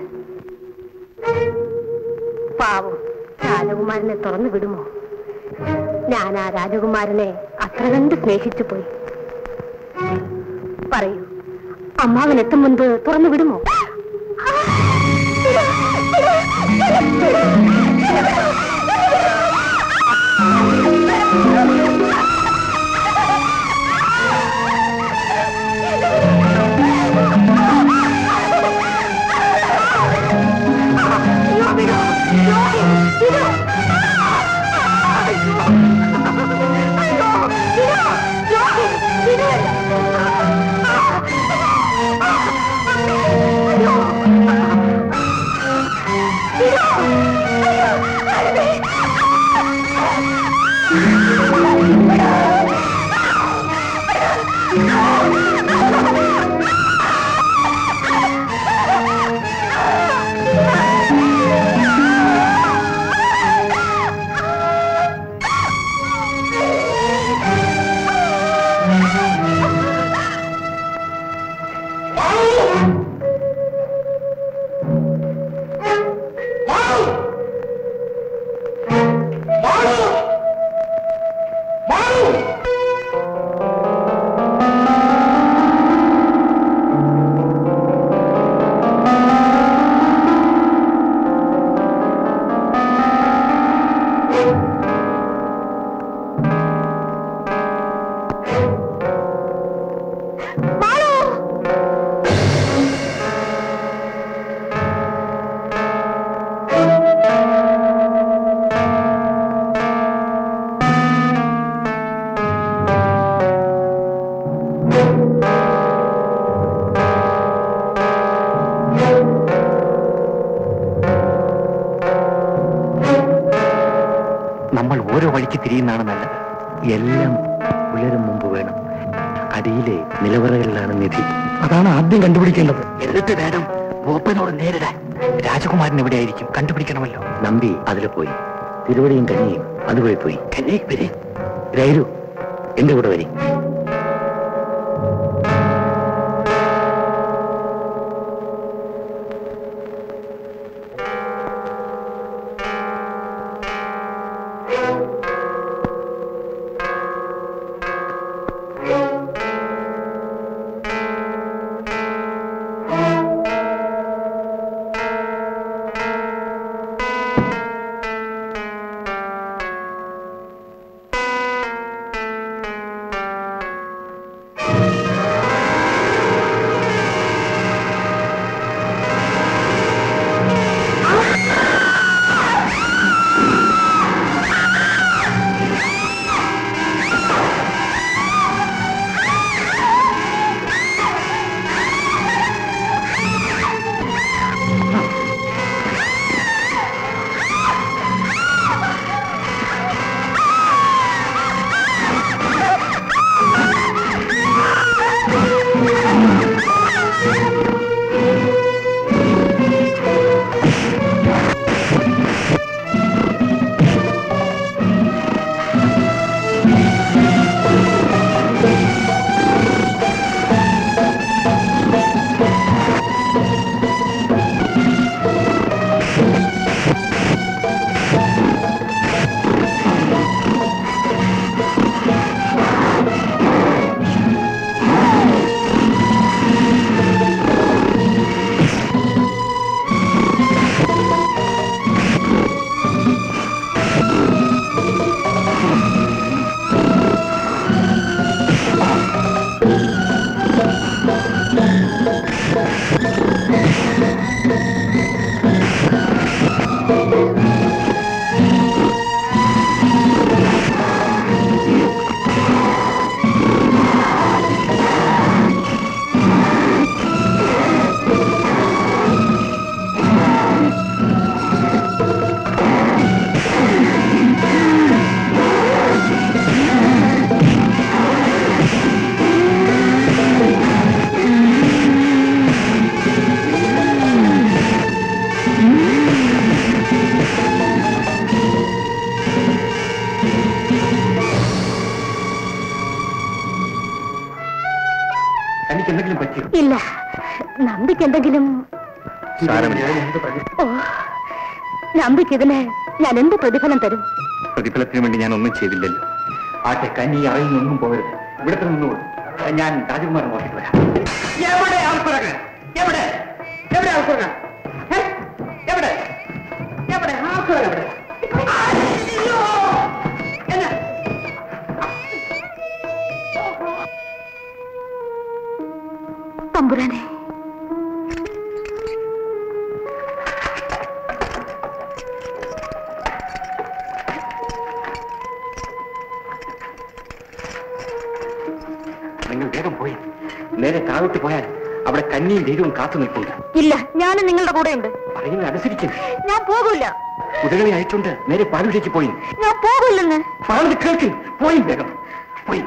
പാവം രാജകുമാരനെ തുറന്നു വിടുമോ ഞാൻ ആ രാജകുമാരനെ അത്ര കണ്ട് സ്നേഹിച്ചു പോയി പറയൂ അമ്മാവൻ എത്തും മുൻപ് തുറന്നു വിടുമോ അയ്യോ ബാലു നമ്മൾ ഓരോ വഴിക്ക് തിരിയുന്നതാണ് നല്ലത് എല്ലാം ഉയരും മുമ്പ് വേണം അടിയിലെ നിലവറകളിലാണ് നിധി അതാണ് ആദ്യം കണ്ടുപിടിക്കേണ്ടത് എന്നിട്ട് വേണം മൂപ്പനോട് നേരിടാൻ രാജകുമാരൻ എവിടെയായിരിക്കും കണ്ടുപിടിക്കണമല്ലോ നമ്പി അതിൽ പോയി തിരുവടിയും കഞ്ഞിയും അതുവഴി പോയി കഞ്ഞി വരി രൈരു എന്റെ കൂടെ വരി തനിക്ക് എന്തെങ്കിലും പറ്റിയോ ഇല്ല നമ്പിക്ക് എന്തെങ്കിലും ഓ നമ്പിക്ക് ഇതിന് ഞാൻ എന്ത് പ്രതിഫലം തരും പ്രതിഫലത്തിന് വേണ്ടി ഞാൻ ഒന്നും ചെയ്തില്ലല്ലോ ആട്ടെ കന്നി അറിയിൽ നിന്നും പോകരുത് ഇവിടത്തെ നിന്നുകൊള്ളു ഞാൻ രാജകുമാരൻ നോക്കിയിട്ട് വരാം എവിടെ ആൾക്കുറങ്ങ് എവിടെ എവിടെ ആൾക്കുറങ്ങ എവിടെ എവിടെ ആൾക്കുറങ്ങ എവിടെ അയ്യോ! എന്നാ? തമ്പുരാനെ നിങ്ങൾ വേഗം പോയി നേരെ താഴോട്ട് പോയാൽ അവിടെ കന്നിയും ദൈവവും കാത്തു നിൽപ്പുണ്ട് ഇല്ല ഞാനും നിങ്ങളുടെ കൂടെ ഉണ്ട് പറയുന്നത് അനുസരിക്കും ഞാൻ പോകൂല കുതിരകളെ അയച്ചുകൊണ്ട് നേരെ പാലൂരേക്ക് പോയി ഞാൻ പോകൂലെന്ന് പറഞ്ഞത് കേൾക്കും പോയി വേഗം പോയി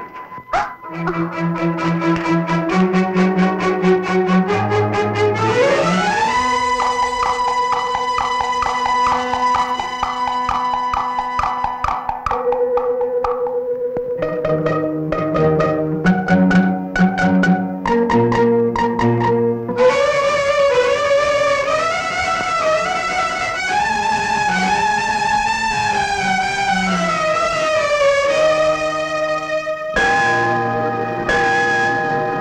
ആ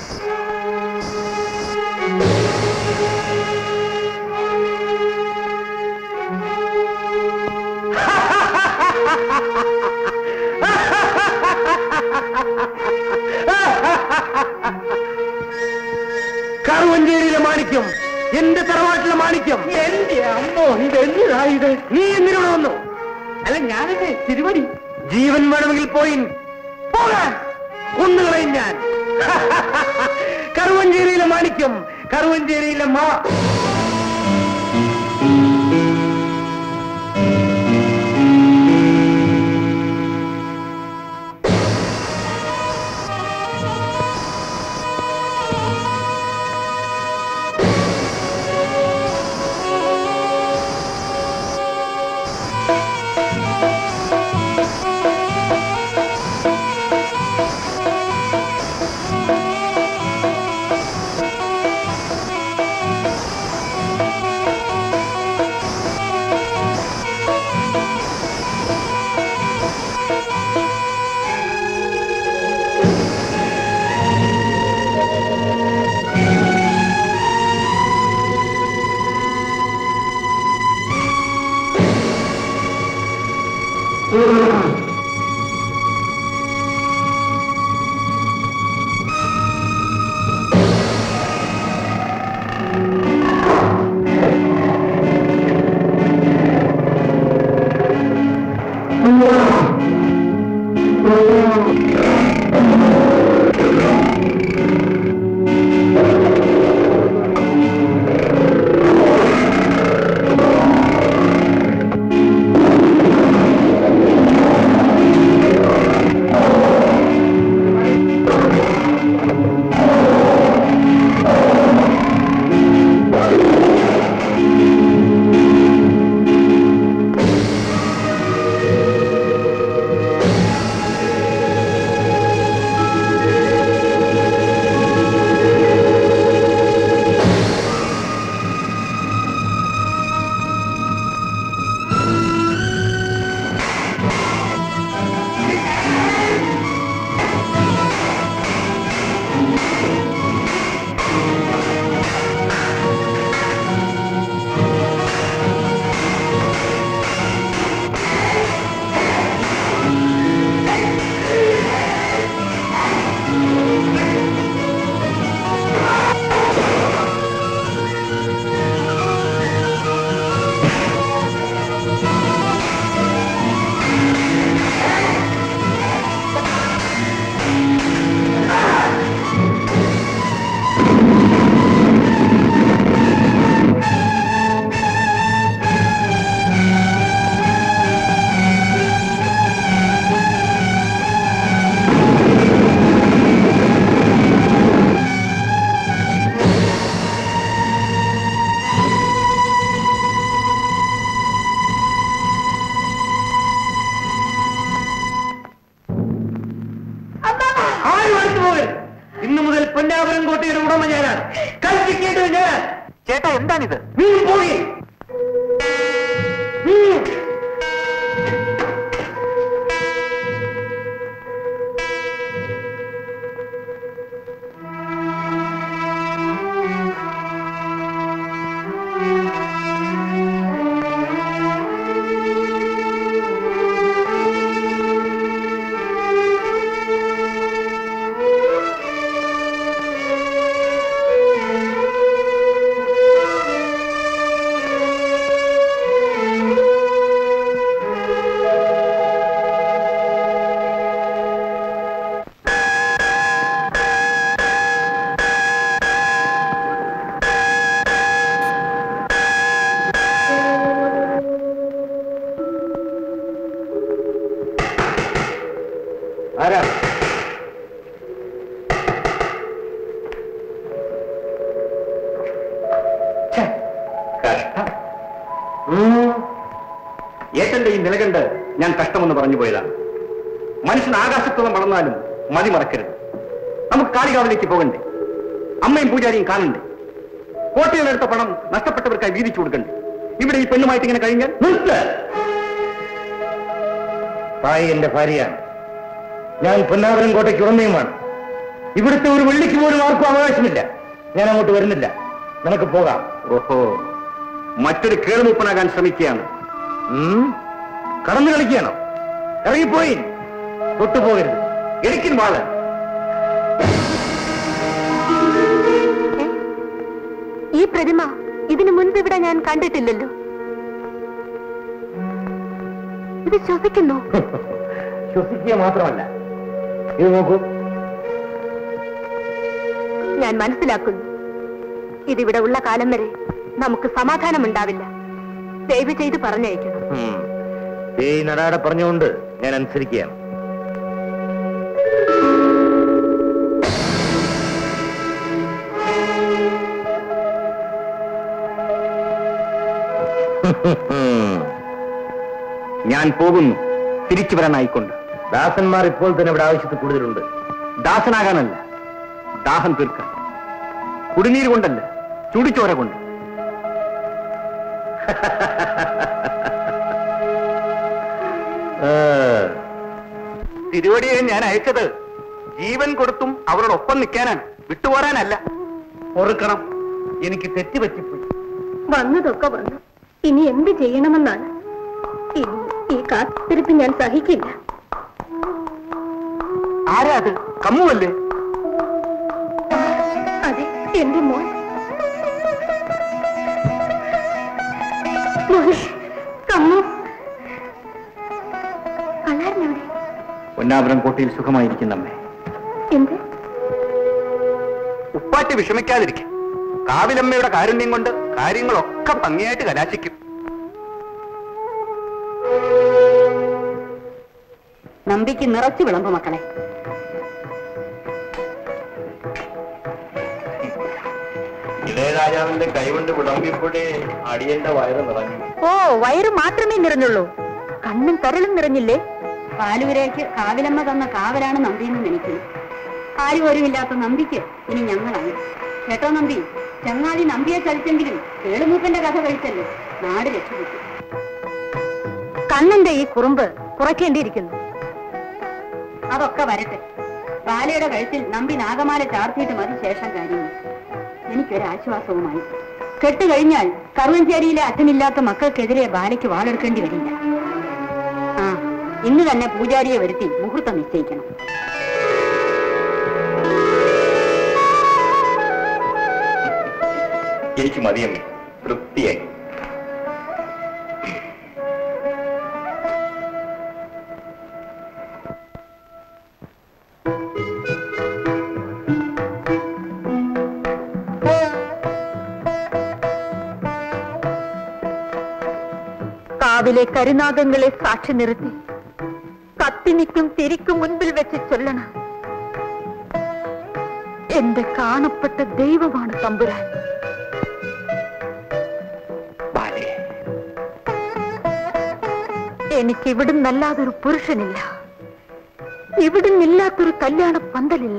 കറുവഞ്ചേരിയിലെ മാണിക്യം എന്റെ തറവാട്ടിലെ മാണിക്യം എന്റെ അമ്മോ ഇത് എന്തിനായത് നീ എന്തിനോട് വന്നു അല്ല ഞാനല്ലേ തിരുവടി ജീവൻ വേണമെങ്കിൽ പോയി പോകാൻ കൊന്നുകളയും ഞാൻ കറുവഞ്ചേരിയിലെ മാണിക്യം കറുവഞ്ചേരിയിലെ മാ ആരും അടുത്തു പോകരുത് ഇന്നു മുതൽ പൊന്നാപുരം കോട്ടയുടെ ഉടമ ഞാനാണ് കൽപ്പിക്കേണ്ടത് ഞാൻ ചേട്ടാ എന്താണിത് നീ പോയി ആരാ ഛെ, കഷ്ടം. ഉം. ഏട്ടന്റെ ഈ നിലകണ്ട് ഞാൻ കഷ്ടമെന്ന് പറഞ്ഞു പോയതാണ് മനുഷ്യൻ ആകാശത്തോളം വളർന്നാലും മതി മറക്കരുത് നമുക്ക് കാളികാവിലേക്ക് പോകണ്ടേ അമ്മയും പൂജാരിയും കാണണ്ടേ കോട്ടയിലെടുത്ത പണം നഷ്ടപ്പെട്ടവർക്കായി വീതിച്ചു കൊടുക്കണ്ടേ ഇവിടെ ഈ പെണ്ണുമായിട്ട് ഇങ്ങനെ കഴിഞ്ഞാൽ നിർത്ത്. തായി എന്റെ ഭാര്യയാണ് ഞാൻ പൊന്നാവരം കോട്ടയ്ക്ക് ഉടമയുമാണ് ഇവിടുത്തെ ഒരു വെള്ളിക്ക് പോലും ആർക്കും അവകാശമില്ല ഞാൻ അങ്ങോട്ട് വരുന്നില്ല നിനക്ക് പോകാം ഓഹോ മറ്റൊരു കേളുമുപ്പനാകാൻ ശ്രമിക്കുകയാണ് ഉം? കടന്നു കളിക്കുകയാണോ ഇറങ്ങിപ്പോയി തൊട്ടുപോകരുത് എനിക്കും വാള് ഈ പ്രതിമ ഇതിനു മുൻപ് ഇവിടെ ഞാൻ കണ്ടിട്ടില്ലല്ലോ ഇത് ശ്വസിക്കുന്നു ശ്വസിക്കുക മാത്രമല്ല ഇത് നോക്കൂ ഞാൻ മനസ്സിലാക്കുന്നു ഇതിവിടെ ഉള്ള കാലം വരെ നമുക്ക് സമാധാനമുണ്ടാവില്ല ദയവ് ചെയ്ത് പറഞ്ഞയക്കണം ഉം. ഈ നടാടെ പറഞ്ഞുകൊണ്ട് ഞാൻ അനുസരിക്കുകയാണ് ഞാൻ പോകുന്നു തിരിച്ചു വരാനായിക്കൊണ്ട് ദാസന്മാർ ഇപ്പോൾ തന്നെ ഇവിടെ ആവശ്യത്തിൽ കൂടുതലുണ്ട് ദാസനാകാനല്ല ദാഹം തീർക്കാൻ കുടിനീര് കൊണ്ടല്ല ചുടിച്ചോര കൊണ്ട് തിരുവടിയെ ഞാൻ അയച്ചത് ജീവൻ കൊടുത്തും അവരോടൊപ്പം നിൽക്കാനാണ് വിട്ടുപോരാനല്ല ഓർക്കണം എനിക്ക് തെറ്റുപറ്റിപ്പോയി വന്നതൊക്കെ വന്നു ഇനി എന്ത് ചെയ്യണമെന്നാണ് ഇനി ഈ കാത്തിരിപ്പ് ഞാൻ സഹിക്കില്ല ആരാ അത് കമ്മുവല്ലേ അതെ എന്റെ മോൻ മോനെ കമ്മു കള്ളാരനെവിടെ പൊന്നാപുരം കോട്ടയിൽ സുഖമായിരിക്കുന്നമ്മേ എന്ത് ഉപ്പാറ്റി വിഷമിക്കാതിരിക്കും കാവിലമ്മയുടെ കാരുണ്യം കൊണ്ട് കാര്യങ്ങളൊക്കെ ഭംഗിയായിട്ട് കലാശിക്കും നമ്പിക്ക് നിറച്ചു വിളമ്പ് മക്കളെ ഇളയരാജാവിന്റെ കൈകൊണ്ട് വിളമ്പിയപ്പോഴേ അടിയന്റെ വയറ് നിറഞ്ഞു ഓ വയറ് മാത്രമേ നിറഞ്ഞുള്ളൂ കണ്ണും കരളും നിറഞ്ഞില്ലേ പാലൂരേക്ക് കാവിലമ്മ തന്ന കാവലാണ് നമ്പിന്ന് നനയ്ക്കുന്നു ആരും ഒരുമില്ലാത്ത നമ്പിക്ക് ഇനി ഞങ്ങളാണ് കേട്ടോ നമ്പി ചങ്ങാതി നമ്പിയെ ചലിച്ചെങ്കിലും കേളുമൂപ്പന്റെ കഥ കഴിച്ചല്ലോ നാട് രക്ഷപ്പെട്ടു കണ്ണന്റെ ഈ കുറുമ്പ് കുറയ്ക്കേണ്ടിയിരിക്കുന്നു അതൊക്കെ വരട്ടെ ബാലയുടെ കഴുത്തിൽ നമ്പി നാഗമാല ചാർത്തിയിട്ട് മതി ശേഷം കാര്യങ്ങൾ എനിക്കൊരാശ്വാസവുമായി കെട്ടുകഴിഞ്ഞാൽ കറുവഞ്ചേരിയിലെ അച്ഛനില്ലാത്ത മക്കൾക്കെതിരെ ബാലയ്ക്ക് വാളെടുക്കേണ്ടി വരില്ല ആ ഇന്ന് തന്നെ പൂജാരിയെ വരുത്തി മുഹൂർത്തം നിശ്ചയിക്കണം എനിക്ക് മതിയമ്മേ തൃപ്തിയായി കാവിലെ കരുനാഗങ്ങളെ സാക്ഷി നിർത്തി കത്തിനിക്കും തിരിക്കും മുൻപിൽ വെച്ച് ചൊല്ലണം എന്റെ കാണപ്പെട്ട ദൈവമാണ് തമ്പുരാൻ ബാലേ എനിക്ക് ഇവിടുന്നല്ലാതൊരു പുരുഷനില്ല ഇവിടുന്നില്ലാത്തൊരു കല്യാണ പന്തലില്ല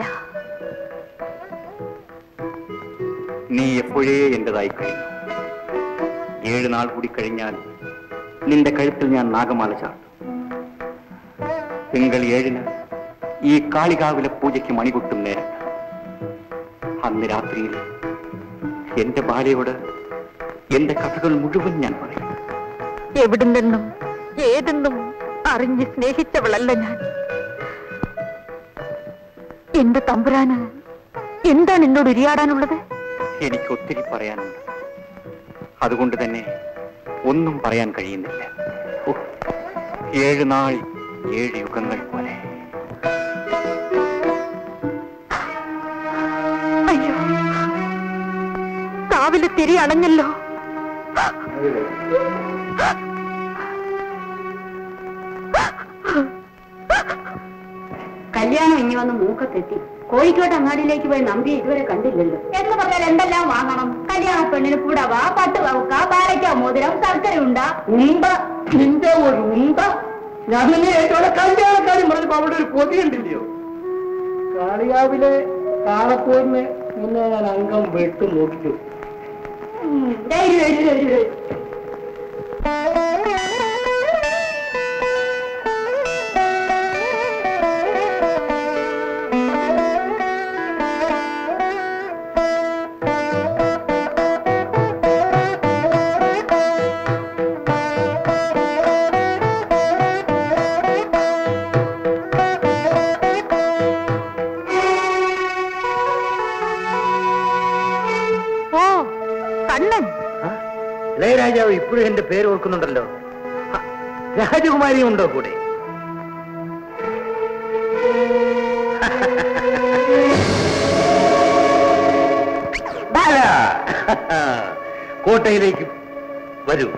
നീ എപ്പോഴേ എന്റേതായി കഴിഞ്ഞു ഏഴ് നാൾ കൂടി കഴിഞ്ഞാൽ നിന്റെ കഴുത്തിൽ ഞാൻ നാഗമാല ചാർത്തും തിങ്കൾ ഏഴിന് ഈ കാളികാവിലെ പൂജയ്ക്ക് മണികൊട്ടും നേരത്ത് അന്ന് രാത്രിയിൽ എന്റെ ബാലയോട് എന്റെ കഥകൾ മുഴുവൻ ഞാൻ പറയും എവിടുന്നെന്നും ഏതെന്നും അറിഞ്ഞ് സ്നേഹിച്ചവളല്ല ഞാൻ എന്റെ തമ്പുരാന് എന്താണ് എന്നോട് ഉരിയാടാനുള്ളത് എനിക്ക് ഒത്തിരി പറയാനുണ്ട് അതുകൊണ്ട് തന്നെ ഒന്നും പറയാൻ കഴിയുന്നില്ല ഉഹ്, ഏഴ് നാൾ ഏഴ് യുഗങ്ങൾ പോലെ അയ്യോ കാവിലെ തിരി അണഞ്ഞല്ലോ കല്യാണം ഇനി വന്ന് മൂക്കത്തെത്തി കോഴിക്കോട്ട് അങ്ങാടിയിലേക്ക് പോയി നമ്പി ഇതുവരെ കണ്ടില്ലല്ലോ എന്ന് പറഞ്ഞാൽ എന്തെല്ലാം വാങ്ങണം കല്യാണ പെണ്ണിന് പുടവ പട്ട് വവുക്ക പാലയ്ക്ക മോതിരം ശർക്കര ഉണ്ട ഉണ്ട നിന്റെ ഒരു ഉണ്ട ഞാൻ നിന്നെ ഏറ്റവും കല്യാണക്കാരും പറഞ്ഞപ്പോ അവിടെ ഒരു കൊതി ഉണ്ടില്ലയോ കാളിയാവിലെ കാളക്കോയിന് നിന്നെ ഞാൻ അംഗം വെട്ടു നോക്കിച്ചു കണ്ണൻ ഇളയരാജാവ് ഇപ്പോഴും എന്റെ പേര് ഓർക്കുന്നുണ്ടല്ലോ ഹ, രാജകുമാരി ഉണ്ടോ കൂടെ ബാല! കോട്ടയിലേക്ക് വരൂ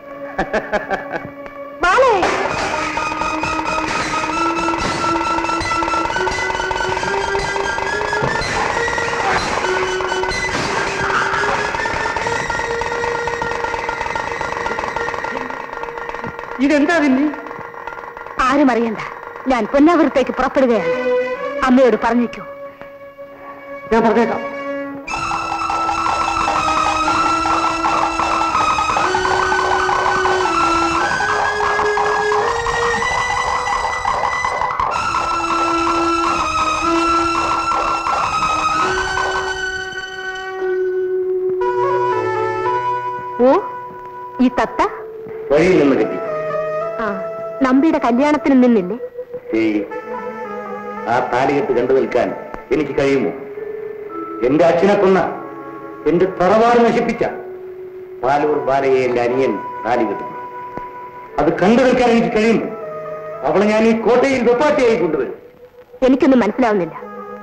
ബാലേ ഇതെന്താ പിന്നെ ആരും അറിയണ്ട ഞാൻ പൊന്നാപുരത്തേക്ക് പുറപ്പെടുകയാണ് അമ്മയോട് പറഞ്ഞേക്കൂ ഞാൻ പറഞ്ഞേക്കാം ഓ ഈ തത്ത വഴിയിൽ നിന്ന് കിട്ടി ആ നമ്പിയുടെ കല്യാണത്തിന് നിന്നില്ലേ ഏയ് ആ താലികെട്ട് കണ്ടു നിൽക്കാൻ എനിക്ക് കഴിയുമോ എന്റെ അച്ഛനെ കൊന്ന എന്റെ തറവാട് നശിപ്പിച്ച പാലൂർ ബാലയെ എന്റെ അനിയൻ താലി കെട്ടുന്നു അത് കണ്ടു നിൽക്കാൻ എനിക്ക് കഴിയുമോ അവളെ ഞാൻ ഈ കോട്ടയിൽ വെപ്പാട്ടിയായി കൊണ്ടുവരും എനിക്കൊന്നും മനസ്സിലാവുന്നില്ല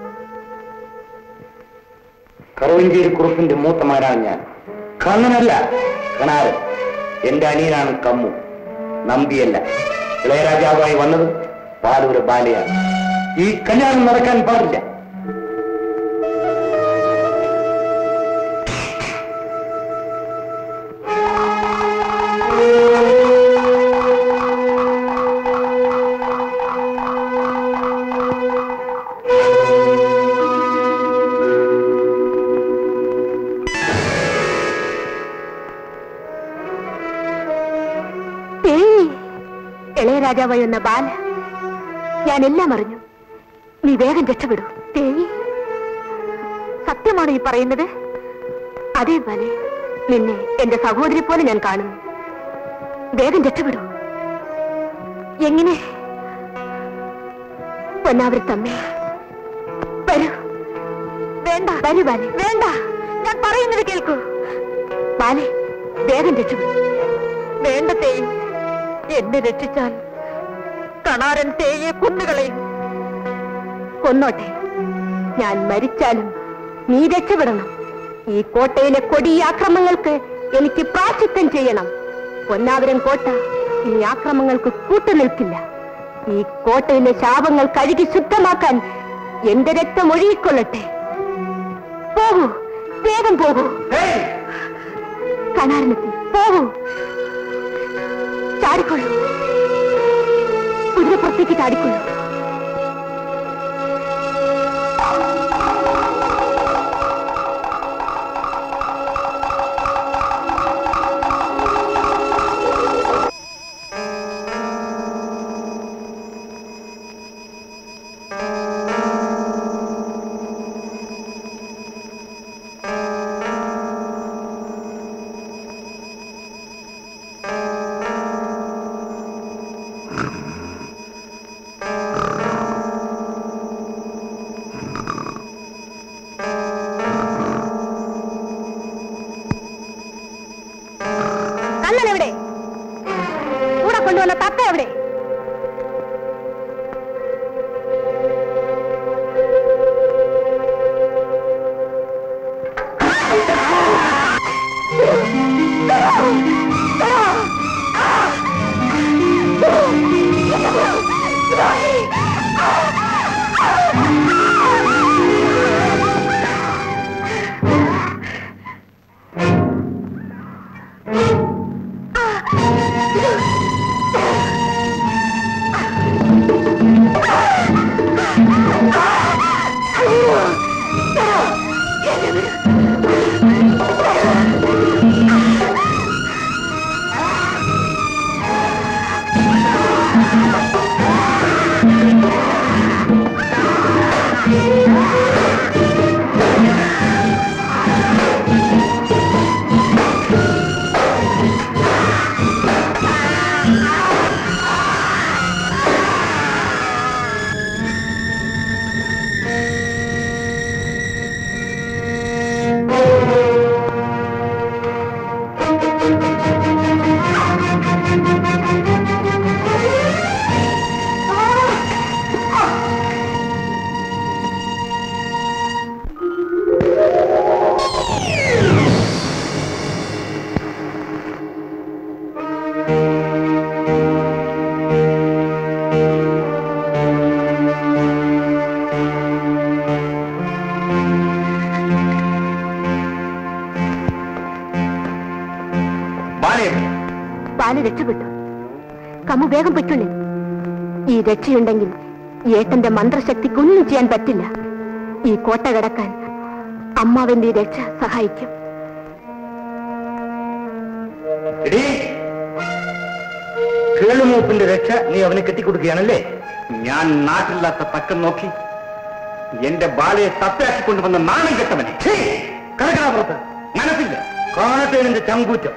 കറവഞ്ചേരി കുറുപ്പിന്റെ മൂത്തമാരാണ് ഞാൻ കണ്ണനല്ല കണാരൻ എന്റെ അനിയനാണ് കമ്മു നമ്പിയല്ല ഇളയരാജാവായി വന്നത് പാലൂര് ബാലയാണ് ഈ കല്യാണം നടക്കാൻ പാടില്ല ഏയ് ഇളയരാജാവായി വന്ന ബാല ഞാൻ എല്ലാം അറിഞ്ഞു നീ വേഗം രക്ഷപ്പെടൂ തേയി സത്യമാണ് ഈ പറയുന്നത് അതേ ബാലെ നിന്നെ എന്റെ സഹോദരി പോലെ ഞാൻ കാണുന്നു വേഗം രക്ഷപ്പെടൂ എങ്ങനെ പൊന്നാവൃത്തമ്മേ വരൂ വേണ്ട വരൂ ബാലെ വേണ്ട ഞാൻ പറയുന്നത് കേൾക്കൂ ബാലെ വേഗം രക്ഷപ്പെടൂ വേണ്ട തേയ് എന്നെ രക്ഷിച്ചാൽ കണാരൻ തേയെ കൊന്നുകളയും കൊന്നോട്ടെ ഞാൻ മരിച്ചാലും നീ രക്ഷപ്പെടണം ഈ കോട്ടയിലെ കൊടിയ ആക്രമങ്ങൾക്ക് എനിക്ക് പ്രാശിത്വം ചെയ്യണം പൊന്നാവരം കോട്ട ഇനി ആക്രമങ്ങൾക്ക് കൂട്ടുനിൽക്കില്ല ഈ കോട്ടയിലെ ശാപങ്ങൾ കഴുകി ശുദ്ധമാക്കാൻ എന്റെ രക്തം ഒഴുകിക്കൊള്ളട്ടെ പോകൂ വേഗം പോകൂ കണാരനെത്തി പോകൂ ചാടിക്കൊള്ളൂ കുതിരപ്പുറത്തേക്ക് ചാടിക്കൊള്ളൂ കണ്ണൻ എവിടെ കൂടെ കൊണ്ടുവന്ന തത്ത എവിടെ ആ ബാല രക്ഷപ്പെട്ടു കമ്മു വേഗം പൊയ്ക്കൊള്ളി ഈ രക്ഷയുണ്ടെങ്കിൽ ഏട്ടന്റെ മന്ത്രശക്തിക്കൊന്നും ചെയ്യാൻ പറ്റില്ല ഈ കോട്ട കിടക്കാൻ അമ്മാവന്റെ ഈ രക്ഷ സഹായിക്കും എടീ, കേളുമൂപ്പിന്റെ രക്ഷ നീ അവന് കെട്ടിക്കൊടുക്കുകയാണല്ലേ ഞാൻ നാട്ടില്ലാത്ത തക്കം നോക്കി എന്റെ ബാലയെ തപ്പയാക്കിക്കൊണ്ടുവന്ന നാണം കെട്ടവനെ കടക്കണാപുറത്ത് മനസ്സില്ല കാണട്ടെ നിന്റെ ചങ്കൂറ്റം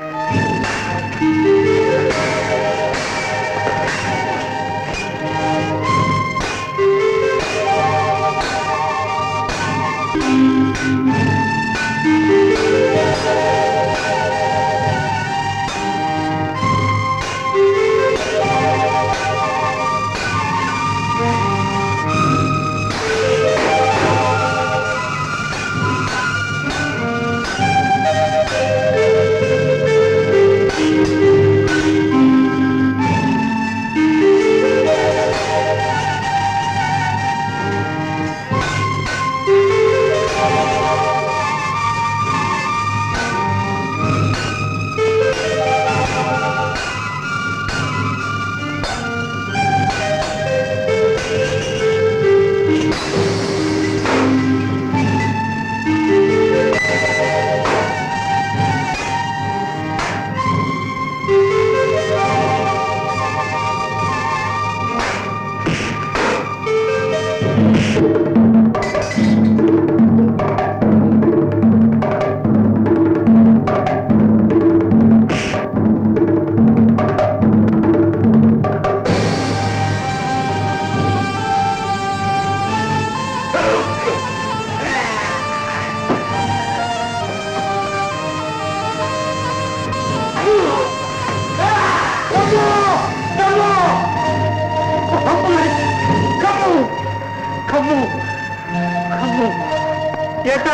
കമ്മു കമ്മു ഏട്ടാ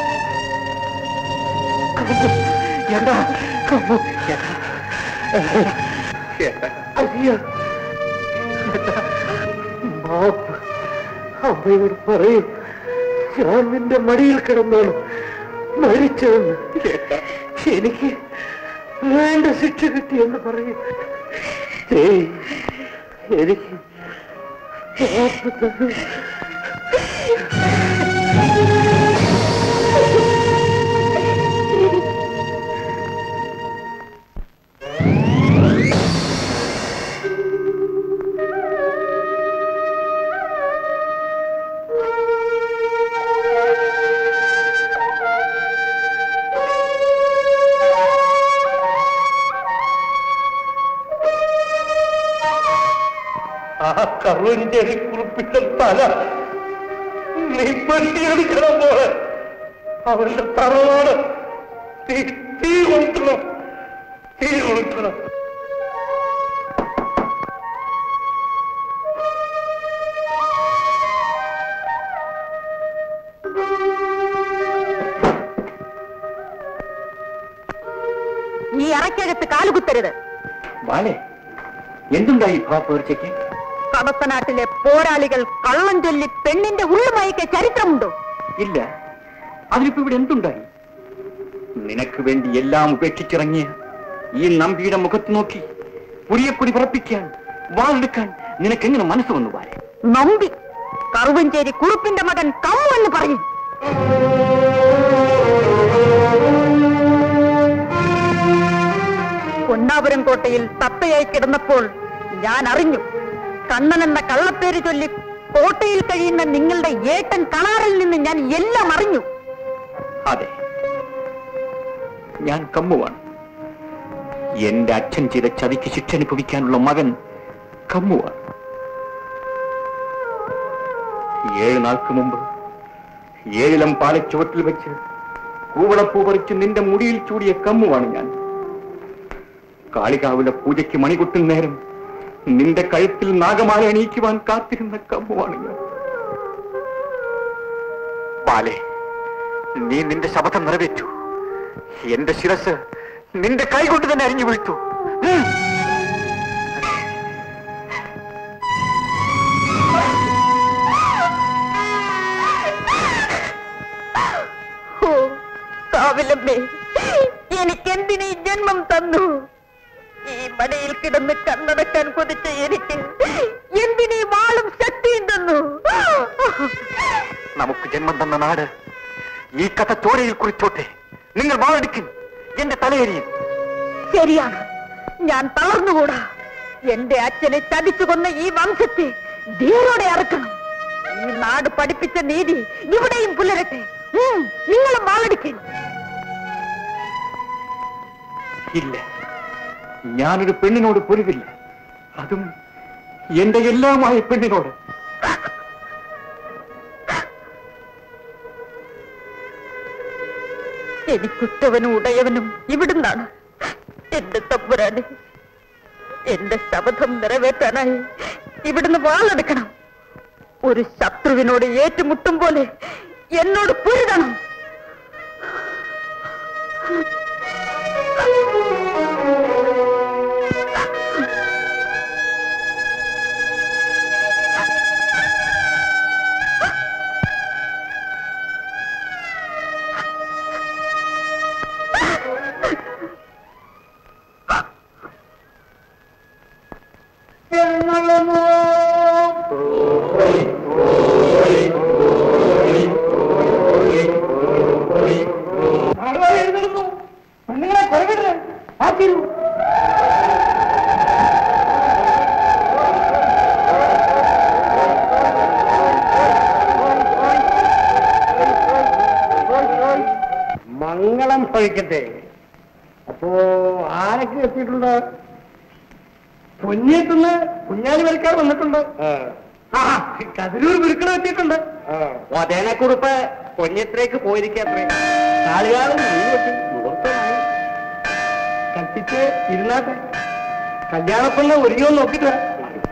കമ്മു ഏട്ടാ കമ്മു ഏട്ടാ ഏട്ടാ അയ്യോ ഏട്ടാ മാപ്പ് അമ്മയോട് പറയൂ ഞാൻ നിന്റെ മടിയിൽ കിടന്നാണ് മരിച്ചതെന്ന് ഏട്ടാ എനിക്ക് വേണ്ട ശിക്ഷ കിട്ടിയെന്ന് പറയും ഏയ് എനിക്ക് മാപ്പ് തരൂ ആ കറുവഞ്ചേരി കുറിപ്പിന്റെ തല നീ പെട്ടിയെടുക്കണം പോലെ അവന്റെ തറവാട് തീ തീ കൊളുത്തണം തീ കൊളുത്തണം ഈ അറയ്ക്കകത്ത് കാലുകുത്തരുത് ബാലെ എന്തുണ്ടായി ഭാ പേർച്ചയ്ക്ക് കടത്തനാട്ടിലെ പോരാളികൾ കള്ളം ചൊല്ലി പെണ്ണിന്റെ ഉള്ളുമയക്ക് ചരിത്രമുണ്ടോ ഇല്ല അതിനിപ്പോ ഇവിടെ എന്തുണ്ടായി നിനക്ക് വേണ്ടി എല്ലാം ഉപേക്ഷിച്ചിറങ്ങിയ ഈ നമ്പിയുടെ മുഖത്ത് നോക്കി പുരിയക്കൊടി പറപ്പിക്കാൻ വാളെടുക്കാൻ നിനക്കെങ്ങനെ മനസ്സ് വന്നു ബാലെ നമ്പി കറുവഞ്ചേരി കുറുപ്പിന്റെ മകൻ കമ്മു എന്ന് പറയും പൊന്നാപുരം കോട്ടയിൽ തത്തയായി കിടന്നപ്പോൾ ഞാൻ അറിഞ്ഞു കണ്ണൻ എന്ന കള്ളപ്പേര് ചൊല്ലി കോട്ടയിൽ കഴിയുന്ന നിങ്ങളുടെ ഏട്ടൻ കണാറിൽ നിന്ന് ഞാൻ എല്ലാം അറിഞ്ഞു അതെ ഞാൻ കമ്മുവാണ് എന്റെ അച്ഛൻ ചെയ്ത ചതിക്ക് ശിക്ഷ അനുഭവിക്കാനുള്ള മകൻ കമ്മുവാണ് ഏഴ് നാൾക്ക് മുമ്പ് ഏഴിലം പാലച്ചുവട്ടിൽ വെച്ച് കൂവളപ്പൂ പറിച്ച് നിന്റെ മുടിയിൽ ചൂടിയ കമ്മുവാണ് ഞാൻ കാളികാവിലെ പൂജയ്ക്ക് മണികൊട്ടും നേരം നിന്റെ കഴുത്തിൽ നാഗമാല അണിയിക്കുവാൻ കാത്തിരുന്ന കമ്മുവാണ് ഞാൻ ബാലെ നീ നിന്റെ ശപഥം നിറവേറ്റു എന്റെ ശിരസ് നിന്റെ കൈകൊണ്ട് തന്നെ അരിഞ്ഞു വീഴ്ത്തു ഉം. ഓ കാവിലമ്മേ എനിക്കെന്തിനീ ജന്മം തന്നു ഈ മടിയിൽ കിടന്ന് കണ്ണടക്കാൻ കൊതിച്ച എനിക്ക് എന്തിനീ വാളും ശക്തിയും തന്നു നമുക്ക് ജന്മം തന്ന നാട് ഈ കഥ ചോരയിൽ കുറിച്ചോട്ടെ നിങ്ങൾ വാളടിക്കും എന്റെ തലയേരിയിൽ ശരിയാണ് ഞാൻ തളർന്നുകൂടാ എന്റെ അച്ഛനെ ചതിച്ചു കൊന്ന ഈ വംശത്തെ ധീരോടെ അറക്കണം ഈ നാട് പഠിപ്പിച്ച നീതി ഇവിടെയും പുലരട്ടെ ഉം, നിങ്ങളും വാളടിക്കും ഇല്ല ഞാനൊരു പെണ്ണിനോട് പൊരുതില്ല അതും എന്റെ എല്ലാമായ പെണ്ണിനോട് എനിക്കുറ്റവനും ഉടയവനും ഇവിടുന്നാണ് എന്റെ തമ്പുരാന് എന്റെ ശപഥം നിറവേറ്റാനായി ഇവിടുന്ന് വാളെടുക്കണം ഒരു ശത്രുവിനോട് ഏറ്റുമുട്ടും പോലെ എന്നോട് പൊരുതണം നാടുവാഴി എഴുന്നേൽക്കുന്നു പെണ്ണുങ്ങളെ കുറവിടരുത് ആ തിരു മംഗളം ഭവിക്കട്ടെ അപ്പോ ആരൊക്കെ എത്തിയിട്ടുണ്ട് പൊന്നിയെത്തുന്ന് കുഞ്ഞാലി വരക്കാർ വന്നിട്ടുണ്ട് ആ കതിരൂർ ഗുരുക്കൾ എത്തിയിട്ടുണ്ട് ഒതേനെക്കുറിപ്പ് പൊന്നിയത്രയ്ക്ക് പോയിരിക്കത്രേ കാലുകാലം മുഴുവൻ മുഹൂർത്തമായി കത്തിച്ച് ഇരുന്നാട്ടെ കല്യാണപ്പെണ്ണ ഒരുങ്ങോ നോക്കിട്ട് വാ.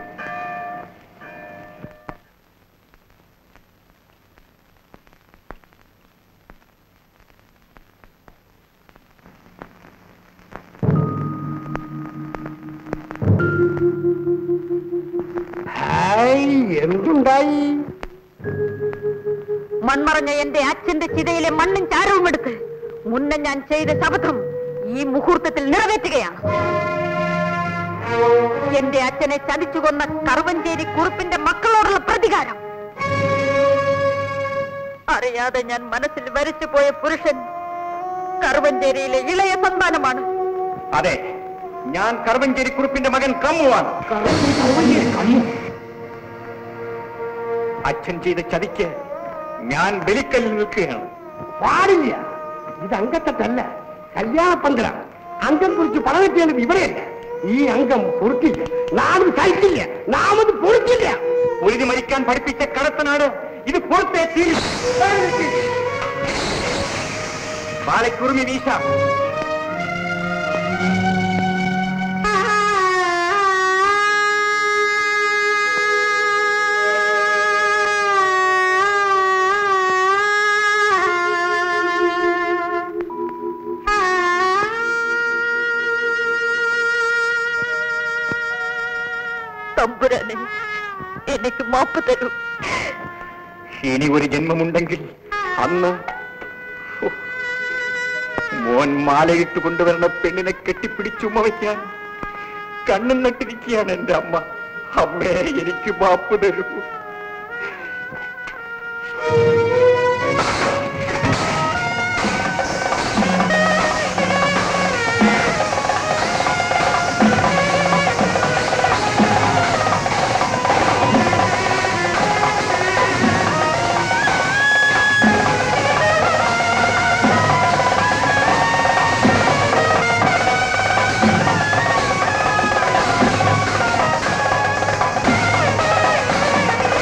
ഹായ് എന്തുണ്ടായി മൺമറഞ്ഞ എന്റെ അച്ഛന്റെ ചിതയിലെ മണ്ണും ചാരവും എടുത്ത് മുന്നേ ഞാൻ ചെയ്ത ശപഥം ഈ മുഹൂർത്തത്തിൽ നിറവേറ്റുകയാണ് എന്റെ അച്ഛനെ ചതിച്ചുകൊന്ന കറുവഞ്ചേരി കുറുപ്പിന്റെ മക്കളോടുള്ള പ്രതികാരം അറിയാതെ ഞാൻ മനസ്സിൽ വരച്ചു പോയ പുരുഷൻ കറുവഞ്ചേരിയിലെ ഇളയ സന്താനമാണ് അതെ ഞാൻ കറുവഞ്ചേരി കുറുപ്പിന്റെ മകൻ കമ്മുവാണ് അച്ഛൻ ചെയ്ത ചതിക്ക് ഞാൻ ബലിക്കല്ലിൽ നിൽക്കുകയാണ് പാടില്ല ഇത് അംഗത്തല്ല കല്യാണപ്പന്തലാണ് അംഗം കുറിച്ച് പടവെറ്റേണ്ടത് ഇവിടെയല്ല ഈ അംഗം പൊറുക്കില്ല നാടും സഹിക്കില്ല നാമത് പൊറുക്കില്ല പൊരുതി മരിക്കാൻ പഠിപ്പിച്ച കടത്തനാട് ഇത് പുറത്തേ തീരും ബാലക്കുറുമി വീശാം തമ്പുരാനെ എനിക്ക് മാപ്പ് തരൂ ഇനി ഒരു ജന്മമുണ്ടെങ്കിൽ അന്ന് ഹോ, മോൻ മാലയിട്ട് കൊണ്ടുവരുന്ന പെണ്ണിനെ കെട്ടിപ്പിടിച്ചുമ്മ വയ്ക്കാൻ കണ്ണും നട്ടിരിക്കുകയാണ് എന്റെ അമ്മ അമ്മേ എനിക്ക് മാപ്പ് തരൂ ആ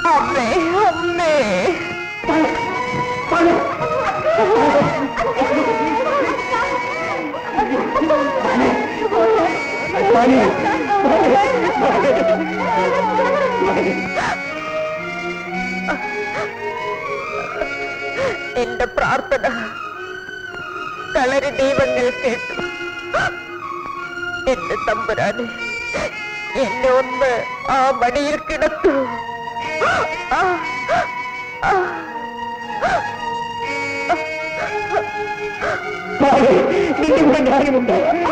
അമ്മേ അമ്മേ എന്റെ പ്രാർത്ഥന കളരി ദൈവങ്ങൾ കേട്ടു എന്റെ തമ്പുരാനെ എന്നെ ഒന്ന് ആ മടിയിൽ കിടത്തു ആ, ആ, നിന്റെ കൂടെ ഞാനുമുണ്ട്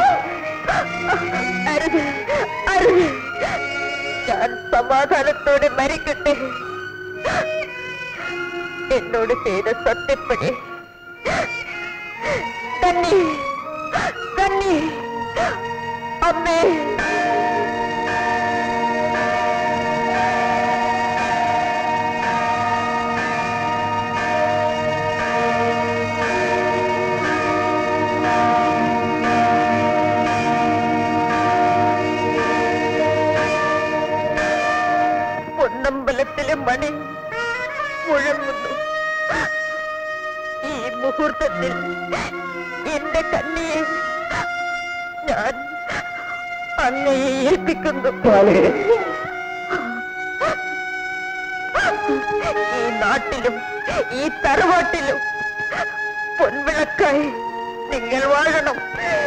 അരുത് അരുത് ഞാൻ സമാധാനത്തോടെ മരിക്കട്ടെ എന്നോട് ചെയ്ത സത്യപ്പടി കണ്ണി കണ്ണി അമ്മേ പൊന്നമ്പലത്തിലെ മണി മുഴങ്ങുന്നു ഈ മുഹൂർത്തത്തിൽ എന്റെ കണ്ണിയെ ഞാൻ അങ്ങയെ ഏൽപ്പിക്കുന്നു ഈ നാട്ടിലും ഈ തറവാട്ടിലും പൊൻവിളക്കായി നിങ്ങൾ വാഴണം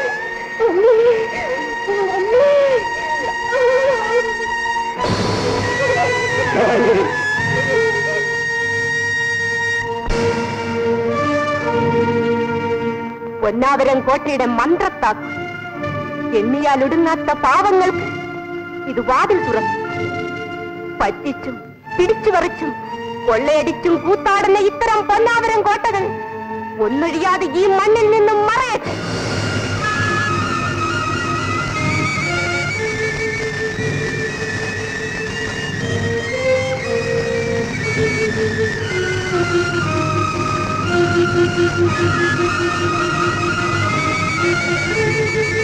പൊന്നാവരം കോട്ടയുടെ മന്ത്രത്താക്കു എണ്ണിയാൽ ഒടുങ്ങാത്ത പാവങ്ങൾക്ക് ഇത് വാതിൽ തുറന്നു പറ്റിച്ചും പിടിച്ചു പറിച്ചും കൊള്ളയടിച്ചും കൂത്താടുന്ന ഇത്തരം പൊന്നാവരം കോട്ടകൾ ഒന്നൊഴിയാതെ ഈ മണ്ണിൽ നിന്നും മറയട്ടെ Thank you.